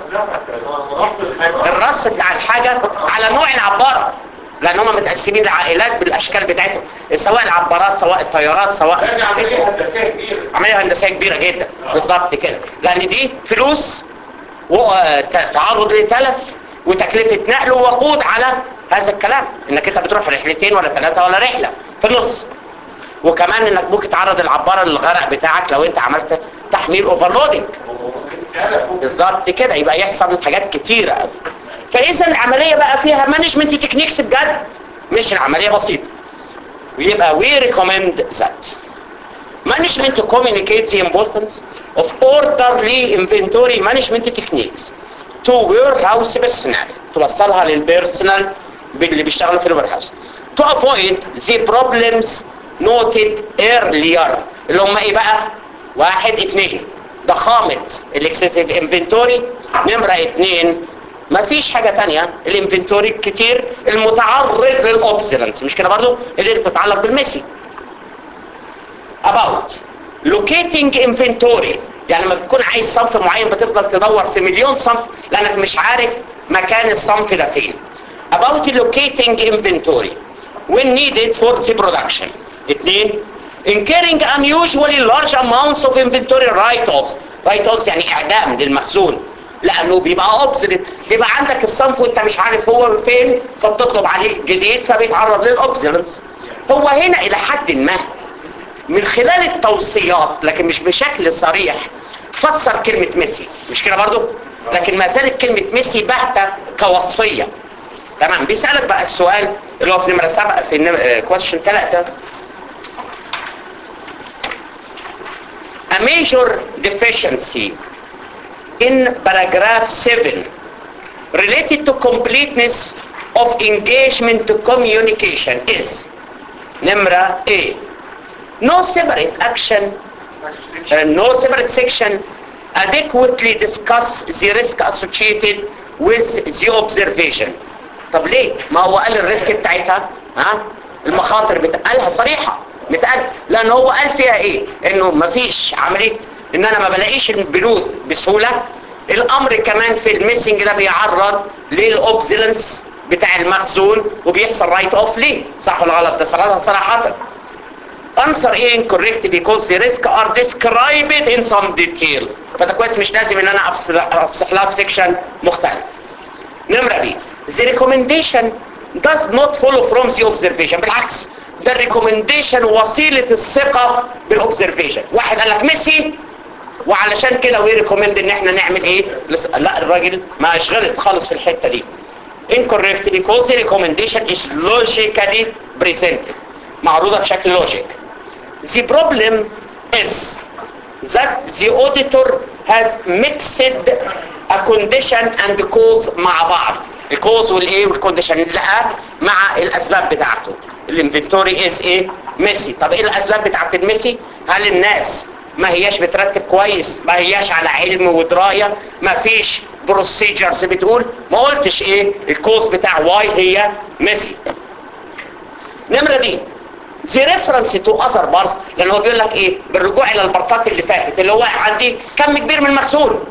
الرص بتاع الحاجة على نوع العبارة لان هم متقسمين لعائلات بالاشكال بتاعتهم سواء العبارات سواء الطيارات سواء عمليه هندسيه كبيره جدا بالظبط كده لان دي فلوس وتعرض لتلف وتكلفه نقل ووقود على هذا الكلام انك انت بتروح رحلتين ولا ثلاثه ولا رحله في النص وكمان انك ممكن تعرض العباره للغرق بتاعك لو انت عملت تحميل اوفرلودنج بالظبط كده يبقى يحصل حاجات كتيره قوي فاذا العمليه بقى فيها مانجمنت تكنيكس بجد مش العمليه بسيطه ويبقى we recommend that management to communicate the importance of orderly inventory management techniques to warehouse personnel توصلها للبيرسونال اللي بيشتغلوا في الوير هاوس to avoid the problems noted earlier اللي هم ايه بقى واحد اتنين ضخامة الاكسسيف انفنتوري نمرة اتنين مفيش حاجة تانية الانفنتوري الكتير المتعرض للاوبسيلنس مش كده برضو اللي بتتعلق بالميسي about locating inventory يعني لما بتكون عايز صنف معين بتفضل تدور في مليون صنف لانك مش عارف مكان الصنف ده فين about locating inventory when needed for the production اثنين incurring unusually large amounts of inventory write-offs write-offs يعني اعدام للمخزون لانه بيبقى اوبسلت بيبقى عندك الصنف وانت مش عارف هو فين فبتطلب عليه جديد فبيتعرض للاوبسلنس هو هنا الى حد ما من خلال التوصيات لكن مش بشكل صريح فسر كلمة ميسي مش كده برضو لكن ما زالت كلمة ميسي باهتة كوصفية تمام بيسألك بقى السؤال اللي هو في نمرة سبعة في كويشن ثلاثة A major deficiency in paragraph 7 related to completeness of engagement to communication is نمرة A no separate action uh, no separate section adequately discuss the risk associated with the observation طب ليه ما هو قال الريسك بتاعتها ها المخاطر بتقالها صريحة متقال لان هو قال فيها ايه انه مفيش عملية ان انا ما بلاقيش البنود بسهولة الامر كمان في الميسنج ده بيعرض للاوبزيلنس بتاع المخزون وبيحصل رايت اوف ليه صح ولا غلط ده صراحة صراحة answer A incorrect because the risk are described in some detail فده كويس مش لازم ان انا افصل افصح لها في سيكشن مختلف نمرة بي the recommendation does not follow from the observation بالعكس ده الريكومنديشن وسيلة الثقة بالاوبزرفيشن واحد قال لك ميسي وعلشان كده وي ريكومند ان احنا نعمل ايه لس- لا الراجل ما اشغلت خالص في الحتة دي incorrect because the recommendation is logically presented معروضة بشكل لوجيك the problem is that the auditor has mixed a condition and cause مع بعض الكوز والايه والكونديشن لقى مع الاسباب بتاعته الانفنتوري از ايه ميسي طب ايه الاسباب بتاعت الميسي هل الناس ما هياش بترتب كويس ما هياش على علم ودرايه ما فيش بروسيجرز بتقول ما قلتش ايه الكوز بتاع واي هي ميسي نمره دي زي ريفرنس تو اذر بارز لان هو بيقول لك ايه بالرجوع الى البارتات اللي فاتت اللي هو عندي كم كبير من المخزون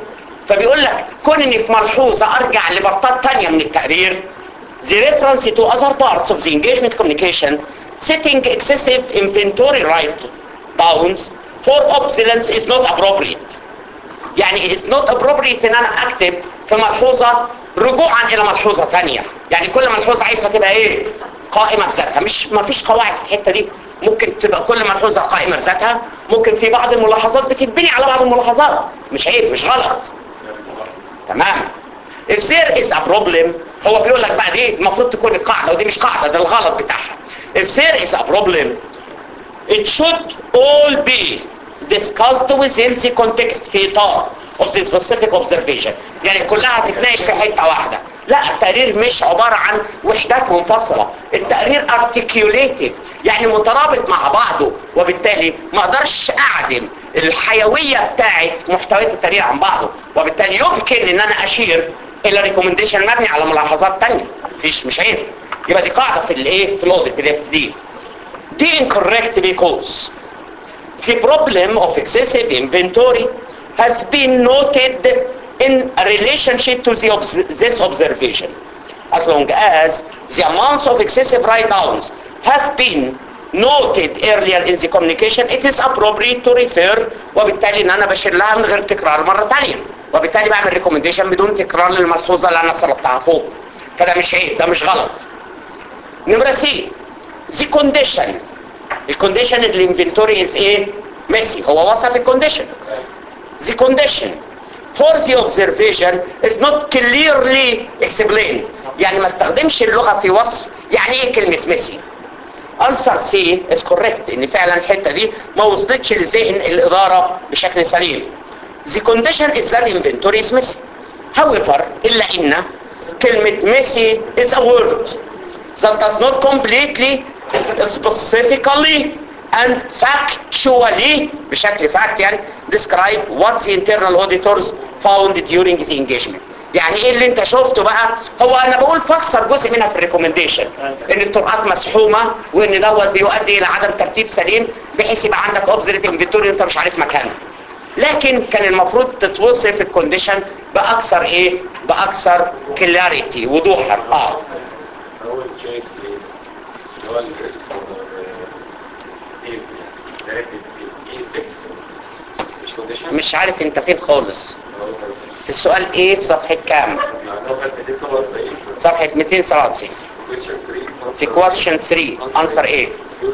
فبيقول لك كون اني في ملحوظه ارجع لبرطات تانية من التقرير the reference to other parts of the engagement communication setting excessive inventory write downs for obsolescence is not appropriate يعني it's not appropriate ان انا اكتب في ملحوظة رجوعا الى ملحوظة تانية يعني كل ملحوظة عايزة تبقى ايه قائمة بذاتها مش ما فيش قواعد في الحتة دي ممكن تبقى كل ملحوظة قائمة بذاتها ممكن في بعض الملاحظات بتتبني على بعض الملاحظات مش عيب مش غلط تمام if there is a problem هو بيقول لك بقى دي المفروض تكون القاعدة ودي مش قاعدة ده الغلط بتاعها if there is a problem it should all be discussed within the context في اطار of the specific observation يعني كلها تتناقش في حته واحده لا التقرير مش عباره عن وحدات منفصله التقرير articulative يعني مترابط مع بعضه وبالتالي ما اقدرش اعدم الحيويه بتاعت محتويات التقرير عن بعضه وبالتالي يمكن ان انا اشير الى ريكومنديشن مبني على ملاحظات تانية مفيش مش عيب يبقى دي قاعده في الايه في الاوديت دي دي incorrect because the problem of excessive inventory has been noted in a relationship to the obs- this observation. As long as the amounts of excessive write-downs have been noted earlier in the communication, it is appropriate to refer وبالتالي ان انا بشير لها من غير تكرار مرة تانية وبالتالي بعمل recommendation بدون تكرار للملحوظة اللي انا سلطتها فوق فده مش عيب ده مش غلط نمرة سي the condition الكونديشن الانفنتوري is ايه ميسي هو وصف الكونديشن the condition for the observation is not clearly explained يعني ما استخدمش اللغة في وصف يعني ايه كلمة ميسي answer C is correct ان فعلا الحتة دي ما وصلتش لذهن الادارة بشكل سليم the condition is that inventory is missing however الا ان كلمة messy is a word that does not completely specifically and factually بشكل fact يعني describe what the internal auditors found during the engagement يعني ايه اللي انت شفته بقى هو انا بقول فسر جزء منها في الريكومنديشن ان الطرقات مسحومه وان دوت بيؤدي الى عدم ترتيب سليم بحيث يبقى عندك اوبزريت انفنتوري انت مش عارف مكانه لكن كان المفروض تتوصف الكونديشن باكثر ايه باكثر كلاريتي وضوحا اه اول تشويس في اللي هو الريسك دي فيكس مش كونديشن مش عارف انت فين خالص في السؤال ايه في صفحة كام صفحة 297 في question 3 answer ايه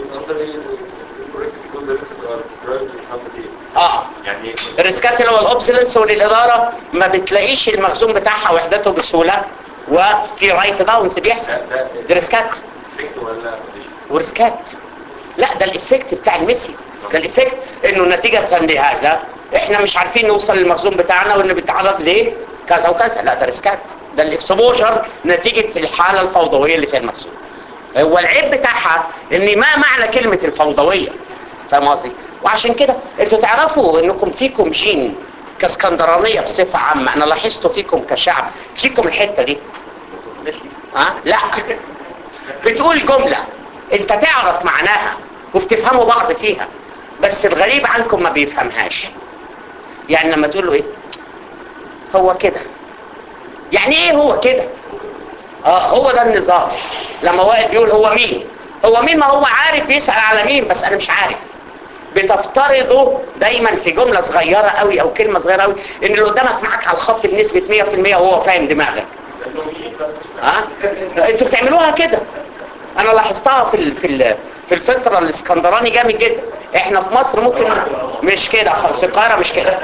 اه يعني الريسكات اللي هو الاوبسلنس وللاداره ما بتلاقيش المخزون بتاعها وحدته بسهوله وفي رايت داونز بيحصل ده ده ده ريسكات فيكت ولا كونديشن وريسكات لا ده الافكت بتاع الميسي ده الافكت انه نتيجه لهذا احنا مش عارفين نوصل للمخزون بتاعنا وانه بيتعرض ليه كذا وكذا لا ده ريسكات ده الاكسبوجر نتيجه الحاله الفوضويه اللي فيها المخزون هو العيب بتاعها ان ما معنى كلمه الفوضويه فاهم قصدي وعشان كده انتوا تعرفوا انكم فيكم جين كاسكندرانيه بصفه عامه انا لاحظته فيكم كشعب فيكم الحته دي ها لا بتقول جمله انت تعرف معناها وبتفهموا بعض فيها بس الغريب عنكم ما بيفهمهاش يعني لما تقول له ايه هو كده يعني ايه هو كده اه هو ده النظام لما واحد بيقول هو مين هو مين ما هو عارف بيسأل على مين بس انا مش عارف بتفترضه دايما في جملة صغيرة قوي او كلمة صغيرة قوي ان اللي قدامك معاك على الخط بنسبة 100% وهو فاهم دماغك ها انتوا بتعملوها كده انا لاحظتها في ال في ال في الفترة الاسكندراني جامد جدا احنا في مصر ممكن مش كده خالص القاهرة مش كده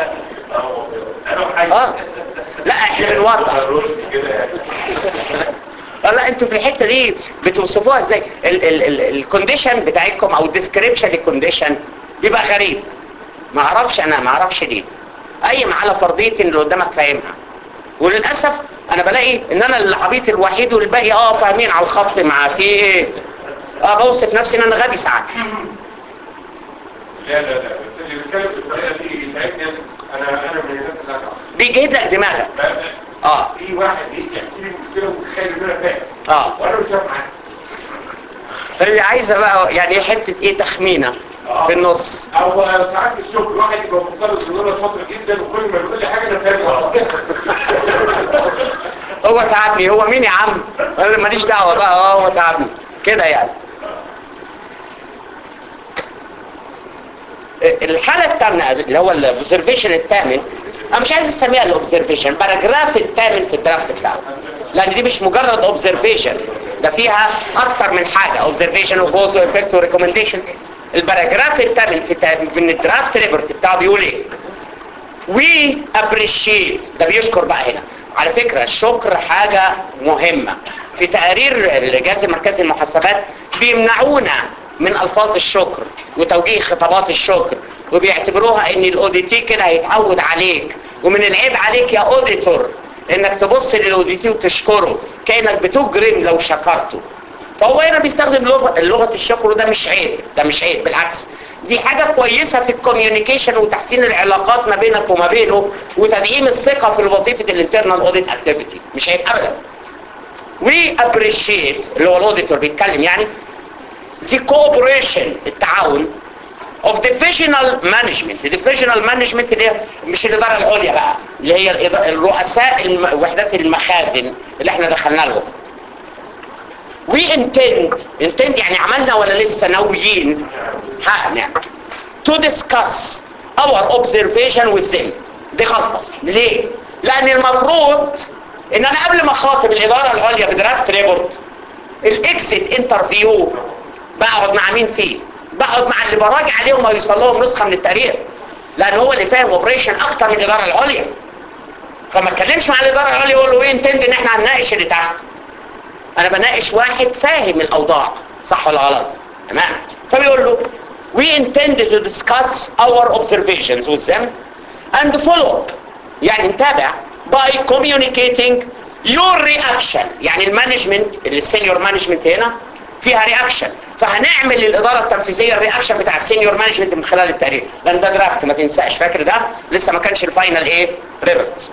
اه لا احنا بنوضح آه، لا انتوا في الحته دي بتوصفوها ازاي الكونديشن بتاعتكم او الديسكريبشن للكونديشن بيبقى غريب ما اعرفش انا ما اعرفش ليه قايم على فرضيه ان اللي قدامك فاهمها وللاسف انا بلاقي ان انا العبيط الوحيد والباقي اه فاهمين على الخط مع في ايه اه بوصف نفسي ان انا غبي ساعات لا لا لا بس اللي بيتكلم بالطريقه دي بيتهيألي انا انا من الناس اللي انا بيجهد لك دماغك بقى- اه في واحد يجي يحكي لي مشكله ومتخيل ان انا فاهم اه وانا مش فاهم حاجه هي عايزه بقى يعني حته ايه تخمينه في النص او ساعات في الشغل واحد يبقى مفترض ان انا شاطر جدا وكل ما يقول لي حاجه انا فاهمها هو تعبني هو مين يا عم انا ماليش دعوه بقى اه هو تعبني كده يعني الحاله الثامنه اللي هو الاوبزرفيشن الثامن انا مش عايز اسميها الاوبزرفيشن باراجراف الثامن في الدرافت بتاعه لان دي مش مجرد اوبزرفيشن ده فيها اكتر من حاجه اوبزرفيشن وكوز وافكت وريكومنديشن الباراجراف الثامن في تا- من الدرافت ريبورت بتاعه بيقول ايه وي ابريشيت ده بيشكر بقى هنا على فكرة الشكر حاجة مهمة في تقارير الجهاز المركزي للمحاسبات بيمنعونا من الفاظ الشكر وتوجيه خطابات الشكر وبيعتبروها ان الاوديتي كده هيتعود عليك ومن العيب عليك يا اوديتور انك تبص للاوديتي وتشكره كانك بتجرم لو شكرته فهو هنا بيستخدم لغه لغه الشكر وده مش عيب ده مش عيب بالعكس دي حاجة كويسة في الكوميونيكيشن وتحسين العلاقات ما بينك وما بينه وتدعيم الثقة في وظيفة الانترنال اوديت اكتيفيتي مش عيب ابدا we appreciate اللي هو الاوديتور بيتكلم يعني the cooperation التعاون of divisional management divisional management اللي هي مش الإدارة العليا بقى اللي هي الإدارة- الرؤساء الم- وحدات المخازن اللي احنا دخلنا لهم we intend intend يعني عملنا ولا لسه ناويين هنعمل to discuss our observation with them دي غلطة ليه؟ لأن المفروض إن أنا قبل ما أخاطب الإدارة العليا بدرافت ريبورت الإكسيت انترفيو بقعد مع مين فيه؟ بقعد مع اللي براجع عليهم ويوصل لهم نسخة من التقرير لأن هو اللي فاهم اوبريشن أكتر من الإدارة العليا فما اتكلمش مع الإدارة العليا يقول له إيه انتند إن إحنا هنناقش اللي تحت انا بناقش واحد فاهم الاوضاع صح ولا غلط تمام فبيقول له we intend to discuss our observations with them and follow up يعني نتابع by communicating your reaction يعني المانجمنت السينيور مانجمنت هنا فيها رياكشن فهنعمل للاداره التنفيذيه الرياكشن بتاع السينيور مانجمنت من خلال التقرير لان ده درافت ما تنساش فاكر ده لسه ما كانش الفاينل ايه ريبورت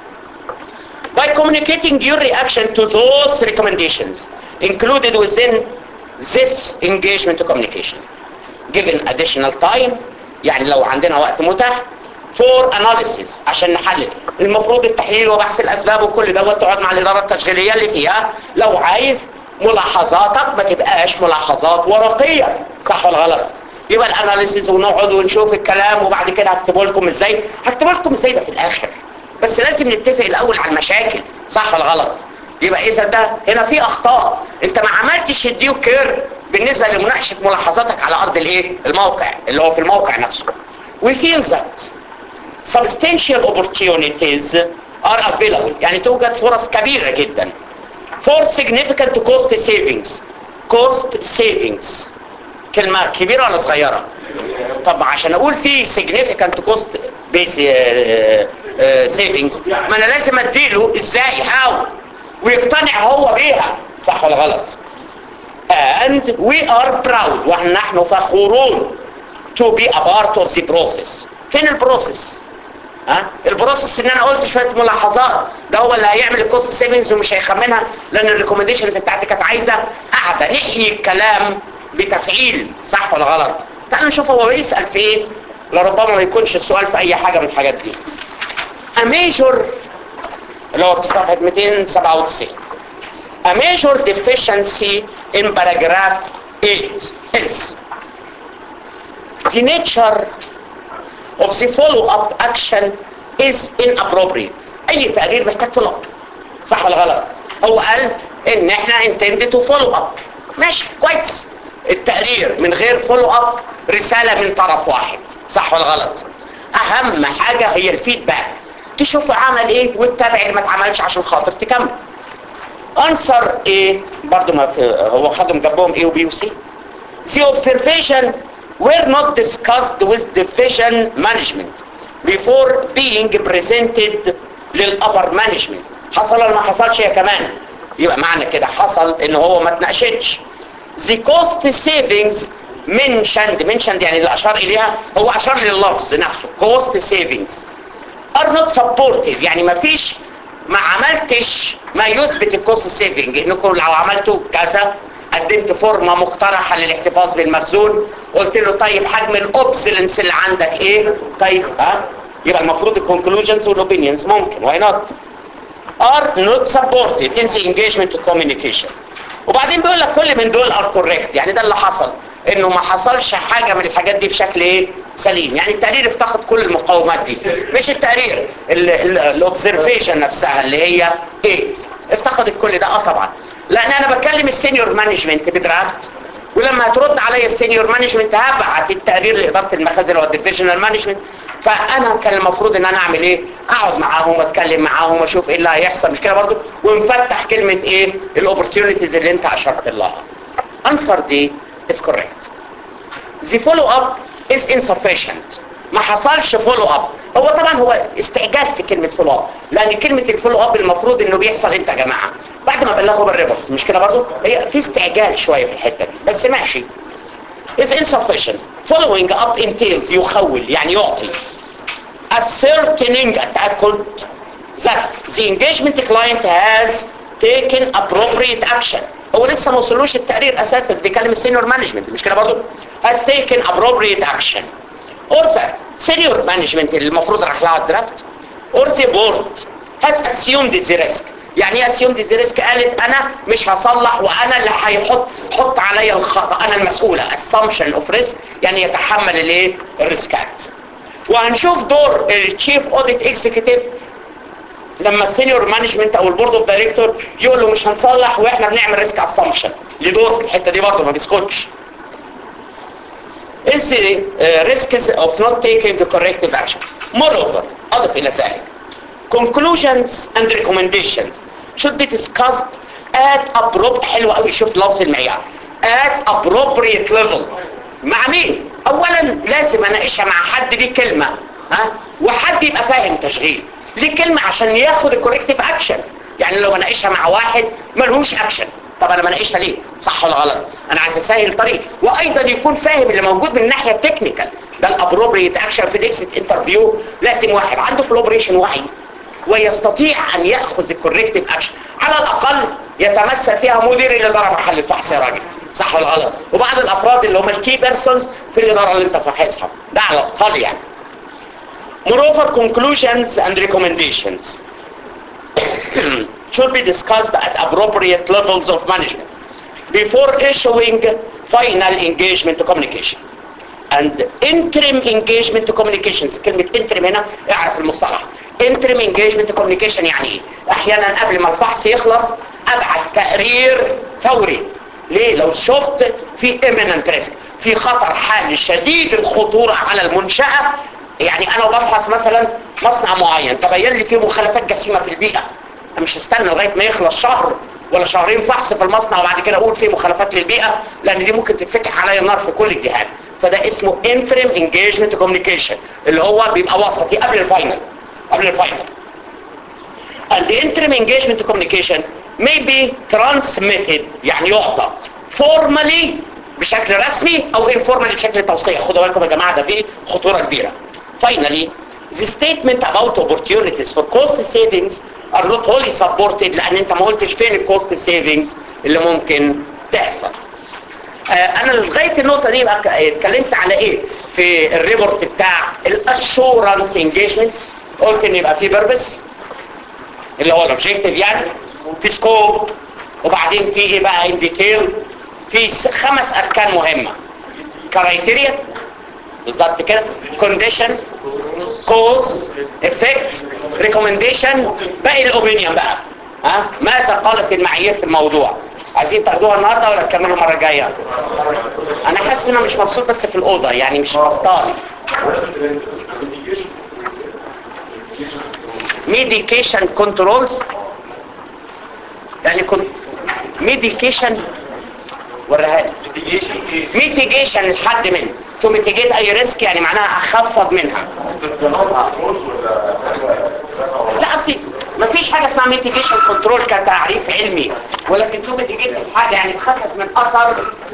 by communicating your reaction to those recommendations included within this engagement communication given additional time يعني لو عندنا وقت متاح for analysis عشان نحلل المفروض التحليل وبحث الاسباب وكل دوت تقعد مع الاداره التشغيليه اللي فيها لو عايز ملاحظاتك ما تبقاش ملاحظات ورقيه صح ولا غلط يبقى الاناليسيز ونقعد ونشوف الكلام وبعد كده هكتبه لكم ازاي هكتبه لكم ازاي ده في الاخر بس لازم نتفق الاول على المشاكل صح ولا غلط يبقى اذا ده هنا في اخطاء انت ما عملتش الديو كير بالنسبه لمناقشه ملاحظاتك على ارض الايه الموقع اللي هو في الموقع نفسه we feel that substantial opportunities are available يعني توجد فرص كبيره جدا for significant cost savings cost savings كلمه كبيره ولا صغيره طب عشان اقول في significant cost base سيفنجز ما انا لازم اديله ازاي هاو ويقتنع هو بيها صح ولا غلط and we are proud ونحن فخورون to be a part of the process فين البروسيس ها البروسيس ان انا قلت شويه ملاحظات ده هو اللي هيعمل الكوست سيفنجز ومش هيخمنها لان الريكومنديشنز بتاعتي كانت عايزه قاعده نحيي الكلام بتفعيل صح ولا غلط تعالوا نشوف هو بيسال في ايه لربما ما يكونش السؤال في اي حاجه من الحاجات دي a major اللي هو في صفحه 297 a major deficiency in paragraph 8 is the nature of the follow-up action is inappropriate اي تقرير محتاج follow up صح ولا غلط هو قال ان احنا intended to follow up ماشي كويس التقرير من غير follow up رسالة من طرف واحد صح ولا غلط اهم حاجة هي الفيدباك تشوف عمل ايه وتتابع اللي ما اتعملش عشان خاطر تكمل انسر ايه برضو ما في هو خدهم جنبهم ايه وبي وسي The observation were not discussed with division management before being presented للأبر management حصل ولا ما حصلش يا كمان يبقى معنى كده حصل ان هو ما اتناقشتش the cost savings mentioned mentioned يعني اللي اشار اليها هو اشار لللفظ نفسه cost savings are not supportive يعني ما فيش ما عملتش ما يثبت الكوست سيفنج انكم لو عملتوا كذا قدمت فورمه مقترحه للاحتفاظ بالمخزون قلت له طيب حجم الاوبسلنس اللي عندك ايه طيب ها يبقى المفروض الكونكلوجنز والاوبينيونز ممكن واي نوت are not supported in the engagement to communication وبعدين بيقول لك كل من دول are correct يعني ده اللي حصل انه ما حصلش حاجة من الحاجات دي بشكل ايه سليم يعني التقرير افتقد كل المقاومات دي مش التقرير الاوبزرفيشن نفسها اللي هي ايه افتقدت كل ده اه طبعا لان انا بتكلم السينيور مانجمنت بدرافت ولما هترد عليا السينيور مانجمنت هبعت التقرير لاداره المخازن والديفيجنال مانجمنت فانا كان المفروض ان انا اعمل ايه اقعد معاهم واتكلم معاهم واشوف ايه اللي هيحصل مش كده برضه ونفتح كلمه ايه الاوبورتيونيتيز اللي انت اشرت لها answer دي is correct the follow up is insufficient ما حصلش فولو اب هو طبعا هو استعجال في كلمه فولو اب لان كلمه الفولو اب المفروض انه بيحصل امتى يا جماعه بعد ما بلغوا بالريبورت مش كده برضه هي في استعجال شويه في الحته دي بس ماشي is insufficient following up entails يخول يعني يعطي ascertaining التأكد that the engagement client has taken appropriate action هو لسه ما وصلوش التقرير اساسا بيكلم السينيور مانجمنت مش كده برضه has taken appropriate action or that senior management اللي المفروض راح لها الدرافت or the board has assumed the risk يعني ايه assumed the risk قالت انا مش هصلح وانا اللي هيحط حط عليا الخطا انا المسؤوله assumption of risk يعني يتحمل الايه الريسكات وهنشوف دور التشيف اوديت اكزيكتيف لما السينيور مانجمنت او البورد اوف دايركتور يقول له مش هنصلح واحنا بنعمل ريسك اسامبشن ليه دور في الحته دي برضه ما بيسكتش is the uh, risks of not taking the corrective action. Moreover, أضف إلى ذلك, conclusions and recommendations should be discussed at appropriate حلو قوي شوف لفظ المعيار at appropriate level مع مين؟ أولا لازم أناقشها مع حد ليه كلمة ها؟ وحد يبقى فاهم تشغيل ليه كلمة عشان ياخد الكوريكتيف اكشن يعني لو بناقشها مع واحد ملهوش اكشن طب انا بناقشها ليه صح ولا غلط انا عايز اسهل الطريق وايضا يكون فاهم اللي موجود من الناحيه التكنيكال ده الابروبريت اكشن في الاكسيت انترفيو لازم واحد عنده في الاوبريشن وعي ويستطيع ان ياخذ الكوريكتيف اكشن على الاقل يتمثل فيها مدير الاداره محل الفحص يا راجل صح ولا غلط وبعض الافراد اللي هم الكي بيرسونز في الاداره اللي انت فاحصها ده على الاقل يعني Moreover, conclusions and recommendations should be discussed at appropriate levels of management before issuing final engagement to communication. And interim engagement to communications كلمة interim هنا اعرف المصطلح interim engagement to communication يعني ايه؟ احيانا قبل ما الفحص يخلص ابعت تقرير فوري ليه؟ لو شفت في imminent risk في خطر حالي شديد الخطورة على المنشأة يعني انا بفحص مثلا مصنع معين تبين لي فيه مخالفات جسيمه في البيئه انا مش هستنى لغايه ما يخلص شهر ولا شهرين فحص في المصنع وبعد كده اقول فيه مخالفات للبيئه لان دي ممكن تتفتح عليا النار في كل الجهات فده اسمه interim engagement communication اللي هو بيبقى وسطي قبل الفاينل قبل الفاينل and the interim engagement communication may be transmitted يعني يعطى formally بشكل رسمي او informally بشكل توصيه خدوا بالكم يا جماعه ده فيه خطوره كبيره finally the statement about opportunities for cost savings are not wholly supported لان انت ما قلتش فين الكوست سيفنجز اللي ممكن تحصل آه انا لغايه النقطه دي بقى اتكلمت على ايه في الريبورت بتاع الاشورنس انجيجمنت قلت ان يبقى في بيربس اللي هو الاوبجيكتيف يعني في سكوب وبعدين في ايه بقى ان ديتيل في خمس اركان مهمه كرايتيريا بالظبط كده كونديشن كوز افكت ريكومنديشن باقي الاوبينيون بقى ها ماذا قالت المعايير في الموضوع عايزين تاخدوها النهارده ولا تكملوا المره الجايه انا حاسس ان انا مش مبسوط بس في الاوضه يعني مش بسطاني ميديكيشن كنترولز يعني كنت ميديكيشن وريها لي ميتيجيشن لحد من تو ميتيجيت اي ريسك يعني معناها اخفض منها لا اصلي مفيش حاجه اسمها ميتيجيشن كنترول كتعريف علمي ولكن تو ميتيجيت الحاجه يعني تخفف من اثر